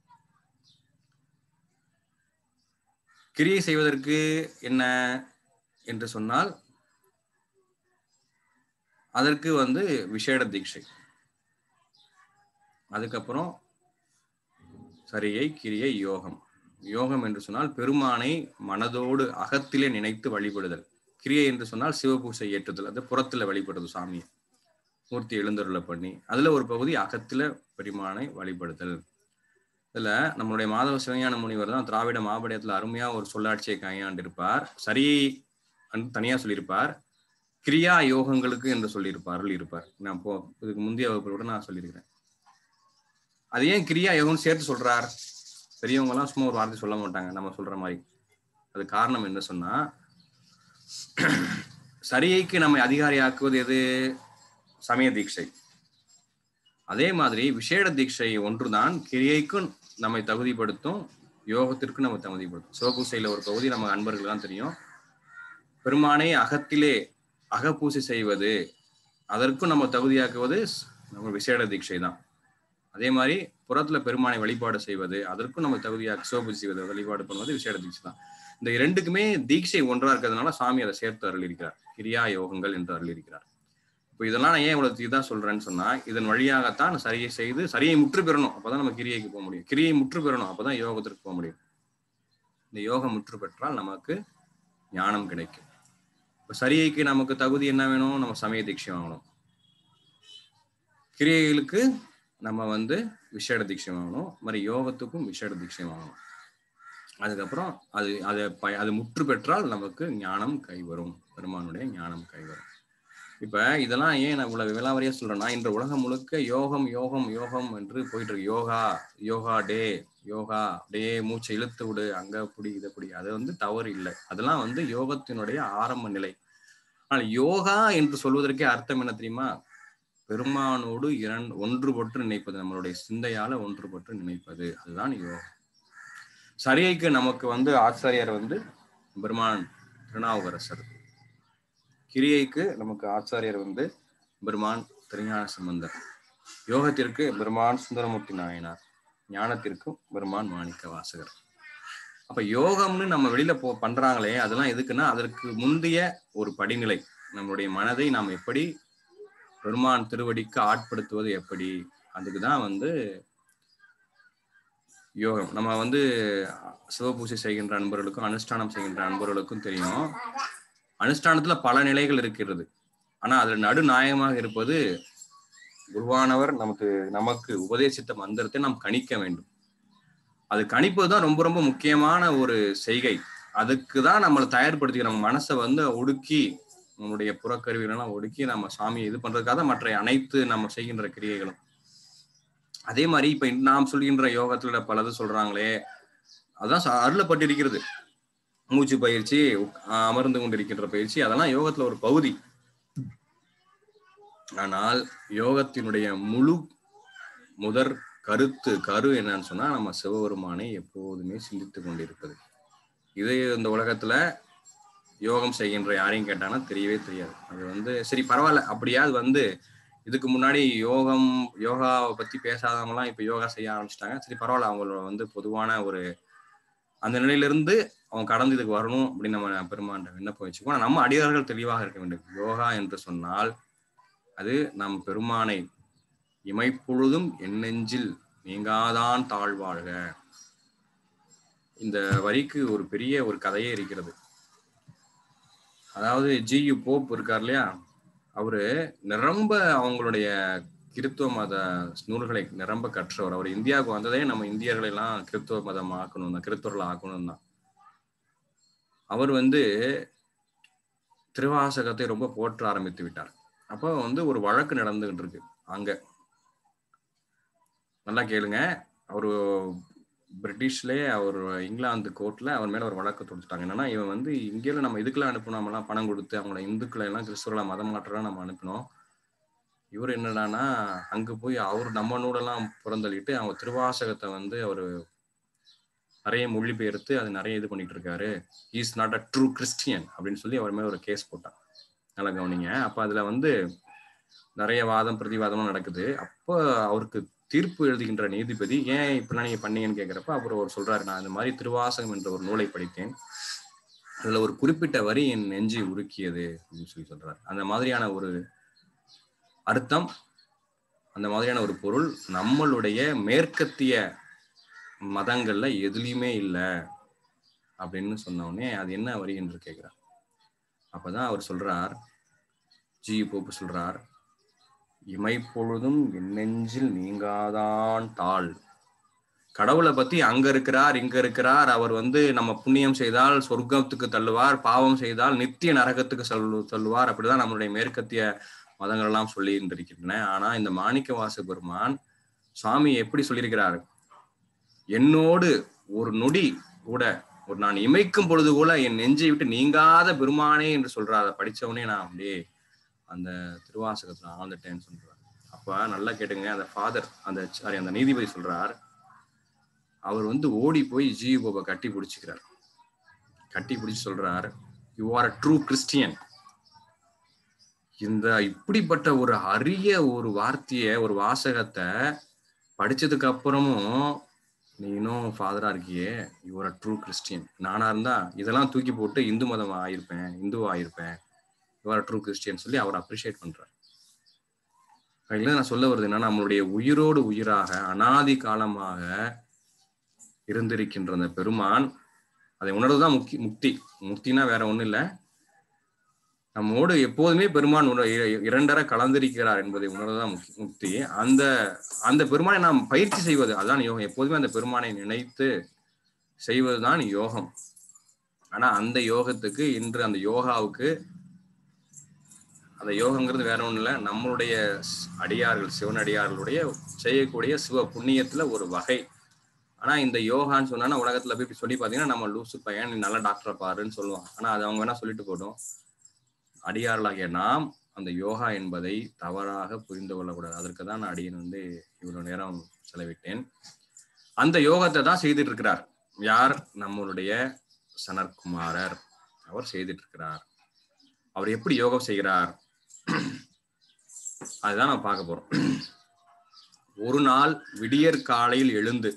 கிரியை செய்வதற்கு என்ன என்று சொன்னால் அதற்கு வந்து விசேட தீட்சை அதுக்கப்புறம் சரியை கிரியை யோகம் யோகம் என்று சொன்னால் பெருமானை மனதோடு அகத்திலே நினைத்து வழிபடுதல் கிரியை என்று சொன்னால் சிவபூசை ஏற்றுதல் அது புறத்துல வழிபடுறது சாமியை மூர்த்தி எழுந்தருளை பண்ணி அதுல ஒரு பகுதி அகத்துல பெருமானை வழிபடுதல் இதுல நம்மளுடைய மாதவ சிவஞான முனிவர் தான் திராவிட மாபடியத்துல அருமையா ஒரு சொல்லாட்சியை கையாண்டிருப்பார் சரியை தனியா சொல்லியிருப்பார் கிரியா யோகங்களுக்கு என்று சொல்லியிருப்பார்கள் இருப்பார் நான் போ இதுக்கு முந்தைய வகுப்பில் நான் சொல்லியிருக்கிறேன் அது ஏன் கிரியா யோகம் சேர்த்து சொல்றார் பெரியவங்க எல்லாம் சும்மா ஒரு வார்த்தை சொல்ல மாட்டாங்க நம்ம சொல்ற மாதிரி அது காரணம் என்ன சொன்னா சரியைக்கு நம்மை அதிகாரியாக்குவது எது சமய தீட்சை அதே மாதிரி விசேட தீட்சை ஒன்றுதான் கிரியைக்கும் நம்மை தகுதிப்படுத்தும் யோகத்திற்கும் நம்ம தகுதிப்படுத்தும் சிவபூசையில ஒரு பகுதி நம்ம அன்பர்களுக்கு தான் தெரியும் பெருமானை அகத்திலே அகப்பூசை செய்வது அதற்கும் நம்ம தகுதியாக்குவது நம்ம விசேட தீட்சை தான் அதே மாதிரி புறத்துல பெருமானை வழிபாடு செய்வது அதற்கும் நம்ம தகுதியாக சிவபூஜை செய்வது வழிபாடு பண்ணுவது விசேட தீட்சை தான் இந்த இரண்டுக்குமே தீட்சை ஒன்றா இருக்கிறதுனால சாமி அதை சேர்த்து அருள் இருக்கிறார் கிரியா யோகங்கள் என்று அருள் இருக்கிறார் இப்போ இதெல்லாம் நான் ஏன் இவ்வளவு இதாக சொல்றேன்னு சொன்னா இதன் வழியாகத்தான் சரியை செய்து சரியை முற்று பெறணும் அப்பதான் நம்ம கிரியைக்கு போக முடியும் கிரியை முற்று பெறணும் அப்பதான் யோகத்திற்கு போக முடியும் இந்த யோகம் முற்று பெற்றால் நமக்கு ஞானம் கிடைக்கும் இப்போ சரியைக்கு நமக்கு தகுதி என்ன வேணும் நம்ம சமய தீட்சை வாங்கணும் கிரியைகளுக்கு நம்ம வந்து விசேட தீட்சை வாங்கணும் மாதிரி யோகத்துக்கும் விசேட தீட்சை வாங்கணும் அதுக்கப்புறம் அது அதை ப அது முற்று பெற்றால் நமக்கு ஞானம் கைவரும் பெருமானுடைய ஞானம் கைவரும் இப்ப இதெல்லாம் ஏன் நான் இவ்வளவு விலாவரியா சொல்றேன்னா இன்று உலகம் முழுக்க யோகம் யோகம் யோகம் என்று போயிட்டு இருக்கு யோகா யோகா டே யோகா டே மூச்சை இழுத்து விடு அங்க புடி இதை புடி அது வந்து தவறு இல்லை அதெல்லாம் வந்து யோகத்தினுடைய ஆரம்ப நிலை ஆனால் யோகா என்று சொல்வதற்கே அர்த்தம் என்ன தெரியுமா பெருமானோடு இரண்டு ஒன்றுபட்டு நினைப்பது நம்மளுடைய சிந்தையால ஒன்றுபட்டு நினைப்பது அதுதான் யோகம் சரியைக்கு நமக்கு வந்து ஆச்சாரியர் வந்து பெருமான் திருநாவுக்கரசர் கிரியைக்கு நமக்கு ஆச்சாரியர் வந்து பெருமான் திருஞான சம்பந்தர் யோகத்திற்கு பெருமான் சுந்தரமூர்த்தி நாயனார் ஞானத்திற்கும் பெருமான் மாணிக்க வாசகர் அப்ப யோகம்னு நம்ம வெளியில போ பண்றாங்களே அதெல்லாம் எதுக்குன்னா அதற்கு முந்தைய ஒரு படிநிலை நம்மளுடைய மனதை நாம் எப்படி பெருமான் திருவடிக்கு ஆட்படுத்துவது எப்படி அதுக்குதான் வந்து யோகம் நம்ம வந்து சிவபூசை செய்கின்ற அன்பர்களுக்கும் அனுஷ்டானம் செய்கின்ற அன்பர்களுக்கும் தெரியும் அனுஷ்டானத்துல பல நிலைகள் இருக்கிறது ஆனா அதுல நடுநாயகமாக இருப்பது குருவானவர் நமக்கு நமக்கு உபதேசித்த மந்திரத்தை நாம் கணிக்க வேண்டும் அது கணிப்பது தான் ரொம்ப ரொம்ப முக்கியமான ஒரு செய்கை அதுக்கு தான் நம்மளை தயார்படுத்தி நம்ம மனசை வந்து ஒடுக்கி நம்மளுடைய புறக்கருவிகளெல்லாம் ஒடுக்கி நம்ம சாமியை இது பண்றதுக்காக மற்ற அனைத்து நம்ம செய்கின்ற கிரியைகளும் அதே மாதிரி இப்ப நாம் சொல்கின்ற யோகத்துல பலது சொல்றாங்களே அதான் அருளப்பட்டிருக்கிறது மூச்சு பயிற்சி அமர்ந்து கொண்டிருக்கின்ற பயிற்சி அதெல்லாம் யோகத்துல ஒரு பகுதி ஆனால் யோகத்தினுடைய முழு முதற் கருத்து கரு என்னன்னு சொன்னா நம்ம சிவபெருமானை எப்போதுமே சிந்தித்து கொண்டிருப்பது இது இந்த உலகத்துல யோகம் செய்கின்ற யாரையும் கேட்டானா தெரியவே தெரியாது அது வந்து சரி பரவாயில்ல அப்படியாவது வந்து இதுக்கு முன்னாடி யோகம் யோகாவை பத்தி பேசாதவங்கலாம் இப்ப யோகா செய்ய ஆரம்பிச்சிட்டாங்க சரி பரவாயில்ல அவங்களோட வந்து பொதுவான ஒரு அந்த நிலையிலிருந்து அவங்க கடந்து இதுக்கு வரணும் அப்படின்னு நம்ம பெருமாண்ட விண்ணப்பம் வச்சுக்கோ ஆனா நம்ம அடியார்கள் தெளிவாக இருக்க வேண்டும் யோகா என்று சொன்னால் அது நம் பெருமானை இமைப்பொழுதும் என் நெஞ்சில் நீங்காதான் தாழ்வாழ்க இந்த வரிக்கு ஒரு பெரிய ஒரு கதையே இருக்கிறது அதாவது ஜி யு போப் இருக்கார் இல்லையா அவரு நிரம்ப அவங்களுடைய கிறித்துவ மத நூல்களை நிரம்ப கற்றவர் அவர் இந்தியாவுக்கு வந்ததே நம்ம இந்தியர்களை எல்லாம் கிறித்துவ மதம் ஆக்கணும் தான் கிறித்துவர்கள் ஆக்கணும் தான் அவர் வந்து திருவாசகத்தை ரொம்ப போற்ற ஆரம்பித்து விட்டார் அப்போ வந்து ஒரு வழக்கு நடந்துகிட்டு இருக்கு அங்க நல்லா கேளுங்க அவரு பிரிட்டிஷ்லயே அவர் இங்கிலாந்து கோர்ட்ல அவர் மேல ஒரு வழக்கு தொடுத்துட்டாங்க என்னன்னா இவன் வந்து இங்கேயில நம்ம இதுக்கெல்லாம் அனுப்பணும் நம்மலாம் பணம் கொடுத்து அவங்கள இந்துக்களை எல்லாம் கிறிஸ்துவர்களை மதம் மாற்றலாம் நம்ம அனுப்பினோம் இவர் என்னடானா அங்க போய் அவர் நம்ம நூலெல்லாம் புறந்தள்ளிட்டு அவங்க திருவாசகத்தை வந்து அவர் நிறைய மொழிபெயர்த்து அது நிறைய இது பண்ணிட்டு இருக்காரு is not a true Christian அப்படின்னு சொல்லி அவர் மேல ஒரு கேஸ் போட்டான் நல்லா கவனிங்க அப்ப அதுல வந்து நிறைய வாதம் பிரதிவாதமும் நடக்குது அப்போ அவருக்கு தீர்ப்பு எழுதுகின்ற நீதிபதி ஏன் இப்படிலாம் நீங்க பண்ணீங்கன்னு கேட்கிறப்ப அப்புறம் அவர் சொல்றாரு நான் இந்த மாதிரி திருவாசகம் என்ற ஒரு நூலை படித்தேன் அதுல ஒரு குறிப்பிட்ட வரி என் நெஞ்சை உருக்கியது அப்படின்னு சொல்லி சொல்றாரு அந்த மாதிரியான ஒரு அர்த்தம் அந்த மாதிரியான ஒரு பொருள் நம்மளுடைய மேற்கத்திய மதங்கள்ல எதுலையுமே இல்லை அப்படின்னு சொன்ன உடனே அது என்ன வரி என்று கேட்கிறார் அப்பதான் அவர் சொல்றார் ஜி போப்பு சொல்றார் இமைப்பொழுதும் என் நெஞ்சில் நீங்காதான் தாள் கடவுளை பத்தி அங்க இருக்கிறார் இங்க இருக்கிறார் அவர் வந்து நம்ம புண்ணியம் செய்தால் சொர்க்கத்துக்கு தள்ளுவார் பாவம் செய்தால் நித்திய நரகத்துக்கு செல்லு தள்ளுவார் அப்படிதான் நம்மளுடைய மேற்கத்திய மதங்கள் எல்லாம் சொல்லி இருக்கின்றன ஆனா இந்த மாணிக்க வாச பெருமான் சுவாமி எப்படி சொல்லியிருக்கிறார் என்னோடு ஒரு நொடி கூட ஒரு நான் இமைக்கும் பொழுது கூட என் நெஞ்சை விட்டு நீங்காத பெருமானே என்று சொல்றார் அதை படிச்சவனே நான் அப்படியே அந்த திருவாசகத்துல ஆழ்ந்துட்டேன்னு சொல்றார் அப்ப நல்லா கேட்டுங்க அந்த ஃபாதர் அந்த சாரி அந்த நீதிபதி சொல்றார் அவர் வந்து ஓடி போய் ஜி பாபா கட்டி பிடிச்சிக்கிறார் கட்டி பிடிச்சு சொல்றார் you are a true Christian இந்த இப்படிப்பட்ட ஒரு அரிய ஒரு வார்த்தைய ஒரு வாசகத்தை படிச்சதுக்கு அப்புறமும் நீ இன்னும் ஃபாதரா இருக்கியே யுவர் அ ட்ரூ கிறிஸ்டியன் நானா இருந்தா இதெல்லாம் தூக்கி போட்டு இந்து மதம் ஆயிருப்பேன் இந்துவா ஆயிருப்பேன் யுவர் ட்ரூ கிறிஸ்டியன் சொல்லி அவர் அப்ரிஷியேட் பண்றார் அதில் நான் சொல்ல வருது என்னன்னா நம்மளுடைய உயிரோடு உயிராக அனாதி காலமாக இருந்திருக்கின்ற அந்த பெருமான் அதை உணர்வுதான் முக்கி முக்தி முக்தினா வேற ஒண்ணும் இல்லை நம்மோடு எப்போதுமே பெருமான் உண- இர- இரண்டர கலந்திருக்கிறார் என்பதை உணர்வுதான் முக்கி- முக்தி அந்த அந்த பெருமானை நாம் பயிற்சி செய்வது அதான் யோகம் எப்போதுமே அந்த பெருமானை நினைத்து செய்வதுதான் யோகம் ஆனா அந்த யோகத்துக்கு இன்று அந்த யோகாவுக்கு அந்த யோகங்கிறது வேற ஒண்ணும் இல்ல நம்மளுடைய ஸ்- அடியார்கள் சிவன் அடியார்களுடைய செய்யக்கூடிய சிவ புண்ணியத்துல ஒரு வகை ஆனா இந்த யோகான்னு சொன்னா உலகத்துல போய் இப்படி சொல்லி பாத்தீங்கன்னா நம்ம லூசு பையன் நீ நல்ல டாக்டரை பாருன்னு சொல்லுவான் ஆனா அது அவங்க வேணா சொல்லிட்டு போட்டோம் அடியார்களாகிய நாம் அந்த யோகா என்பதை தவறாக புரிந்து கொள்ளக்கூடாது அதற்கு தான் நான் அடியன் வந்து இவ்வளவு நேரம் செலவிட்டேன் அந்த யோகத்தை தான் செய்துட்டு இருக்கிறார் யார் நம்மளுடைய சனற்குமாரர் அவர் செய்துட்டு இருக்கிறார் அவர் எப்படி யோகம் செய்கிறார் அதுதான் நான் பார்க்க போறோம் ஒரு நாள் விடியற் காலையில் எழுந்து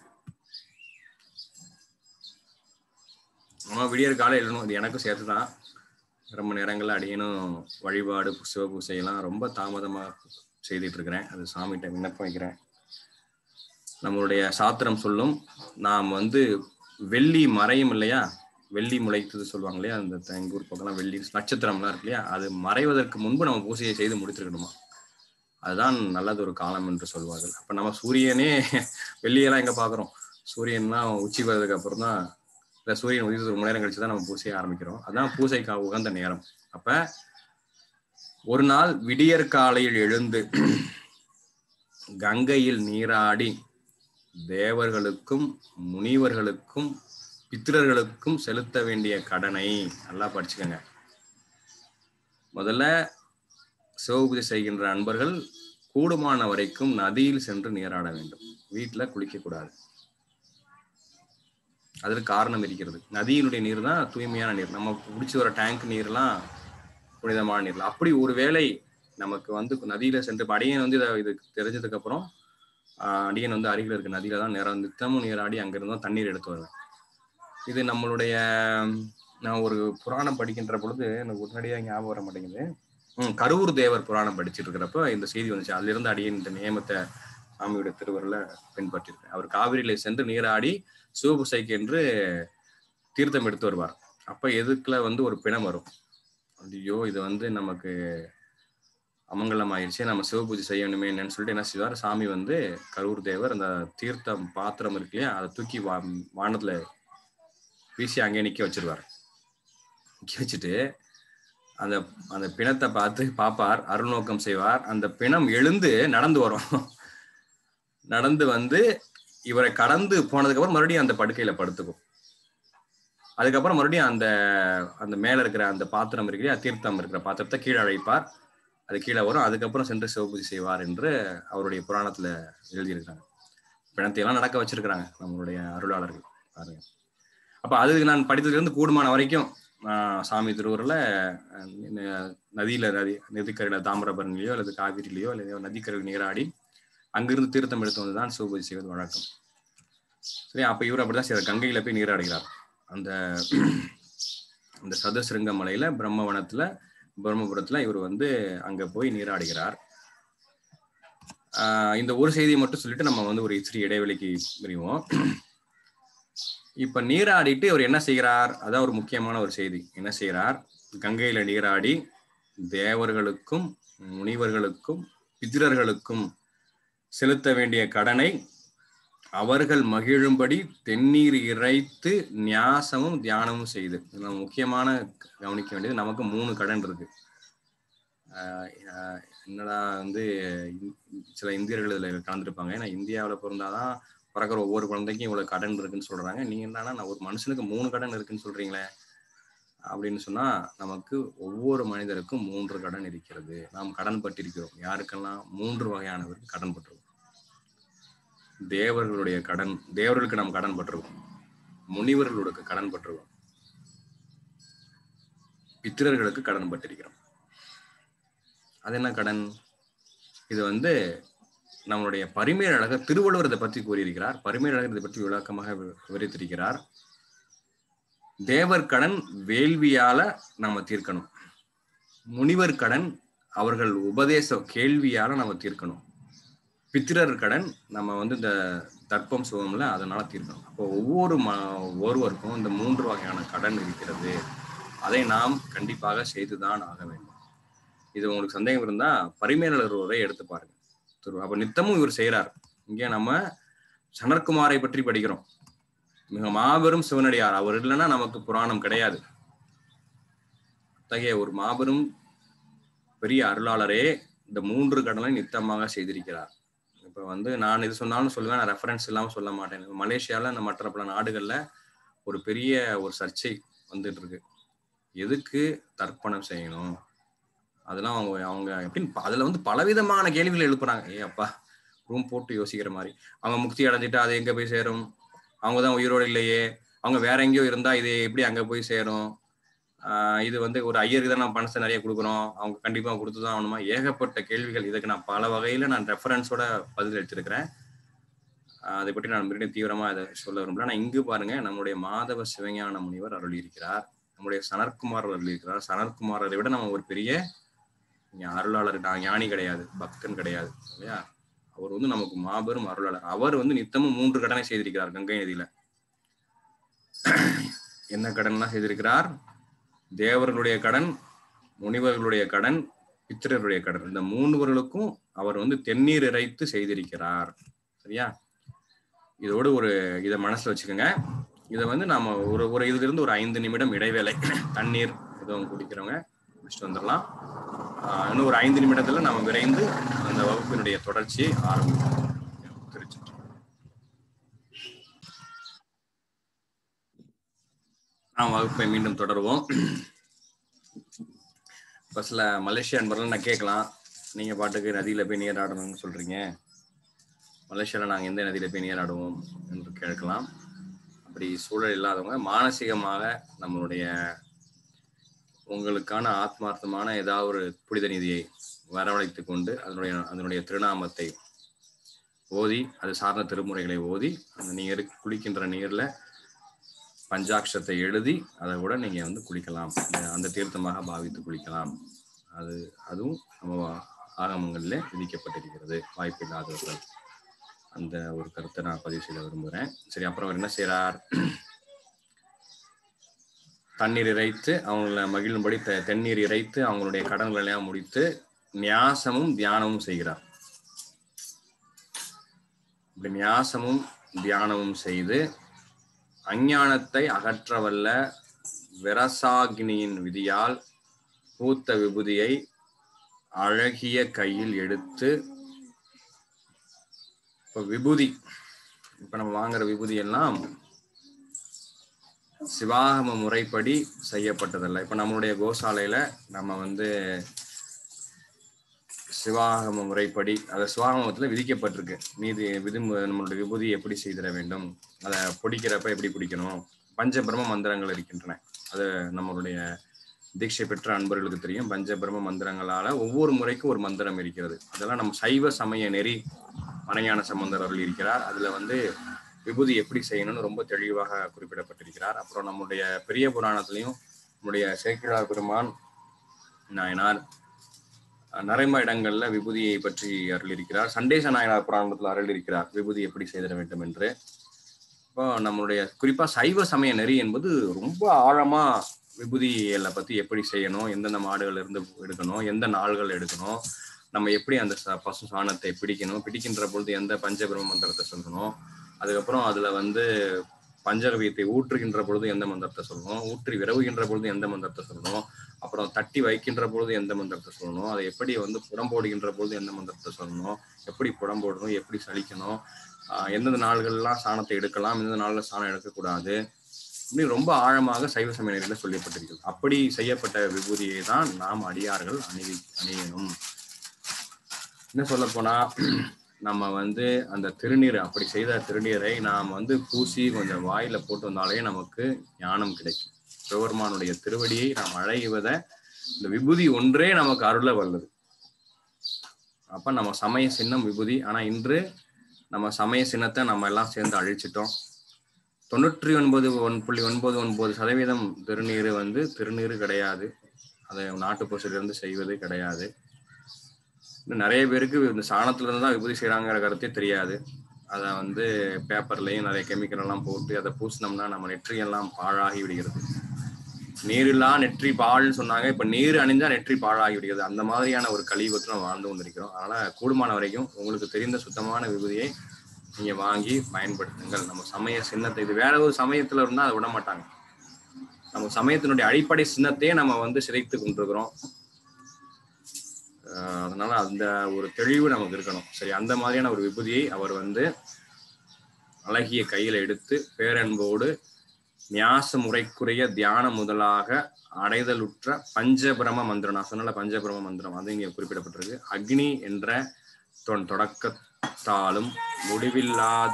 நம்ம விடியற் காலையில் எழுணும் இது எனக்கும் சேர்த்து தான் ரொம்ப நேரங்கள்ல அடியனும் வழிபாடு சிவ பூசையெல்லாம் ரொம்ப தாமதமா செய்துட்டு இருக்கிறேன் அது சாமிகிட்ட விண்ணப்பம் வைக்கிறேன் நம்மளுடைய சாத்திரம் சொல்லும் நாம் வந்து வெள்ளி மறையும் இல்லையா வெள்ளி முளைத்தது சொல்லுவாங்க இல்லையா அந்த த- எங்க ஊர் பக்கம்லாம் வெள்ளி நட்சத்திரம்லாம் இருக்கு இல்லையா அது மறைவதற்கு முன்பு நம்ம பூஜையை செய்து முடித்திருக்கணுமா அதுதான் நல்லது ஒரு காலம் என்று சொல்வார்கள் அப்ப நம்ம சூரியனே வெள்ளியெல்லாம் எங்க பாக்குறோம் சூரியன்லாம் உச்சி வர்றதுக்கு அப்புறம் தான் இல்ல சூரியன் உதித்து ஒரு மணி நேரம் கழிச்சு தான் நம்ம பூசையை ஆரம்பிக்கிறோம் அதான் பூசைக்கு உகந்த நேரம் அப்ப ஒரு நாள் விடியற் காலையில் எழுந்து கங்கையில் நீராடி தேவர்களுக்கும் முனிவர்களுக்கும் பித்திரர்களுக்கும் செலுத்த வேண்டிய கடனை நல்லா படிச்சுக்கோங்க முதல்ல சிவபூஜை செய்கின்ற அன்பர்கள் கூடுமான வரைக்கும் நதியில் சென்று நீராட வேண்டும் வீட்டுல குளிக்க கூடாது அதற்கு காரணம் இருக்கிறது நதியினுடைய நீர் தான் தூய்மையான நீர் நம்ம குடிச்சு வர டேங்க் நீர்லாம் புனிதமான நீர் அப்படி ஒருவேளை நமக்கு வந்து நதியில சென்று இப்ப அடியன் வந்து இதை இது தெரிஞ்சதுக்கு அப்புறம் ஆஹ், அடியன் வந்து அருகில் இருக்க நதியில தான் நேரம் நித்தமும் நீராடி அங்கிருந்து தான் தண்ணீர் எடுத்து வருவேன் இது நம்மளுடைய நான் ஒரு புராணம் படிக்கின்ற பொழுது எனக்கு உடனடியாக ஞாபகம் வர மாட்டேங்குது ம், கரூர் தேவர் புராணம் படிச்சிட்டு இருக்கிறப்ப இந்த செய்தி வந்துச்சு அதுல இருந்து அடியன் இந்த நியமத்தை சாமியோட திருவருல பின்பற்றிருக்கேன் அவர் காவிரியில சென்று நீராடி சிவபூசைக்கு என்று தீர்த்தம் எடுத்து வருவார் அப்ப எதுக்குல வந்து ஒரு பிணம் வரும் ஐயோ இது வந்து நமக்கு அமங்கலம் ஆயிடுச்சு நம்ம சிவபூஜை செய்யணுமே என்னன்னு சொல்லிட்டு என்ன செய்வார் சாமி வந்து கரூர் தேவர் அந்த தீர்த்தம் பாத்திரம் இருக்கு இல்லையா அதை தூக்கி வா வானத்துல வீசி அங்கே நிக்க வச்சிருவார் நிக்க வச்சுட்டு அந்த அந்த பிணத்தை பார்த்து பார்ப்பார் அருள்நோக்கம் செய்வார் அந்த பிணம் எழுந்து நடந்து வரும் நடந்து வந்து இவரை கடந்து போனதுக்கு அப்புறம் மறுபடியும் அந்த படுக்கையில படுத்துக்கும் அதுக்கப்புறம் மறுபடியும் அந்த அந்த மேல இருக்கிற அந்த பாத்திரம் இருக்கிற தீர்த்தம் இருக்கிற பாத்திரத்தை கீழே அழைப்பார் அது கீழே வரும் அதுக்கப்புறம் சென்று சிவபூஜை செய்வார் என்று அவருடைய புராணத்துல எழுதியிருக்காங்க பிணத்தை எல்லாம் நடக்க வச்சிருக்கிறாங்க நம்மளுடைய அருளாளர்கள் பாருங்க அப்ப அது நான் படித்ததுல இருந்து கூடுமான வரைக்கும் ஆஹ், சாமி திருவூர்ல அஹ், ந- நதியில நதி நதிக்கரையில தாமிரபரணிலையோ அல்லது காவிரியிலையோ அல்லது நதிக்கரையில் நீராடி அங்கிருந்து தீர்த்தம் எடுத்து வந்துதான் சிவபூஜை செய்வது வழக்கம் சரி அப்ப இவர் அப்படிதான் செய்யறார் கங்கையில போய் நீராடுகிறார் அந்த அந்த சதுசிருங்க மலையில பிரம்மவனத்துல பிரம்மபுரத்துல இவர் வந்து அங்க போய் நீராடுகிறார் ஆஹ் இந்த ஒரு செய்தியை மட்டும் சொல்லிட்டு நம்ம வந்து ஒரு சிறிய இடைவெளிக்கு விரிவோம் இப்ப நீராடிட்டு இவர் என்ன செய்கிறார் அதான் ஒரு முக்கியமான ஒரு செய்தி என்ன செய்கிறார் கங்கையில நீராடி தேவர்களுக்கும் முனிவர்களுக்கும் பிதிரர்களுக்கும் செலுத்த வேண்டிய கடனை அவர்கள் மகிழும்படி தென்னீர் இறைத்து நியாசமும் தியானமும் செய்து இது நம்ம முக்கியமான கவனிக்க வேண்டியது நமக்கு மூணு கடன் இருக்கு ஆஹ் ஆஹ் என்னடா வந்து இந்~ சில இந்தியர்கள் இதுல கலந்துருப்பாங்க ஏன்னா இந்தியாவில் பிறந்தாதான் பிறக்கிற ஒவ்வொரு குழந்தைக்கும் இவ்வளவு கடன் இருக்குன்னு சொல்றாங்க நீங்க என்னன்னா நான் ஒரு மனுஷனுக்கு மூணு கடன் இருக்குன்னு சொல்றீங்களே அப்படின்னு சொன்னா நமக்கு ஒவ்வொரு மனிதருக்கும் மூன்று கடன் இருக்கிறது நாம் கடன் பட்டிருக்கிறோம் யாருக்கெல்லாம் மூன்று வகையானவருக்கு கடன் பட்டிருக்கோம் தேவர்களுடைய கடன் தேவர்களுக்கு நாம் கடன் பட்டிருக்கோம் முனிவர்களுக்கு கடன் பட்டிருக்கோம் பித்திரர்களுக்கு கடன் பட்டிருக்கிறோம் அது என்ன கடன் இது வந்து நம்மளுடைய பரிமேலழகர் திருவள்ளுவர் இதை பற்றி கூறியிருக்கிறார் பரிமேலழகர் இதை பற்றி விளக்கமாக வி- விவரித்திருக்கிறார் தேவர் கடன் வேள்வியால நாம தீர்க்கணும் முனிவர் கடன் அவர்கள் உபதேச கேள்வியால நம்ம தீர்க்கணும் பித்திரர் கடன் நம்ம வந்து இந்த தர்ப்பம் சுகம்ல அதனால தீர்க்கணும் அப்போ ஒவ்வொரு ம ஒருவருக்கும் இந்த மூன்று வகையான கடன் இருக்கிறது அதை நாம் கண்டிப்பாக செய்துதான் ஆக வேண்டும் இது உங்களுக்கு சந்தேகம் இருந்தா பரிமேலர் உரை எடுத்து பாருங்க திரு- அப்ப நித்தமும் இவர் செய்யறார் இங்கே நம்ம சனற்குமாரை பற்றி படிக்கிறோம் மிக மாபெரும் சிவனடியார் அவர் இல்லைன்னா நமக்கு புராணம் கிடையாது அத்தகைய ஒரு மாபெரும் பெரிய அருளாளரே இந்த மூன்று கடனை நித்தமாக செய்திருக்கிறார் இப்ப வந்து நான் இது சொன்னாலும் சொல்லுவேன் நான் ரெஃபரன்ஸ் இல்லாம சொல்ல மாட்டேன் மலேசியால இந்த மற்ற பல நாடுகள்ல ஒரு பெரிய ஒரு சர்ச்சை வந்துட்டு இருக்கு எதுக்கு தர்ப்பணம் செய்யணும் அதெல்லாம் அவங்க அவங்க எப்படின்னு ப- அதுல வந்து பலவிதமான கேள்விகள் எழுப்புறாங்க ஏ அப்பா ரூம் போட்டு யோசிக்கிற மாதிரி அவங்க முக்தி அடைஞ்சிட்டா அது எங்க போய் சேரும் அவங்க தான் உயிரோடு இல்லையே அவங்க வேற எங்கேயோ இருந்தா இது எப்படி அங்க போய் சேரும் ஆஹ் இது வந்து ஒரு ஐயருக்கு தான் நான் பணத்தை நிறைய கொடுக்குறோம் அவங்க கண்டிப்பா கொடுத்துதான் ஆகணுமா ஏகப்பட்ட கேள்விகள் இதுக்கு நான் பல வகையில நான் ரெஃபரன்ஸோட பதில் எடுத்திருக்கிறேன் ஆஹ் அதை பற்றி நான் மறுபடியும் தீவிரமா இதை சொல்ல விரும்பல ஆனா இங்கு பாருங்க நம்முடைய மாதவ சிவஞான முனிவர் அருளியிருக்கிறார் நம்முடைய சனற்குமார் அருளியிருக்கிறார் சனற்குமாரை விட நம்ம ஒரு பெரிய ஞா- அருளாளர் நான் ஞானி கிடையாது பக்தன் கிடையாது இல்லையா அவர் வந்து நமக்கு மாபெரும் அருளாளர் அவர் வந்து நித்தமும் மூன்று கடனை செய்திருக்கிறார் கங்கை நதியில என்ன கடன்லாம் செய்திருக்கிறார் தேவர்களுடைய கடன் முனிவர்களுடைய கடன் பித்திரர்களுடைய கடன் இந்த மூன்றுவர்களுக்கும் அவர் வந்து தென்னீர் இறைத்து செய்திருக்கிறார் சரியா இதோடு ஒரு இதை மனசுல வச்சுக்கோங்க இதை வந்து நாம ஒரு ஒரு இதுல இருந்து ஒரு ஐந்து நிமிடம் இடைவேளை தண்ணீர் எதுவும் குடிக்கிறவங்க குடிச்சிட்டு வந்துடலாம் ஆஹ் இன்னும் ஒரு ஐந்து நிமிடத்துல நம்ம விரைந்து அந்த வகுப்பினுடைய தொடர்ச்சியை ஆரம்பிப்போம் திருச்சி நாம் வகுப்பை மீண்டும் தொடருவோம் இப்போ சில மலேசிய அன்பர்கள் நான் கேட்கலாம் நீங்க பாட்டுக்கு நதியில போய் நீராடணும்னு சொல்றீங்க மலேசியால நாங்க எந்த நதியில போய் நீராடுவோம் என்று கேட்கலாம் அப்படி சூழல் இல்லாதவங்க மானசீகமாக நம்மளுடைய உங்களுக்கான ஆத்மார்த்தமான ஏதாவது ஒரு புனித நிதியை வரவழைத்து கொண்டு அதனுடைய அதனுடைய திருநாமத்தை ஓதி அது சார்ந்த திருமுறைகளை ஓதி அந்த நீர் குளிக்கின்ற நீர்ல பஞ்சாட்சத்தை எழுதி அதை கூட நீங்க வந்து குளிக்கலாம் அந்த- அந்த தீர்த்தமாக பாவித்து குளிக்கலாம் அது அதுவும் நம்ம ஆகமங்களில் விதிக்கப்பட்டிருக்கிறது வாய்ப்பில்லாதவர்கள் அந்த ஒரு கருத்தை நான் பதிவு செய்ய விரும்புகிறேன் சரி அப்புறம் அவர் என்ன செய்றார் தண்ணீர் இறைத்து அவங்கள மகிழும்படி தெ- தென்னீர் இறைத்து அவங்களுடைய கடன்களை எல்லாம் முடித்து நியாசமும் தியானமும் செய்கிறார் இப்படி நியாசமும் தியானமும் செய்து அஞ்ஞானத்தை அகற்றவல்ல விரசாகினியின் விதியால் பூத்த விபூதியை அழகிய கையில் எடுத்து இப்ப விபூதி இப்ப நம்ம வாங்குற விபூதி எல்லாம் சிவாகம முறைப்படி செய்யப்பட்டதல்ல இப்ப நம்மளுடைய கோசாலையில நம்ம வந்து சிவாகம முறைப்படி அது சிவாகமத்துல விதிக்கப்பட்டிருக்கு நீதி விதி நம்மளுடைய விபூதி எப்படி செய்திட வேண்டும் அதை பிடிக்கிறப்ப எப்படி பிடிக்கணும் பஞ்சபிரம மந்திரங்கள் இருக்கின்றன அது நம்மளுடைய தீட்சை பெற்ற அன்பர்களுக்கு தெரியும் பஞ்சபிரம மந்திரங்களால ஒவ்வொரு முறைக்கும் ஒரு மந்திரம் இருக்கிறது அதெல்லாம் நம்ம சைவ சமய நெறி மனையான சம்பந்தர் அருள் இருக்கிறார் அதுல வந்து விபூதி எப்படி செய்யணும்னு ரொம்ப தெளிவாக குறிப்பிடப்பட்டிருக்கிறார் அப்புறம் நம்முடைய பெரிய புராணத்திலையும் நம்முடைய சேக்கிழார் பெருமான் நாயனார் அஹ், நரைம இடங்கள்ல விபூதியை பற்றி அருள் இருக்கிறார் சண்டேச நாயனார் புராணத்தில் அருள் இருக்கிறார் விபூதி எப்படி செய்திட வேண்டும் என்று இப்போ நம்மளுடைய குறிப்பா சைவ சமய நெறி என்பது ரொம்ப ஆழமா விபூதிகளை பத்தி எப்படி செய்யணும் எந்தெந்த மாடுகள் இருந்து எடுக்கணும் எந்த நாள்கள் எடுக்கணும் நம்ம எப்படி அந்த ச- பசு சாணத்தை பிடிக்கணும் பிடிக்கின்ற பொழுது எந்த பஞ்சபிரம மந்திரத்தை சொல்லணும் அதுக்கப்புறம் அதுல வந்து பஞ்சகவியத்தை ஊற்றுகின்ற பொழுது எந்த மந்திரத்தை சொல்லணும் ஊற்றி விரவுகின்ற பொழுது எந்த மந்திரத்தை சொல்லணும் அப்புறம் தட்டி வைக்கின்ற பொழுது எந்த மந்திரத்தை சொல்லணும் அதை எப்படி வந்து புறம்போடுகின்ற பொழுது எந்த மந்திரத்தை சொல்லணும் எப்படி புறம்போடணும் எப்படி சலிக்கணும் ஆஹ் எந்தெந்த நாள்கள்லாம் சாணத்தை எடுக்கலாம் எந்தெந்த நாள்ல சாணம் எடுக்கக்கூடாது இப்படி ரொம்ப ஆழமாக சைவ சமய நெறியில சொல்லப்பட்டிருக்கிறது அப்படி செய்யப்பட்ட விபூதியை தான் நாம் அடியார்கள் அணிவி அணியணும் என்ன சொல்ல போனா நம்ம வந்து அந்த திருநீர் அப்படி செய்த திருநீரை நாம் வந்து பூசி கொஞ்சம் வாயில போட்டு வந்தாலே நமக்கு ஞானம் கிடைக்கும் சிவபெருமானுடைய திருவடியை நாம் அழைவத இந்த விபூதி ஒன்றே நமக்கு அருள வல்லது அப்ப நம்ம சமய சின்னம் விபூதி ஆனா இன்று நம்ம சமய சின்னத்தை நம்ம எல்லாம் சேர்ந்து அழிச்சிட்டோம் தொண்ணூற்றி ஒன்பது ஒன் புள்ளி ஒன்பது ஒன்பது சதவீதம் திருநீர் வந்து திருநீர் கிடையாது அதை நாட்டுப்பசுலேருந்து செய்வது கிடையாது இன்னும் நிறைய பேருக்கு இந்த சாணத்துல இருந்து தான் விபூதி செய்யறாங்கிற கருத்தே தெரியாது அதை வந்து பேப்பர்லயும் நிறைய கெமிக்கல் எல்லாம் போட்டு அதை பூசினோம்னா நம்ம நெற்றியெல்லாம் பாழாகி விடுகிறது நீரில்லா நெற்றி பால்னு சொன்னாங்க இப்ப நீர் அணிஞ்சா நெற்றி பாழாகி விடுகிறது அந்த மாதிரியான ஒரு கழிவுக்கு நம்ம வாழ்ந்து கொண்டிருக்கிறோம் அதனால கூடுமான வரைக்கும் உங்களுக்கு தெரிந்த சுத்தமான விபூதியை நீங்க வாங்கி பயன்படுத்துங்கள் நம்ம சமய சின்னத்தை இது வேற ஒரு சமயத்துல இருந்தா அதை விட மாட்டாங்க நம்ம சமயத்தினுடைய அடிப்படை சின்னத்தையே நம்ம வந்து சிதைத்து கொண்டிருக்கிறோம் ஆஹ் அதனால அந்த ஒரு தெளிவு நமக்கு இருக்கணும் சரி அந்த மாதிரியான ஒரு விபூதியை அவர் வந்து அழகிய கையில எடுத்து பேரன்போடு நியாச முறைக்குரிய தியானம் முதலாக அடைதலுற்ற பஞ்சபிரம மந்திரம் நான் சொன்னல பஞ்சபிரம மந்திரம் அது இங்க குறிப்பிடப்பட்டிருக்கு அக்னி என்ற தொ- தொடக்கத்தாலும் முடிவில்லாத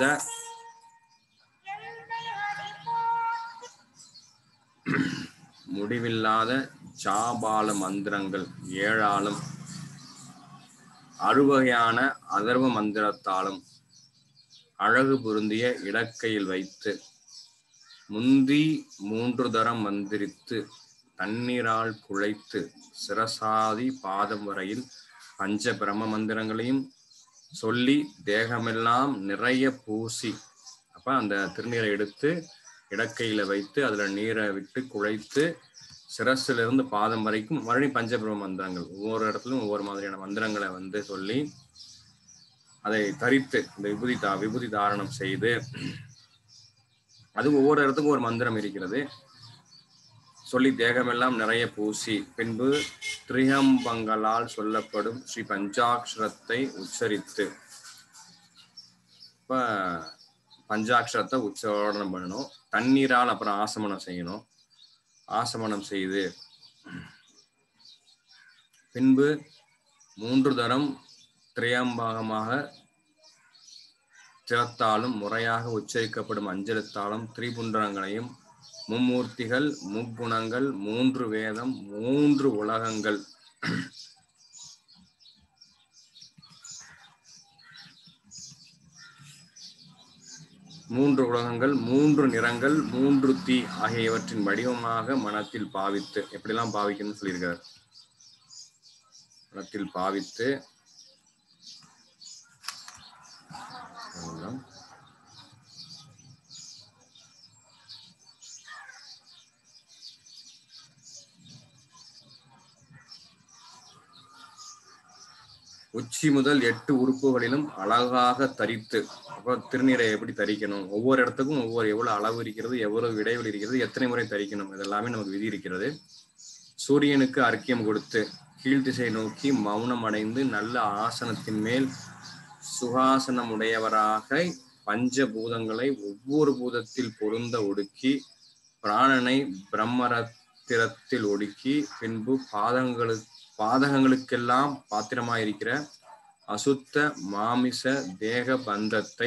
முடிவில்லாத ஜாபால மந்திரங்கள் ஏழாலும் அறுவகையான அதர்வ மந்திரத்தாலும் அழகு பொருந்திய இடக்கையில் வைத்து முந்தி மூன்று தரம் மந்திரித்து தண்ணீரால் குழைத்து சிரசாதி பாதம் வரையில் பஞ்ச பிரம மந்திரங்களையும் சொல்லி தேகமெல்லாம் நிறைய பூசி அப்ப அந்த திருநீரை எடுத்து இடக்கையில வைத்து அதுல நீரை விட்டு குழைத்து சிரஸ்ல இருந்து பாதம் வரைக்கும் மறுபடியும் பஞ்சபிரம மந்திரங்கள் ஒவ்வொரு இடத்துலயும் ஒவ்வொரு மாதிரியான மந்திரங்களை வந்து சொல்லி அதை தரித்து இந்த விபூதி தா விபூதி தாரணம் செய்து அது ஒவ்வொரு இடத்துக்கும் ஒரு மந்திரம் இருக்கிறது சொல்லி தேகமெல்லாம் நிறைய பூசி பின்பு திரியம்பங்களால் சொல்லப்படும் ஸ்ரீ பஞ்சாட்சரத்தை உச்சரித்து இப்ப பஞ்சாட்சரத்தை உச்சாரணம் பண்ணணும் தண்ணீரால் அப்புறம் ஆசமனம் செய்யணும் ஆசமனம் செய்து பின்பு மூன்று தரம் திரையம்பாகமாக திறத்தாலும் முறையாக உச்சரிக்கப்படும் அஞ்செழுத்தாலும் திரிபுண்டரங்களையும் மும்மூர்த்திகள் முக்குணங்கள் மூன்று வேதம் மூன்று உலகங்கள் மூன்று உலகங்கள் மூன்று நிறங்கள் மூன்று தீ ஆகியவற்றின் வடிவமாக மனத்தில் பாவித்து எப்படிலாம் பாவிக்கணும்னு சொல்லியிருக்காரு மனத்தில் பாவித்து அவ்வளவுதான். உச்சி முதல் எட்டு உறுப்புகளிலும் அழகாக தரித்து அப்போ திருநீரை எப்படி தரிக்கணும் ஒவ்வொரு இடத்துக்கும் ஒவ்வொரு எவ்வளவு அளவு இருக்கிறது எவ்வளவு இடைவெளி இருக்கிறது எத்தனை முறை தரிக்கணும் இதெல்லாமே நமக்கு விதி இருக்கிறது சூரியனுக்கு அர்க்கியம் கொடுத்து கீழ்த்திசை நோக்கி மௌனம் அடைந்து நல்ல ஆசனத்தின் மேல் சுகாசனம் உடையவராக பஞ்சபூதங்களை ஒவ்வொரு பூதத்தில் பொருந்த ஒடுக்கி பிராணனை பிரம்மரத்திரத்தில் ஒடுக்கி பின்பு பாதங்களுக்கு பாதகங்களுக்கெல்லாம் பாத்திரமாயிருக்கிற அசுத்த மாமிச தேக பந்தத்தை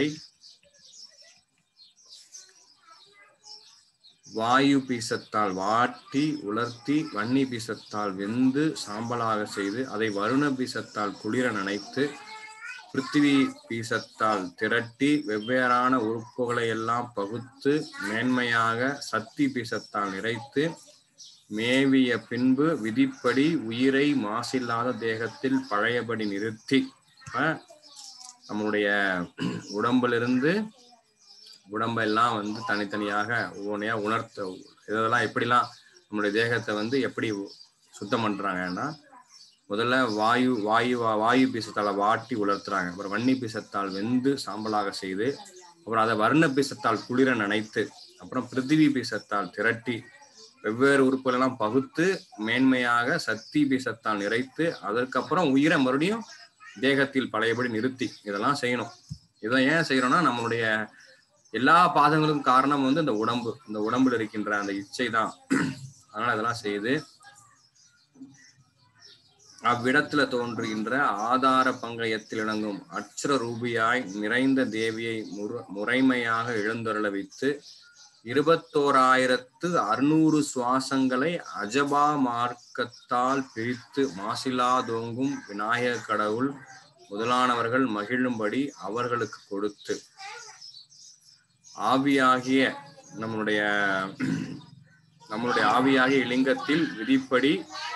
வாயு பீசத்தால் வாட்டி உலர்த்தி வன்னி பீசத்தால் வெந்து சாம்பலாக செய்து அதை வருண பீசத்தால் குளிர நனைத்து பிருத்திவி பீசத்தால் திரட்டி வெவ்வேறான உறுப்புகளை எல்லாம் பகுத்து மேன்மையாக சக்தி பீசத்தால் நிறைத்து மேவிய பின்பு விதிப்படி உயிரை மாசில்லாத தேகத்தில் பழையபடி நிறுத்தி அப்ப நம்மளுடைய உடம்பிலிருந்து உடம்பெல்லாம் வந்து தனித்தனியாக ஒவ்வொன்றையா உணர்த்த இதெல்லாம் எப்படிலாம் நம்மளுடைய தேகத்தை வந்து எப்படி சுத்தம் பண்றாங்கன்னா முதல்ல வாயு வாயு வாயு பீசத்தால வாட்டி உலர்த்துறாங்க அப்புறம் வன்னி பீசத்தால் வெந்து சாம்பலாக செய்து அப்புறம் அதை வர்ண பீசத்தால் குளிர நனைத்து அப்புறம் பிருத்திவி பீசத்தால் திரட்டி வெவ்வேறு உறுப்புகளெல்லாம் பகுத்து மேன்மையாக சக்தி பீசத்தால் நிறைத்து அதற்கப்புறம் உயிரை மறுபடியும் தேகத்தில் பழையபடி நிறுத்தி இதெல்லாம் செய்யணும் இதை ஏன் செய்யறோம்னா நம்மளுடைய எல்லா பாதங்களுக்கும் காரணம் வந்து இந்த உடம்பு இந்த உடம்புல இருக்கின்ற அந்த இச்சை தான் அதனால இதெல்லாம் செய்து அவ்விடத்துல தோன்றுகின்ற ஆதார பங்கயத்தில் இணங்கும் அச்சர ரூபியாய் நிறைந்த தேவியை முறு முறைமையாக எழுந்தருள வைத்து இருபத்தோராயிரத்து அறுநூறு சுவாசங்களை அஜபா மார்க்கத்தால் பிரித்து மாசிலாதோங்கும் விநாயக கடவுள் முதலானவர்கள் மகிழும்படி அவர்களுக்கு கொடுத்து ஆவியாகிய நம்மளுடைய நம்மளுடைய ஆவியாகிய லிங்கத்தில் விதிப்படி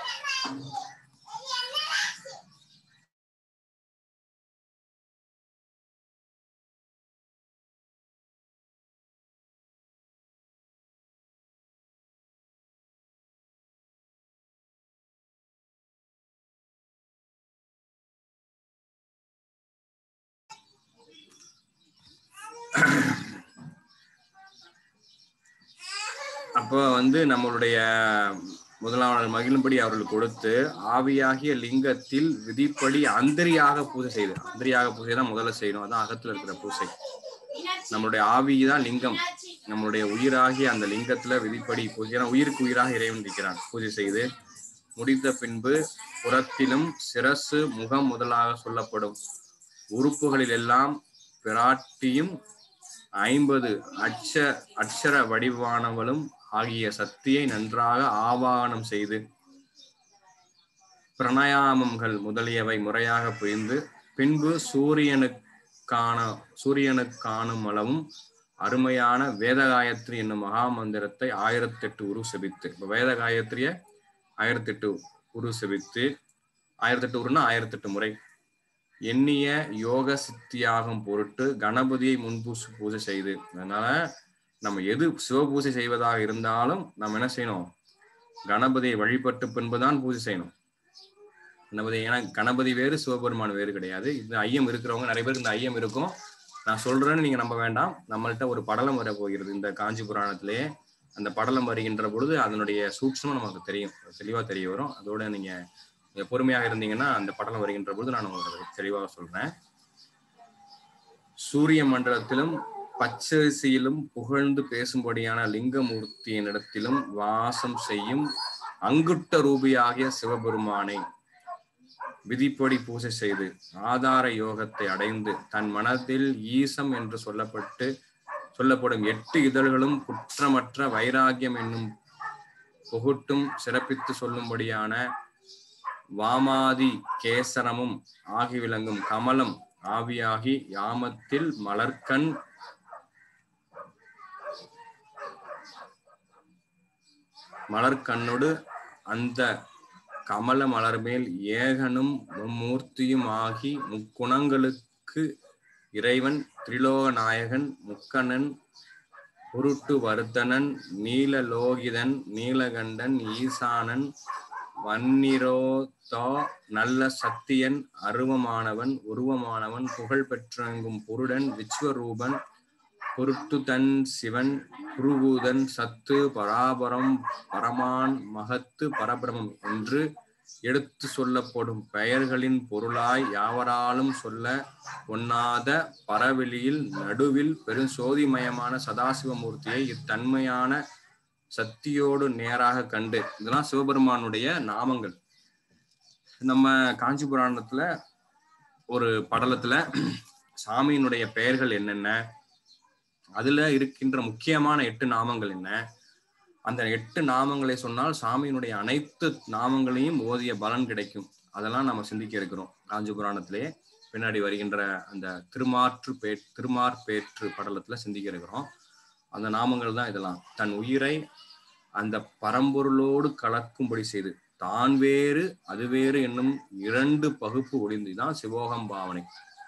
அப்போ வந்து நம்மளுடைய முதலாவது மகிழும்படி அவர்கள் கொடுத்து ஆவியாகிய லிங்கத்தில் விதிப்படி அந்தரியாக பூஜை செய்து அந்தரியாக பூஜை தான் முதல்ல செய்யணும் அதான் அகத்துல இருக்கிற பூஜை நம்மளுடைய ஆவி தான் லிங்கம் நம்மளுடைய உயிராகிய அந்த லிங்கத்துல விதிப்படி பூஜை ஏன்னா உயிருக்கு உயிராக இறைவன் இருக்கிறான் பூஜை செய்து முடித்த பின்பு புறத்திலும் சிரசு முகம் முதலாக சொல்லப்படும் உறுப்புகளில் எல்லாம் பிராட்டியும் ஐம்பது அட்ச அட்சர வடிவானவளும் ஆகிய சக்தியை நன்றாக ஆவாகனம் செய்து பிரணயாமங்கள் முதலியவை முறையாக புரிந்து பின்பு சூரியனுக்கான சூரியனுக்கானும் அளவும் அருமையான வேதகாயத்ரி என்னும் மகா மந்திரத்தை ஆயிரத்தி எட்டு உரு செபித்து இப்ப வேத காயத்ரிய ஆயிரத்தி எட்டு உரு செபித்து ஆயிரத்தி எட்டு உருன்னா ஆயிரத்தி எட்டு முறை எண்ணிய யோக சித்தியாகும் பொருட்டு கணபதியை முன்பூசு பூஜை செய்து அதனால நம்ம எது சிவபூஜை செய்வதாக இருந்தாலும் நம்ம என்ன செய்யணும் கணபதியை வழிபட்டு பின்புதான் பூஜை செய்யணும் கணபதி ஏன்னா கணபதி வேறு சிவபெருமான் வேறு கிடையாது இந்த ஐயம் இருக்கிறவங்க நிறைய பேருக்கு இந்த ஐயம் இருக்கும் நான் சொல்றேன்னு நீங்க நம்ப வேண்டாம் நம்மள்ட்ட ஒரு படலம் வர போகிறது இந்த காஞ்சி புராணத்திலே அந்த படலம் வருகின்ற பொழுது அதனுடைய சூட்சமும் நமக்கு தெரியும் தெளிவா தெரிய வரும் அதோட நீங்க நீங்க பொறுமையாக இருந்தீங்கன்னா அந்த படலம் வருகின்ற பொழுது நான் உங்களுக்கு தெளிவாக சொல்றேன் சூரிய மண்டலத்திலும் பச்சரிசியிலும் புகழ்ந்து பேசும்படியான லிங்கமூர்த்தியினிடத்திலும் வாசம் செய்யும் அங்குட்ட ரூபியாகிய சிவபெருமானை விதிப்படி பூஜை செய்து ஆதார யோகத்தை அடைந்து தன் மனதில் ஈசம் என்று சொல்லப்பட்டு சொல்லப்படும் எட்டு இதழ்களும் குற்றமற்ற வைராகியம் என்னும் புகுட்டும் சிறப்பித்து சொல்லும்படியான வாமாதி கேசரமும் ஆகி விளங்கும் கமலம் ஆவியாகி யாமத்தில் மலர்க்கண் மலர்கண்ணொடு அந்த கமல மலர்மேல் ஏகனும் மும்மூர்த்தியும் ஆகி முக்குணங்களுக்கு இறைவன் திரிலோக நாயகன் முக்கணன் உருட்டு வர்த்தனன் நீலலோகிதன் நீலகண்டன் ஈசானன் வன்னிரோதா நல்ல சத்தியன் அருவமானவன் உருவமானவன் புகழ் பெற்றெங்கும் புருடன் விஸ்வரூபன் பொருட்டுதன் சிவன் குருகூதன் சத்து பராபரம் பரமான் மகத்து பரபிரமம் என்று எடுத்து சொல்லப்படும் பெயர்களின் பொருளாய் யாவராலும் சொல்ல ஒண்ணாத பரவெளியில் நடுவில் பெருஞ்சோதிமயமான சதாசிவமூர்த்தியை இத்தன்மையான சக்தியோடு நேராக கண்டு இதெல்லாம் சிவபெருமானுடைய நாமங்கள் நம்ம காஞ்சி புராணத்துல ஒரு படலத்துல சாமியினுடைய பெயர்கள் என்னென்ன அதுல இருக்கின்ற முக்கியமான எட்டு நாமங்கள் என்ன அந்த எட்டு நாமங்களை சொன்னால் சாமியினுடைய அனைத்து நாமங்களையும் ஓதிய பலன் கிடைக்கும் அதெல்லாம் நம்ம சிந்திக்க இருக்கிறோம் காஞ்சி புராணத்திலே பின்னாடி வருகின்ற அந்த திருமாற்று பே திருமார்பேற்று படலத்துல சிந்திக்க இருக்கிறோம் அந்த நாமங்கள் தான் இதெல்லாம் தன் உயிரை அந்த பரம்பொருளோடு கலக்கும்படி செய்து தான் வேறு அது வேறு என்னும் இரண்டு பகுப்பு ஒளிந்து தான் சிவோகம் பாவனை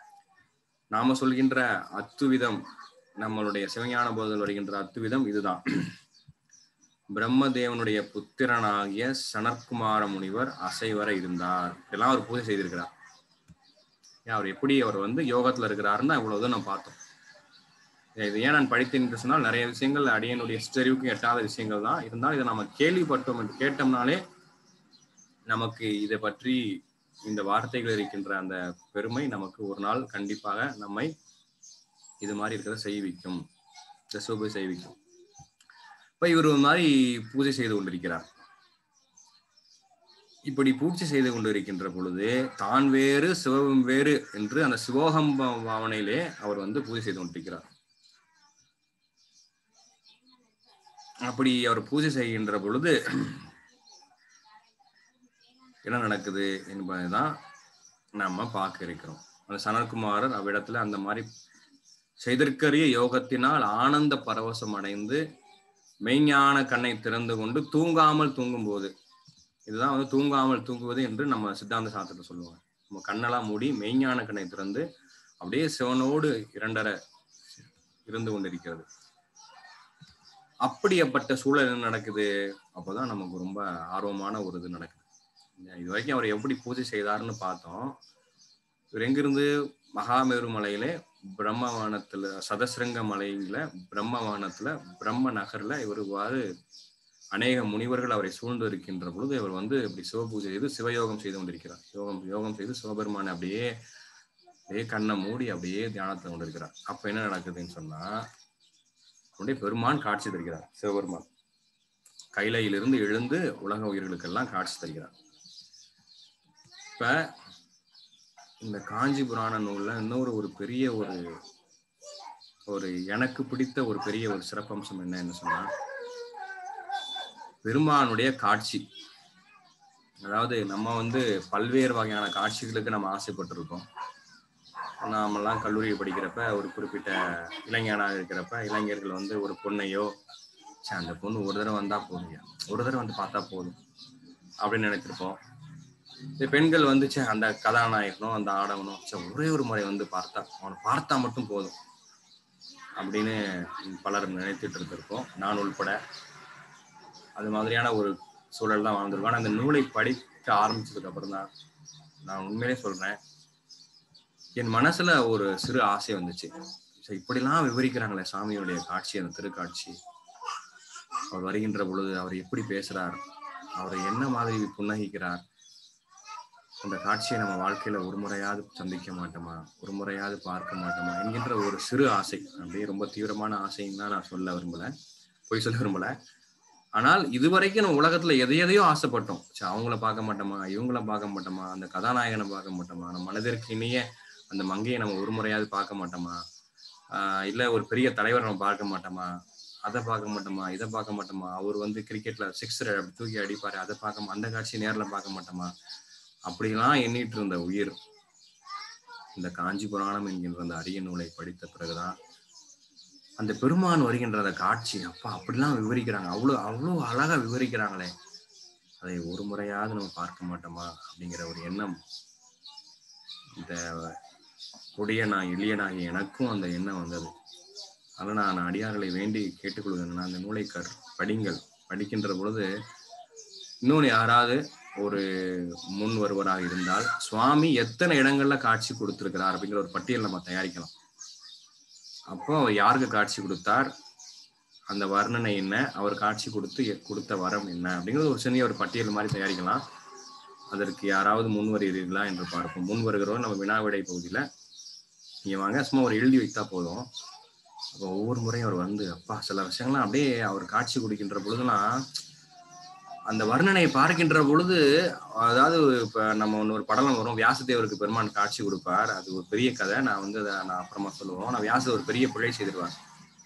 நாம சொல்கின்ற அத்துவிதம் நம்மளுடைய சிவஞான போதத்தில் வருகின்ற அத்துவிதம் இதுதான் பிரம்மதேவனுடைய புத்திரனாகிய சனற்குமார முனிவர் அசைவர இருந்தார் இதெல்லாம் அவர் பூஜை செய்திருக்கிறார் ஏன் அவர் எப்படி அவர் வந்து யோகத்துல இருக்கிறாருன்னு இவ்வளவு நம்ம பார்த்தோம் இது ஏன் நான் படித்தேன் என்று சொன்னால் நிறைய விஷயங்கள் அடியனுடைய ஹிஸ்டரிவுக்கும் எட்டாத விஷயங்கள் தான் இருந்தாலும் இதை நம்ம கேள்விப்பட்டோம் என்று கேட்டோம்னாலே நமக்கு இதை பற்றி இந்த வார்த்தைகள் இருக்கின்ற அந்த பெருமை நமக்கு ஒரு நாள் கண்டிப்பாக நம்மை இது மாதிரி இருக்கிறத செய்விக்கும் தசோபை செய்விக்கும் இப்ப இவர் ஒரு மாதிரி பூஜை செய்து கொண்டிருக்கிறார் இப்படி பூஜை செய்து கொண்டிருக்கின்ற பொழுது தான் வேறு சிவம் வேறு என்று அந்த சிவோகம் பாவனையிலே அவர் வந்து பூஜை செய்து கொண்டிருக்கிறார் அப்படி அவர் பூஜை செய்கின்ற பொழுது என்ன நடக்குது என்பதுதான் நம்ம பார்க்க இருக்கிறோம் அந்த சனற்குமாரர் அவ்விடத்துல அந்த மாதிரி செய்தற்கரிய யோகத்தினால் ஆனந்த பரவசம் அடைந்து மெய்ஞான கண்ணை திறந்து கொண்டு தூங்காமல் தூங்கும் போது இதுதான் வந்து தூங்காமல் தூங்குவது என்று நம்ம சித்தாந்த சாஸ்திரத்தை சொல்லுவாங்க நம்ம கண்ணெல்லாம் மூடி மெய்ஞான கண்ணை திறந்து அப்படியே சிவனோடு இரண்டரை இருந்து கொண்டிருக்கிறது அப்படியப்பட்ட சூழல் என்ன நடக்குது அப்போதான் நமக்கு ரொம்ப ஆர்வமான ஒரு இது நடக்குது இது வரைக்கும் அவர் எப்படி பூஜை செய்தாருன்னு பார்த்தோம் இவர் எங்கிருந்து மகாமேரு மலையிலே பிரம்மவானத்துல சதசிரங்க மலையில பிரம்மவானத்துல பிரம்ம நகர்ல இவர் இவ்வாறு அநேக முனிவர்கள் அவரை சூழ்ந்து இருக்கின்ற பொழுது இவர் வந்து இப்படி சிவபூஜை செய்து சிவயோகம் செய்து கொண்டிருக்கிறார் யோகம் யோகம் செய்து சிவபெருமானை அப்படியே அப்படியே கண்ணை மூடி அப்படியே தியானத்துல கொண்டிருக்கிறார் அப்ப என்ன நடக்குதுன்னு சொன்னா அப்படியே பெருமான் காட்சி தருகிறார் சிவபெருமான் கைலையிலிருந்து எழுந்து உலக உயிர்களுக்கெல்லாம் காட்சி தருகிறார் இப்ப இந்த காஞ்சி புராண நூல்ல இன்னொரு ஒரு பெரிய ஒரு ஒரு எனக்கு பிடித்த ஒரு பெரிய ஒரு சிறப்பம்சம் என்னன்னு சொன்னா பெருமானுடைய காட்சி அதாவது நம்ம வந்து பல்வேறு வகையான காட்சிகளுக்கு நம்ம ஆசைப்பட்டிருக்கோம் நாமெல்லாம் கல்லூரி படிக்கிறப்ப ஒரு குறிப்பிட்ட இளைஞனாக இருக்கிறப்ப இளைஞர்கள் வந்து ஒரு பொண்ணையோ சே அந்த பொண்ணு ஒரு தடவை வந்தா போதும் ஒரு தடவை வந்து பார்த்தா போதும் அப்படின்னு நினைச்சிருப்போம் இந்த பெண்கள் வந்து சே அந்த கதாநாயகனும் அந்த ஆடவனும் சே ஒரே ஒரு முறை வந்து பார்த்தா அவனை பார்த்தா மட்டும் போதும் அப்படின்னு பலர் நினைத்துட்டு இருந்திருக்கோம் நான் உள்பட அது மாதிரியான ஒரு சூழல் தான் வாழ்ந்திருக்கோம் ஆனால் அந்த நூலை படிக்க ஆரம்பிச்சதுக்கு அப்புறம் தான் நான் உண்மையிலே சொல்றேன் என் மனசுல ஒரு சிறு ஆசை வந்துச்சு சரி இப்படிலாம் விவரிக்கிறாங்களே சாமியுடைய காட்சி அந்த திருக்காட்சி அவர் வருகின்ற பொழுது அவர் எப்படி பேசுறார் அவரை என்ன மாதிரி புன்னகிக்கிறார் அந்த காட்சியை நம்ம வாழ்க்கையில ஒரு முறையாவது சந்திக்க மாட்டோமா ஒரு முறையாவது பார்க்க மாட்டோமா என்கின்ற ஒரு சிறு ஆசை அப்படியே ரொம்ப தீவிரமான ஆசைன்னு தான் நான் சொல்ல விரும்பல பொய் சொல்ல விரும்பல ஆனால் இதுவரைக்கும் நம்ம உலகத்துல எதை எதையோ ஆசைப்பட்டோம் சரி, அவங்கள பார்க்க மாட்டோமா இவங்கள பார்க்க மாட்டோமா அந்த கதாநாயகனை பார்க்க மாட்டோமா நம்ம மனதிற்கு இனிய அந்த மங்கையை நம்ம ஒரு முறையாவது பார்க்க மாட்டோமா ஆஹ் இல்ல ஒரு பெரிய தலைவர் நம்ம பார்க்க மாட்டோமா அதை பார்க்க மாட்டோமா இதை பார்க்க மாட்டோமா அவர் வந்து கிரிக்கெட்ல சிக்ஸர் அப்படி தூக்கி அடிப்பாரு அதை பார்க்க மா- அந்த காட்சியை நேர்ல பார்க்க மாட்டோமா அப்படிலாம் எண்ணிட்டு இருந்த உயிர் இந்த காஞ்சி புராணம் என்கின்ற அந்த அரிய நூலை படித்த பிறகுதான் அந்த பெருமான் வருகின்ற அந்த காட்சி அப்பா அப்படிலாம் விவரிக்கிறாங்க அவ்வளோ அவ்வளோ அழகா விவரிக்கிறாங்களே அதை ஒரு முறையாவது நம்ம பார்க்க மாட்டோமா அப்படிங்கிற ஒரு எண்ணம் இந்த கொடிய நான் எளியனாகிய எனக்கும் அந்த எண்ணம் வந்தது அதனால் நான் அடியார்களை வேண்டி கேட்டுக்கொள்கிறேன் அந்த நூலை கற் படிங்கள் படிக்கின்ற பொழுது இன்னொன்று யாராவது ஒரு முன் வருவராக இருந்தால் சுவாமி எத்தனை இடங்கள்ல காட்சி கொடுத்திருக்கிறார் அப்படிங்கிற ஒரு பட்டியல் நம்ம தயாரிக்கலாம் அப்போ அவர் யாருக்கு காட்சி கொடுத்தார் அந்த வர்ணனை என்ன அவர் காட்சி கொடுத்து எ- கொடுத்த வரம் என்ன அப்படிங்கிறது ஒரு சிறிய ஒரு பட்டியல் மாதிரி தயாரிக்கலாம் அதற்கு யாராவது முன் வருகிறீர்களா என்று பார்ப்போம் முன் வருகிறோம் நம்ம வினாவிடை பகுதியில நீங்க வாங்க சும்மா ஒரு எழுதி வைத்தா போதும் அப்போ ஒவ்வொரு முறையும் அவர் வந்து அப்பா சில விஷயங்கள்லாம் அப்படியே அவர் காட்சி கொடுக்கின்ற பொழுதுலாம் அந்த வர்ணனை பார்க்கின்ற பொழுது அதாவது இப்ப நம்ம ஒன்று ஒரு படம் வரும் வியாசதேவருக்கு பெருமான் காட்சி கொடுப்பார் அது ஒரு பெரிய கதை நான் வந்து அதை நான் அப்புறமா சொல்லுவோம் நான் வியாச ஒரு பெரிய பிழை செய்திருவார்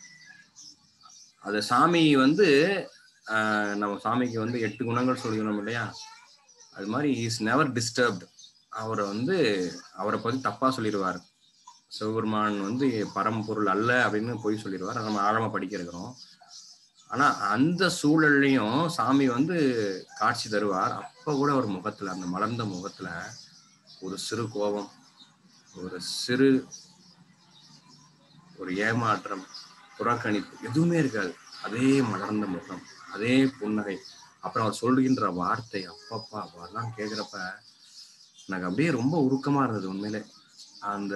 அது சாமி வந்து ஆஹ், நம்ம சாமிக்கு வந்து எட்டு குணங்கள் சொல்லிக்கணும் இல்லையா அது மாதிரி இஸ் நெவர் டிஸ்டர்ப்ட் அவரை வந்து அவரை பத்தி தப்பா சொல்லிடுவார் சிவபெருமான் வந்து பரம்பொருள் அல்ல அப்படின்னு போய் சொல்லிடுவார் அதை நம்ம ஆழமா படிக்க இருக்கிறோம் ஆனா அந்த சூழல்லையும் சாமி வந்து காட்சி தருவார் அப்ப கூட ஒரு முகத்துல அந்த மலர்ந்த முகத்துல ஒரு சிறு கோபம் ஒரு சிறு ஒரு ஏமாற்றம் புறக்கணிப்பு எதுவுமே இருக்காது அதே மலர்ந்த முகம் அதே புன்னகை அப்புறம் அவர் சொல்கின்ற வார்த்தை அப்பப்பா அதெல்லாம் கேக்குறப்ப எனக்கு அப்படியே ரொம்ப உருக்கமா இருந்தது உண்மையிலே அந்த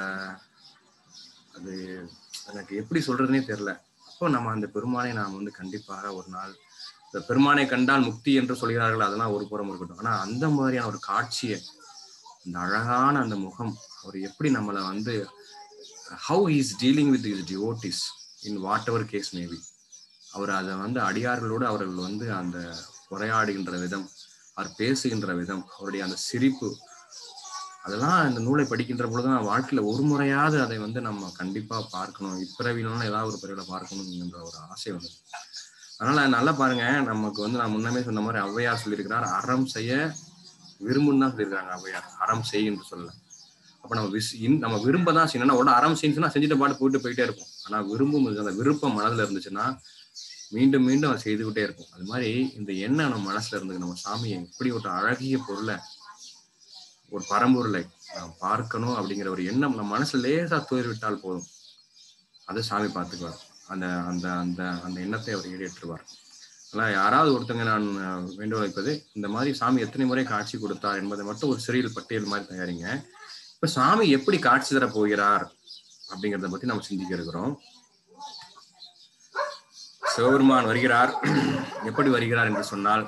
அது எனக்கு எப்படி சொல்றதுனே தெரியல அப்போ நம்ம அந்த பெருமானை நாம் வந்து கண்டிப்பாக ஒரு நாள் இந்த பெருமானை கண்டால் முக்தி என்று சொல்கிறார்கள் அதெல்லாம் ஒரு புறம் இருக்கட்டும் ஆனா அந்த மாதிரியான ஒரு காட்சியை அந்த அழகான அந்த முகம் அவர் எப்படி நம்மளை வந்து how is dealing with is devotees in whatever case maybe அவர் அதை வந்து அடியார்களோடு அவர்கள் வந்து அந்த உரையாடுகின்ற விதம் அவர் பேசுகின்ற விதம் அவருடைய அந்த சிரிப்பு அதெல்லாம் இந்த நூலை படிக்கின்ற பொழுது நான் வாழ்க்கையில ஒரு முறையாவது அதை வந்து நம்ம கண்டிப்பா பார்க்கணும் இப்பிறவிலும் ஏதாவது ஒரு பிறவில பார்க்கணும் என்ற ஒரு ஆசை வந்தது அதனால நல்லா பாருங்க நமக்கு வந்து நான் முன்னமே சொன்ன மாதிரி ஔவையார் சொல்லியிருக்கிறார் அறம் செய்ய விரும்புன்னு தான் சொல்லியிருக்காங்க ஔவையார் அறம் செய் என்று சொல்லல அப்ப நம்ம விஸ் இன் நம்ம விரும்ப தான் செய்யணும் உடனே அறம் செய்யணும் சொன்னா செஞ்சுட்டு பாட்டு போயிட்டு போயிட்டே இருப்போம் ஆனா விரும்பும் இருக்கு, அந்த விருப்பம் மனதுல இருந்துச்சுன்னா மீண்டும் மீண்டும் அதை செய்துக்கிட்டே இருக்கும் அது மாதிரி இந்த எண்ணம் நம்ம மனசுல இருந்து நம்ம சாமியை இப்படி ஒரு அழகிய பொருளை ஒரு பரம்பொருளை நாம் பார்க்கணும் அப்படிங்கிற ஒரு எண்ணம் நம்ம மனசுல லேசா தூர் விட்டால் போதும் அதை சாமி பார்த்துக்குவார் அந்த அந்த அந்த அந்த எண்ணத்தை அவர் ஈடேற்றுவார் அதனால் யாராவது ஒருத்தங்க நான் அஹ், வேண்டுகோள் வைப்பது இந்த மாதிரி சாமி எத்தனை முறை காட்சி கொடுத்தார் என்பதை மட்டும் ஒரு சிறியல் பட்டியல் மாதிரி தயாரிங்க இப்ப சாமி எப்படி காட்சி தர போகிறார் அப்படிங்கிறத பத்தி நம்ம சிந்திக்க இருக்கிறோம் சிவபெருமான் வருகிறார் எப்படி வருகிறார் என்று சொன்னால்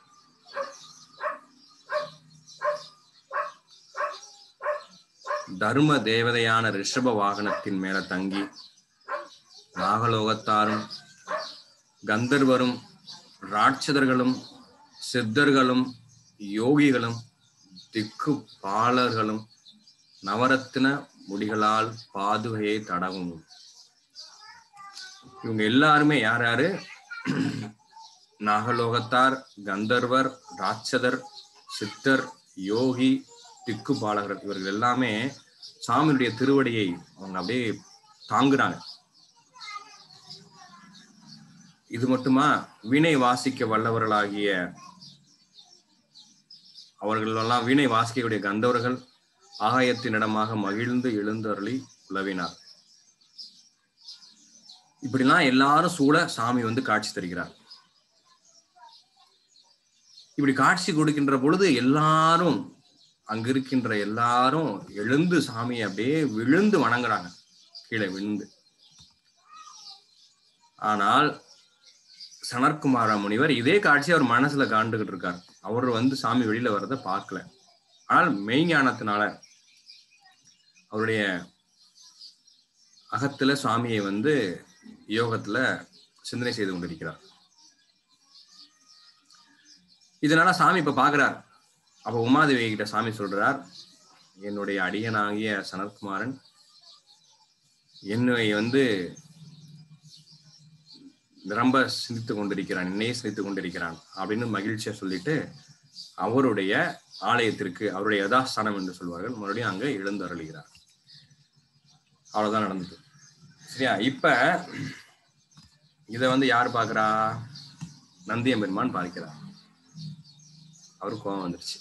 தர்ம தேவதையான ரிஷப வாகனத்தின் மேல தங்கி நாகலோகத்தாரும் கந்தர்வரும் ராட்சதர்களும் சித்தர்களும் யோகிகளும் திக்கு பாலர்களும் நவரத்தின முடிகளால் பாதுகையை தடவும் இவங்க எல்லாருமே யார் யாரு நாகலோகத்தார் கந்தர்வர் ராட்சதர் சித்தர் யோகி திக்கு பாலகர் இவர்கள் எல்லாமே சாமியுடைய திருவடியை அவங்க அப்படியே தாங்குறாங்க இது மட்டுமா வீணை வாசிக்க வல்லவர்களாகிய அவர்கள் எல்லாம் வீணை வாசிக்கக்கூடிய கந்தவர்கள் ஆகாயத்தினிடமாக மகிழ்ந்து எழுந்தருளி உலவினார் இப்படிலாம் எல்லாரும் சூழ சாமி வந்து காட்சி தருகிறார் இப்படி காட்சி கொடுக்கின்ற பொழுது எல்லாரும் அங்க இருக்கின்ற எல்லாரும் எழுந்து சாமியை அப்படியே விழுந்து வணங்குறாங்க கீழே விழுந்து ஆனால் சனற்குமார முனிவர் இதே காட்சி அவர் மனசுல காண்டுகிட்டு இருக்கார் அவர் வந்து சாமி வெளியில வர்றதை பார்க்கல ஆனால் மெய்ஞானத்தினால அவருடைய அகத்துல சுவாமியை வந்து யோகத்துல சிந்தனை செய்து கொண்டிருக்கிறார் இதனால சாமி இப்ப பாக்குறார் அப்ப உமாதேவி கிட்ட சாமி சொல்றார் என்னுடைய அடியனாகிய சனத்குமாரன் என்னை வந்து ரொம்ப சிந்தித்து கொண்டிருக்கிறான் என்னையே சிந்தித்து கொண்டிருக்கிறான் அப்படின்னு மகிழ்ச்சியா சொல்லிட்டு அவருடைய ஆலயத்திற்கு அவருடைய யதாஸ்தானம் என்று சொல்வார்கள் மறுபடியும் அங்க எழுந்து அருளுகிறார் அவ்வளவுதான் நடந்தது சரியா இப்ப இத வந்து யார் பாக்குறா நந்தியம் பெருமான் பார்க்கிறார் அவருக்கு கோபம் வந்துருச்சு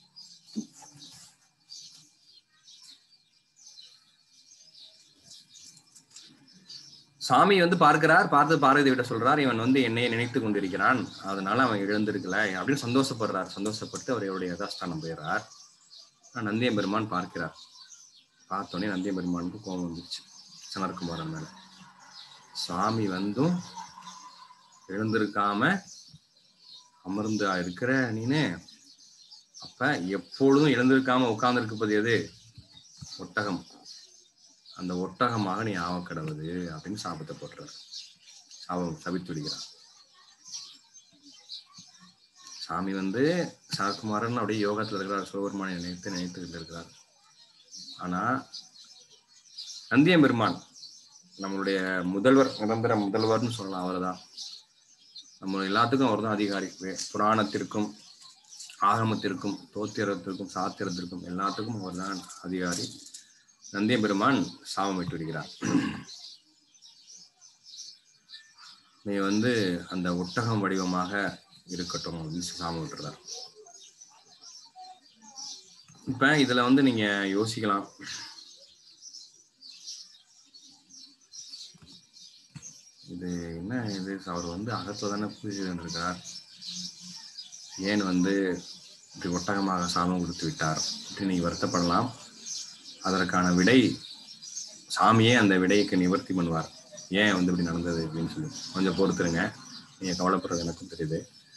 சாமி வந்து பார்க்கிறார் பார்த்து பார்வதி விட்ட சொல்றார் இவன் வந்து என்னையே நினைத்து கொண்டிருக்கிறான் அதனால அவன் எழுந்திருக்கல அப்படின்னு சந்தோஷப்படுறார் சந்தோஷப்பட்டு அவர் அவருடைய யதாஸ்தானம் போயிடுறார் ஆனா நந்தியம் பெருமான் பார்க்கிறார் பார்த்தோன்னே நந்தியம் பெருமானுக்கு கோபம் வந்துருச்சு சனற்குமாரன் மேல சாமி வந்தும் எழுந்திருக்காம அமர்ந்து இருக்கிற நீனு அப்ப எப்பொழுதும் எழுந்திருக்காம உட்கார்ந்துருக்குப்பது எது ஒட்டகம் அந்த ஒட்டகமாக நீ ஆவ கிடவுது அப்படின்னு சாபத்தை போட்டுறாரு சாபம் சபித்து விடுகிறார் சாமி வந்து சனத்குமாரன் அப்படியே யோகத்துல இருக்கிறார் சிவபெருமானை நினைத்து நினைத்து இருக்கிறார் ஆனா நந்தியம் பெருமான் நம்மளுடைய முதல்வர் நிரந்தர முதல்வர்னு சொல்லலாம் அவர்தான் நம்ம எல்லாத்துக்கும் அவர் தான் அதிகாரி வே- புராணத்திற்கும் ஆகமத்திற்கும் தோத்திரத்திற்கும் சாத்திரத்திற்கும் எல்லாத்துக்கும் அவர் தான் அதிகாரி நந்திய பெருமான் சாபமிட்டு விடுகிறார் நீ வந்து அந்த ஒட்டகம் வடிவமாக இருக்கட்டும் அப்படின்னு சாபம் விட்டுறார் இப்ப இதுல வந்து நீங்க யோசிக்கலாம் இது என்ன இது அவர் வந்து அகத்துல தானே பூஜை இருக்கார் ஏன் வந்து இப்படி ஒட்டகமாக சாபம் கொடுத்து விட்டார் அப்படின்னு நீங்க வருத்தப்படலாம் அதற்கான விடை சாமியே அந்த விடைக்கு நிவர்த்தி பண்ணுவார் ஏன் வந்து இப்படி நடந்தது அப்படின்னு சொல்லி கொஞ்சம் பொறுத்துருங்க நீங்க கவலைப்படுறது எனக்கும் தெரியுது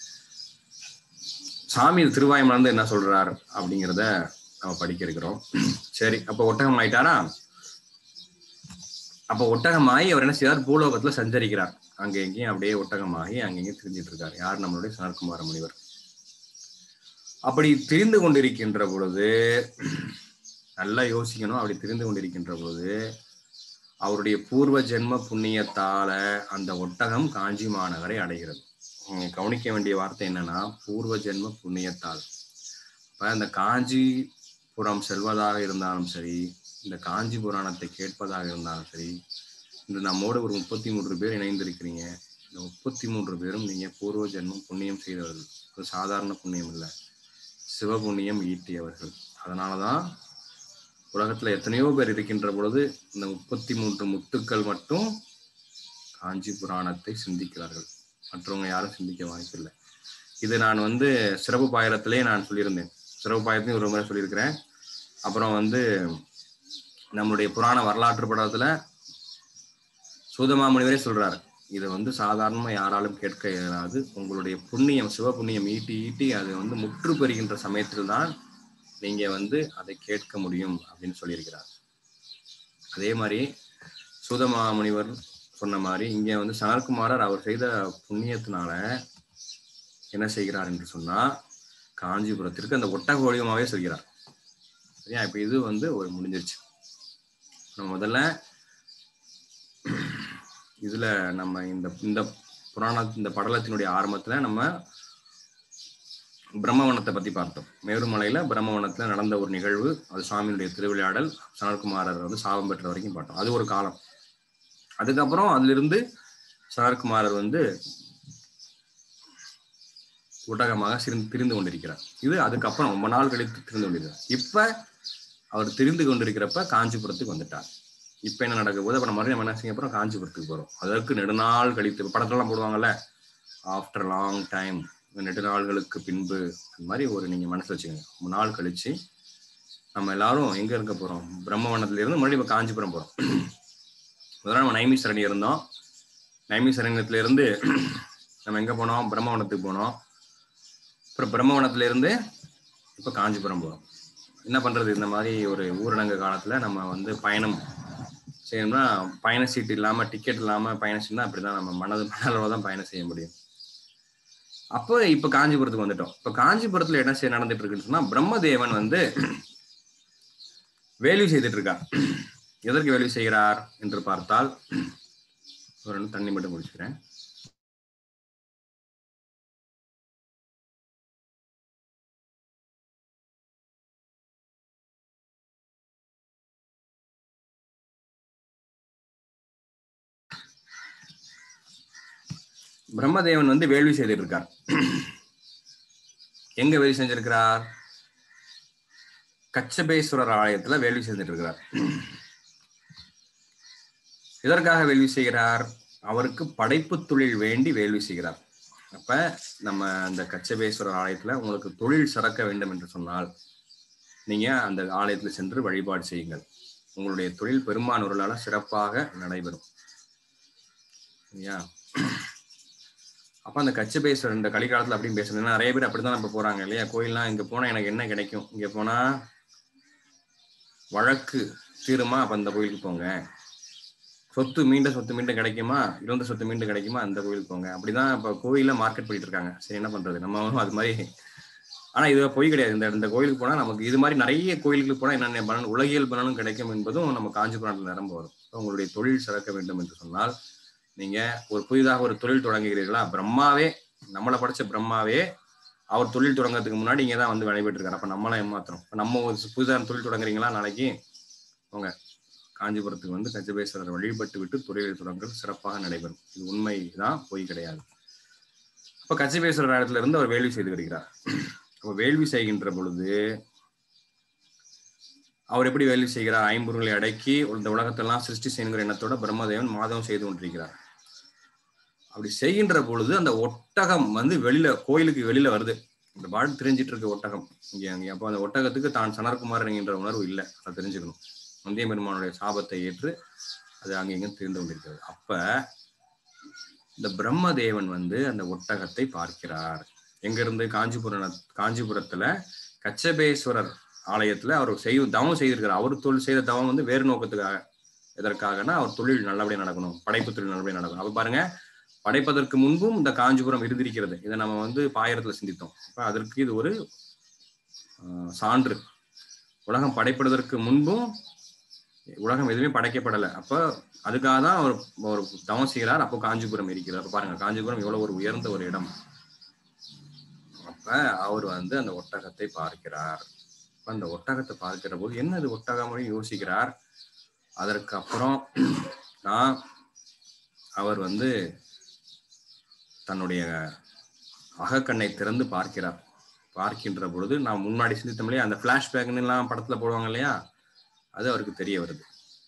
சாமி திருவாயமலர்ந்து என்ன சொல்றார் அப்படிங்கிறத நம்ம படிக்க இருக்கிறோம் சரி அப்ப ஒட்டகம் ஆயிட்டாரா அப்ப ஒட்டகமாகி அவர் என்ன செய்தார் பூலோகத்துல சஞ்சரிக்கிறார் அங்க எங்கேயும் அப்படியே ஒட்டகமாகி அங்கங்கேயும் திரிஞ்சிட்டு இருக்கார் யார் நம்மளுடைய சனற்குமார முனிவர் அப்படி திரிந்து கொண்டிருக்கின்ற பொழுது நல்லா யோசிக்கணும் அப்படி திரிந்து கொண்டிருக்கின்ற பொழுது அவருடைய பூர்வ ஜென்ம புண்ணியத்தால அந்த ஒட்டகம் காஞ்சி மாநகரை அடைகிறது நீங்க கவனிக்க வேண்டிய வார்த்தை என்னன்னா பூர்வ ஜென்ம புண்ணியத்தால் இப்ப இந்த காஞ்சிபுரம் செல்வதாக இருந்தாலும் சரி இந்த காஞ்சி புராணத்தை கேட்பதாக இருந்தாலும் சரி இன்று நம்மோடு ஒரு முப்பத்தி மூன்று பேர் இணைந்திருக்கிறீங்க இந்த முப்பத்தி மூன்று பேரும் நீங்க பூர்வ ஜென்மம் புண்ணியம் செய்தவர்கள் ஒரு சாதாரண புண்ணியம் இல்லை சிவபுண்ணியம் ஈட்டியவர்கள் அதனாலதான் உலகத்துல எத்தனையோ பேர் இருக்கின்ற பொழுது இந்த முப்பத்தி மூன்று முத்துக்கள் மட்டும் காஞ்சி புராணத்தை சிந்திக்கிறார்கள் மற்றவங்க யாரும் சிந்திக்க வாய்ப்பில்லை இது நான் வந்து சிறப்பு பாயிரத்திலே நான் சொல்லியிருந்தேன் சிறப்பு பாயிரத்தையும் ஒரு முறை சொல்லியிருக்கிறேன் அப்புறம் வந்து நம்மளுடைய புராண வரலாற்று படத்துல சூதமாமுனிவரே சொல்றாரு இதை வந்து சாதாரணமா யாராலும் கேட்க இயலாது உங்களுடைய புண்ணியம் சிவ புண்ணியம் ஈட்டி ஈட்டி அது வந்து முற்று பெறுகின்ற சமயத்தில் தான் நீங்க வந்து அதை கேட்க முடியும் அப்படின்னு சொல்லியிருக்கிறார் அதே மாதிரி சூதமாமுனிவர் சொன்ன மாதிரி இங்க வந்து சனற்குமாரர் அவர் செய்த புண்ணியத்தினால என்ன செய்கிறார் என்று சொன்னா காஞ்சிபுரத்திற்கு அந்த ஒட்டக வடிவமாவே சொல்கிறார் சரியா இப்ப இது வந்து ஒரு முடிஞ்சிருச்சு நம்ம முதல்ல இதுல நம்ம இந்த இந்த புராண இந்த படலத்தினுடைய ஆரம்பத்துல நம்ம பிரம்மவனத்தை பத்தி பார்த்தோம் மேருமலையில பிரம்மவனத்துல நடந்த ஒரு நிகழ்வு அது சுவாமியினுடைய திருவிளையாடல் சனற்குமாரர் வந்து சாபம் பெற்ற வரைக்கும் பார்த்தோம் அது ஒரு காலம் அதுக்கப்புறம் அதுல இருந்து சனற்குமாரர் வந்து ஊடகமாக சிரிந்து திரிந்து கொண்டிருக்கிறார் இது அதுக்கப்புறம் ரொம்ப நாள் கழித்து திரிந்து கொண்டிருக்கிறார் இப்ப அவர் திரிந்து கொண்டிருக்கிறப்ப காஞ்சிபுரத்துக்கு வந்துட்டார் இப்ப என்ன நடக்க போகுது அப்ப நம்ம மறுபடியும் நம்ம என்ன செய்ய போறோம் காஞ்சிபுரத்துக்கு போறோம் அதற்கு நெடுநாள் கழித்து இப்ப படத்தெல்லாம் போடுவாங்கல்ல ஆஃப்டர் லாங் டைம் நெடுநாள்களுக்கு பின்பு அந்த மாதிரி ஒரு நீங்க மனசு வச்சுக்கோங்க ரொம்ப நாள் கழிச்சு நம்ம எல்லாரும் எங்க இருக்க போறோம் பிரம்மவனத்துல இருந்து மறுபடியும் இப்ப காஞ்சிபுரம் போறோம் முதல்ல நம்ம நைமிசரணி இருந்தோம் நைமிசரண்யத்துல இருந்து நம்ம எங்க போனோம் பிரம்மவனத்துக்கு போனோம் அப்புறம் பிரம்மவனத்துல இருந்து இப்ப காஞ்சிபுரம் போறோம் என்ன பண்றது இந்த மாதிரி ஒரு ஊரடங்கு காலத்துல நம்ம வந்து பயணம் செய்யணும்னா பயண சீட்டு இல்லாம டிக்கெட் இல்லாம பயணம் செய்யணும் அப்படிதான் நம்ம மனது மனதளவு தான் பயணம் செய்ய முடியும் அப்போ இப்ப காஞ்சிபுரத்துக்கு வந்துட்டோம் இப்ப காஞ்சிபுரத்துல என்ன செய்ய நடந்துட்டு இருக்குன்னு சொன்னா பிரம்மதேவன் வந்து வேள்வி செய்துட்டு இருக்கார் எதற்கு வேள்வி செய்கிறார் என்று பார்த்தால் ஒரு நிமிஷம் தண்ணி மட்டும் குடிச்சுக்கிறேன் பிரம்மதேவன் வந்து வேள்வி செய்துட்டு இருக்கார் எங்க வேள்வி செஞ்சிருக்கிறார் கச்சபேஸ்வரர் ஆலயத்துல வேள்வி செஞ்சுட்டு இருக்கிறார் எதற்காக வேள்வி செய்கிறார் அவருக்கு படைப்பு தொழில் வேண்டி வேள்வி செய்கிறார் அப்ப நம்ம அந்த கச்சபேஸ்வரர் ஆலயத்துல உங்களுக்கு தொழில் சிறக்க வேண்டும் என்று சொன்னால் நீங்க அந்த ஆலயத்துல சென்று வழிபாடு செய்யுங்கள் உங்களுடைய தொழில் பெரும்பானொருளால சிறப்பாக நடைபெறும் சரியா அப்ப அந்த கச்சபேஸ்வரர் இந்த கலிகாலத்துல அப்படின்னு பேசணும் நிறைய பேர் அப்படிதான் நம்ம போறாங்க இல்லையா கோயில்லாம் இங்க போனா எனக்கு என்ன கிடைக்கும் இங்க போனா வழக்கு தீருமா அப்ப அந்த கோயிலுக்கு போங்க சொத்து மீண்ட சொத்து மீண்டும் கிடைக்குமா இழந்த சொத்து மீண்டும் கிடைக்குமா அந்த கோயிலுக்கு போங்க அப்படிதான் இப்ப கோயில மார்க்கெட் பண்ணிட்டு இருக்காங்க சரி என்ன பண்றது நம்ம அது மாதிரி ஆனா இது பொய் கிடையாது இந்த இந்த கோயிலுக்கு போனா நமக்கு இது மாதிரி நிறைய கோயிலுக்கு போனா என்னென்ன பலன் உலகியல் பலனும் கிடைக்கும் என்பதும் நம்ம காஞ்சிபுரத்தில் நிரம்ப வரும் உங்களுடைய தொழில் சிறக்க வேண்டும் என்று சொன்னால் நீங்க ஒரு புதிதாக ஒரு தொழில் தொடங்குகிறீர்களா பிரம்மாவே நம்மளை படிச்ச பிரம்மாவே அவர் தொழில் தொடங்குறதுக்கு முன்னாடி இங்கே தான் வந்து வழிபட்டு இருக்காரு அப்ப நம்மளாம் ஏமாத்துறோம் இப்ப நம்ம ஒரு புதிதாக தொழில் தொடங்குறீங்களா நாளைக்கு உங்க காஞ்சிபுரத்துக்கு வந்து கஜபேஸ்வரர் வழிபட்டு விட்டு தொழிலை தொடங்குறது சிறப்பாக நடைபெறும் இது உண்மைதான் பொய் கிடையாது அப்ப கஜபேஸ்வரர் இடத்துல இருந்து அவர் வேள்வி செய்து வருகிறார் அப்ப வேள்வி செய்கின்ற பொழுது அவர் எப்படி வேள்வி செய்கிறார் ஐம்பொருளை அடக்கி இந்த உலகத்தெல்லாம் சிருஷ்டி செய்யுங்கிற எண்ணத்தோட பிரம்மதேவன் மாதவம் செய்து கொண்டிருக்கிறார் அப்படி செய்கின்ற பொழுது அந்த ஒட்டகம் வந்து வெளியில கோயிலுக்கு வெளியில வருது இந்த பாடு தெரிஞ்சிட்டு இருக்க ஒட்டகம் இங்க அங்க அப்போ அந்த ஒட்டகத்துக்கு தான் சனற்குமார் என்கின்ற உணர்வு இல்லை அதை தெரிஞ்சுக்கணும் வந்திய பெருமானுடைய சாபத்தை ஏற்று அது அங்க எங்கும் தெரிந்து கொண்டிருக்கிறது அப்ப இந்த பிரம்மதேவன் வந்து அந்த ஒட்டகத்தை பார்க்கிறார் எங்க இருந்து காஞ்சிபுரம் காஞ்சிபுரத்துல கச்சபேஸ்வரர் ஆலயத்துல அவர் செய் தவம் செய்திருக்கிறார் அவர் தொழில் செய்த தவம் வந்து வேறு நோக்கத்துக்காக எதற்காகனா அவர் தொழில் நல்லபடியா நடக்கணும் படைப்பு தொழில் நல்லபடியா நடக்கணும் அப்ப பாருங்க படைப்பதற்கு முன்பும் இந்த காஞ்சிபுரம் இருந்திருக்கிறது இதை நம்ம வந்து பாயிரத்துல சிந்தித்தோம் அப்ப அதற்கு இது ஒரு சான்று உலகம் படைப்படுவதற்கு முன்பும் உலகம் எதுவுமே படைக்கப்படலை அப்ப அதுக்காக தான் அவர் ஒரு தவம் செய்கிறார் அப்போ காஞ்சிபுரம் இருக்கிறார் பாருங்க காஞ்சிபுரம் எவ்வளவு ஒரு உயர்ந்த ஒரு இடம் அப்ப அவர் வந்து அந்த ஒட்டகத்தை பார்க்கிறார் அந்த ஒட்டகத்தை பார்க்கிற போது என்ன இது ஒட்டகம் யோசிக்கிறார் அதற்கு அப்புறம் நான் அவர் வந்து தன்னுடைய அகக்கண்ணை திறந்து பார்க்கிறார் பார்க்கின்ற பொழுது நான் முன்னாடி சிந்தித்தோம் இல்லையா அந்த பிளாஷ்பேக்னு எல்லாம் படத்துல போடுவாங்க இல்லையா அது அவருக்கு தெரிய வருது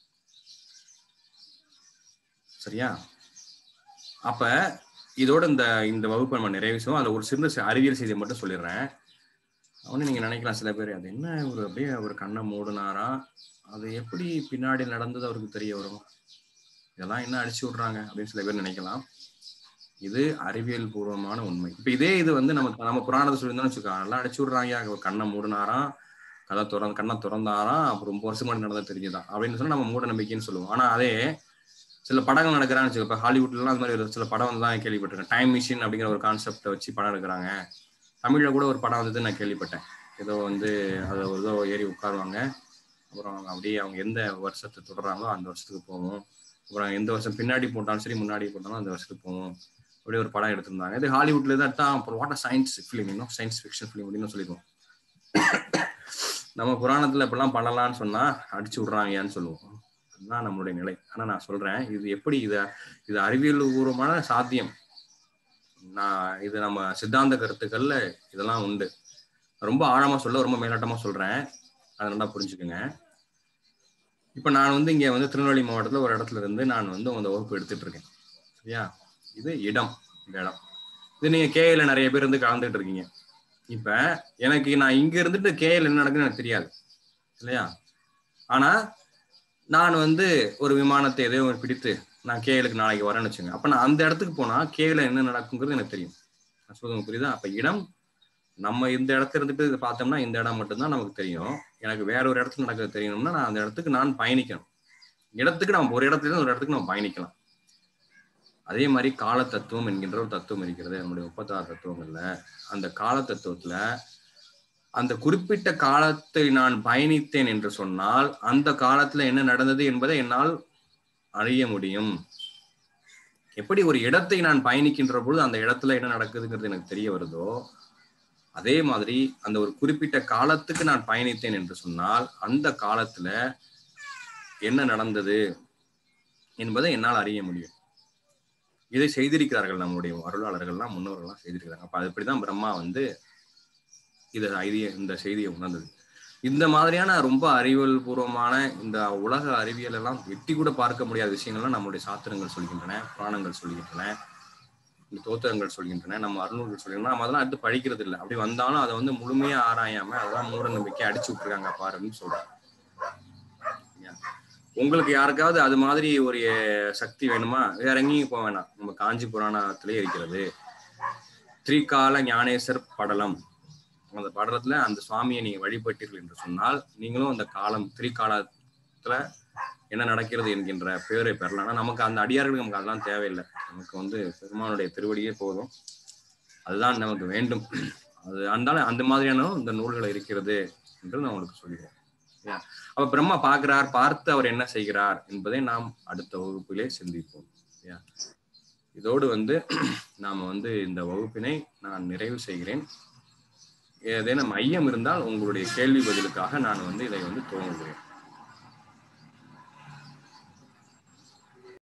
சரியா அப்ப இதோட இந்த இந்த வகுப்பை நம்ம நிறைவு செய்வோம் அதுல ஒரு சிறந்த அறிவியல் செய்தியை மட்டும் சொல்லிடுறேன் அவனு நீங்க நினைக்கலாம் சில பேர் அது என்ன ஒரு அப்படியே அவர் கண்ணை மூடினாரா அது எப்படி பின்னாடி நடந்தது அவருக்கு தெரிய வரும் இதெல்லாம் என்ன அடிச்சு விடுறாங்க அப்படின்னு சில பேர் நினைக்கலாம் இது அறிவியல் பூர்வமான உண்மை இப்ப இதே இது வந்து நம்ம நம்ம புராணத்தை சொல்லியிருந்தோம்னு வச்சுக்கோங்க நல்லா அடிச்சு விடுறாங்க அவர் கண்ணை மூடினாராம் கதை திறந்து கண்ணை திறந்தாராம் அப்புறம் ரொம்ப வருஷம் முன்னாடி நடந்தது தெரிஞ்சுதான் அப்படின்னு சொன்னா நம்ம மூட நம்பிக்கைன்னு சொல்லுவோம் ஆனா அதே சில படங்கள் நடக்கிறான்னு வச்சுக்கோ இப்போ ஹாலிவுட்லாம் அந்த மாதிரி ஒரு சில படம் வந்து தான் கேள்விப்பட்டிருக்கேன் டைம் மிஷின் அப்படிங்கிற ஒரு கான்செப்டை வச்சு படம் எடுக்கிறாங்க தமிழ்ல கூட ஒரு படம் வந்தது நான் கேள்விப்பட்டேன் ஏதோ வந்து அதை ஏதோ ஏறி உட்காருவாங்க அப்புறம் அவங்க அப்படியே அவங்க எந்த வருஷத்தை தொடர்றாங்களோ அந்த வருஷத்துக்கு போவோம் அப்புறம் எந்த வருஷம் பின்னாடி போட்டாலும் சரி முன்னாடி போட்டாலும் அந்த வருஷத்துக்கு போவோம் அப்படியே ஒரு படம் எடுத்திருந்தாங்க இது ஹாலிவுட்ல தான் எடுத்தா அப்புறம் வாட் சயின்ஸ் ஃபிலிம் இன்னும் சயின்ஸ் ஃபிக்ஷன் ஃபிலிம் அப்படின்னு சொல்லிடுவோம் நம்ம புராணத்துல இப்படிலாம் பண்ணலாம்னு சொன்னா அடிச்சு விடுறாங்கன்னு சொல்லுவோம் அதுதான் நம்மளுடைய நிலை ஆனா நான் சொல்றேன் இது எப்படி இத இது அறிவியல் பூர்வமான சாத்தியம் நான் இது நம்ம சித்தாந்த கருத்துக்கள்ல இதெல்லாம் உண்டு ரொம்ப ஆழமா சொல்ல ரொம்ப மேலோட்டமா சொல்றேன் அதை நல்லா புரிஞ்சுக்குங்க இப்ப நான் வந்து இங்க வந்து திருநெல்வேலி மாவட்டத்துல ஒரு இடத்துல இருந்து நான் வந்து அந்த வகுப்பு எடுத்துட்டு இருக்கேன் சரியா இது இடம் இந்த இடம் இது நீங்க கேஎல நிறைய பேர் வந்து கலந்துட்டு இருக்கீங்க இப்ப எனக்கு நான் இங்க இருந்துட்டு கேஎல் என்ன நடக்குன்னு எனக்கு தெரியாது இல்லையா ஆனா நான் வந்து ஒரு விமானத்தை எதையோ பிடித்து நான் கேஎலுக்கு நாளைக்கு வரேன்னு வச்சுங்க அப்ப நான் அந்த இடத்துக்கு போனா கேஎல என்ன நடக்குங்கிறது எனக்கு தெரியும் நான் சொல்லுங்க புரியுதா அப்ப இடம் நம்ம இந்த இடத்துல இருந்துட்டு பார்த்தோம்னா இந்த இடம் மட்டும்தான் நமக்கு தெரியும் எனக்கு வேற ஒரு இடத்துல நடக்கிறது தெரியணும்னா நான் அந்த இடத்துக்கு நான் பயணிக்கணும் இடத்துக்கு நம்ம ஒரு இடத்துல இருந்து ஒரு இடத்துக்கு நம்ம பயணிக்கலாம் அதே மாதிரி கால தத்துவம் என்கின்ற ஒரு தத்துவம் இருக்கிறது நம்முடைய முப்பத்தாறு தத்துவங்கள்ல அந்த கால தத்துவத்துல அந்த குறிப்பிட்ட காலத்தை நான் பயணித்தேன் என்று சொன்னால் அந்த காலத்துல என்ன நடந்தது என்பதை என்னால் அறிய முடியும் எப்படி ஒரு இடத்தை நான் பயணிக்கின்ற பொழுது அந்த இடத்துல என்ன நடக்குதுங்கிறது எனக்கு தெரிய வருதோ அதே மாதிரி அந்த ஒரு குறிப்பிட்ட காலத்துக்கு நான் பயணித்தேன் என்று சொன்னால் அந்த காலத்துல என்ன நடந்தது என்பதை என்னால் அறிய முடியும் இதை செய்திருக்கிறார்கள் நம்முடைய அருளாளர்கள்லாம் முன்னோர்கள்லாம் செய்திருக்கிறாங்க அப்ப அது இப்படிதான் பிரம்மா வந்து இதை ஐதிய இந்த செய்தியை உணர்ந்தது இந்த மாதிரியான ரொம்ப அறிவியல் பூர்வமான இந்த உலக அறிவியல் எல்லாம் எட்டி கூட பார்க்க முடியாத விஷயங்கள்லாம் நம்முடைய சாத்திரங்கள் சொல்கின்றன புராணங்கள் சொல்கின்றன இந்த தோத்திரங்கள் சொல்கின்றன நம்ம அருணூர்கள் சொல்கின்றன நம்ம அதெல்லாம் எடுத்து படிக்கிறது இல்லை அப்படி வந்தாலும் அதை வந்து முழுமையா ஆராயாம அதெல்லாம் மூட நம்பிக்கை அடிச்சு விட்டுருக்காங்க பாருன்னு சொல்றாங்க உங்களுக்கு யாருக்காவது அது மாதிரி ஒரு சக்தி வேணுமா வேற எங்கேயும் போக வேணாம் நம்ம காஞ்சி புராணத்திலே இருக்கிறது திரிகால ஞானேசர் படலம் அந்த படலத்துல அந்த சுவாமியை நீங்க வழிபட்டீர்கள் என்று சொன்னால் நீங்களும் அந்த காலம் திரிகாலத்துல என்ன நடக்கிறது என்கின்ற பேரை பெறலாம் ஆனா நமக்கு அந்த அடியார்களுக்கு நமக்கு அதெல்லாம் தேவையில்லை நமக்கு வந்து பெருமானுடைய திருவடியே போதும் அதுதான் நமக்கு வேண்டும் அது அந்த அந்த மாதிரியான இந்த நூல்கள் இருக்கிறது என்று நான் உங்களுக்கு சொல்கிறேன் அப்ப பிரம்மா பார்க்கிறார் பார்த்து அவர் என்ன செய்கிறார் என்பதை நாம் அடுத்த வகுப்பிலே சிந்திப்போம் இதோடு வந்து நாம வந்து இந்த வகுப்பினை நான் நிறைவு செய்கிறேன் ஏதேனும் மையம் இருந்தால் உங்களுடைய கேள்வி பதிலுக்காக நான் வந்து இதை வந்து துவங்குகிறேன்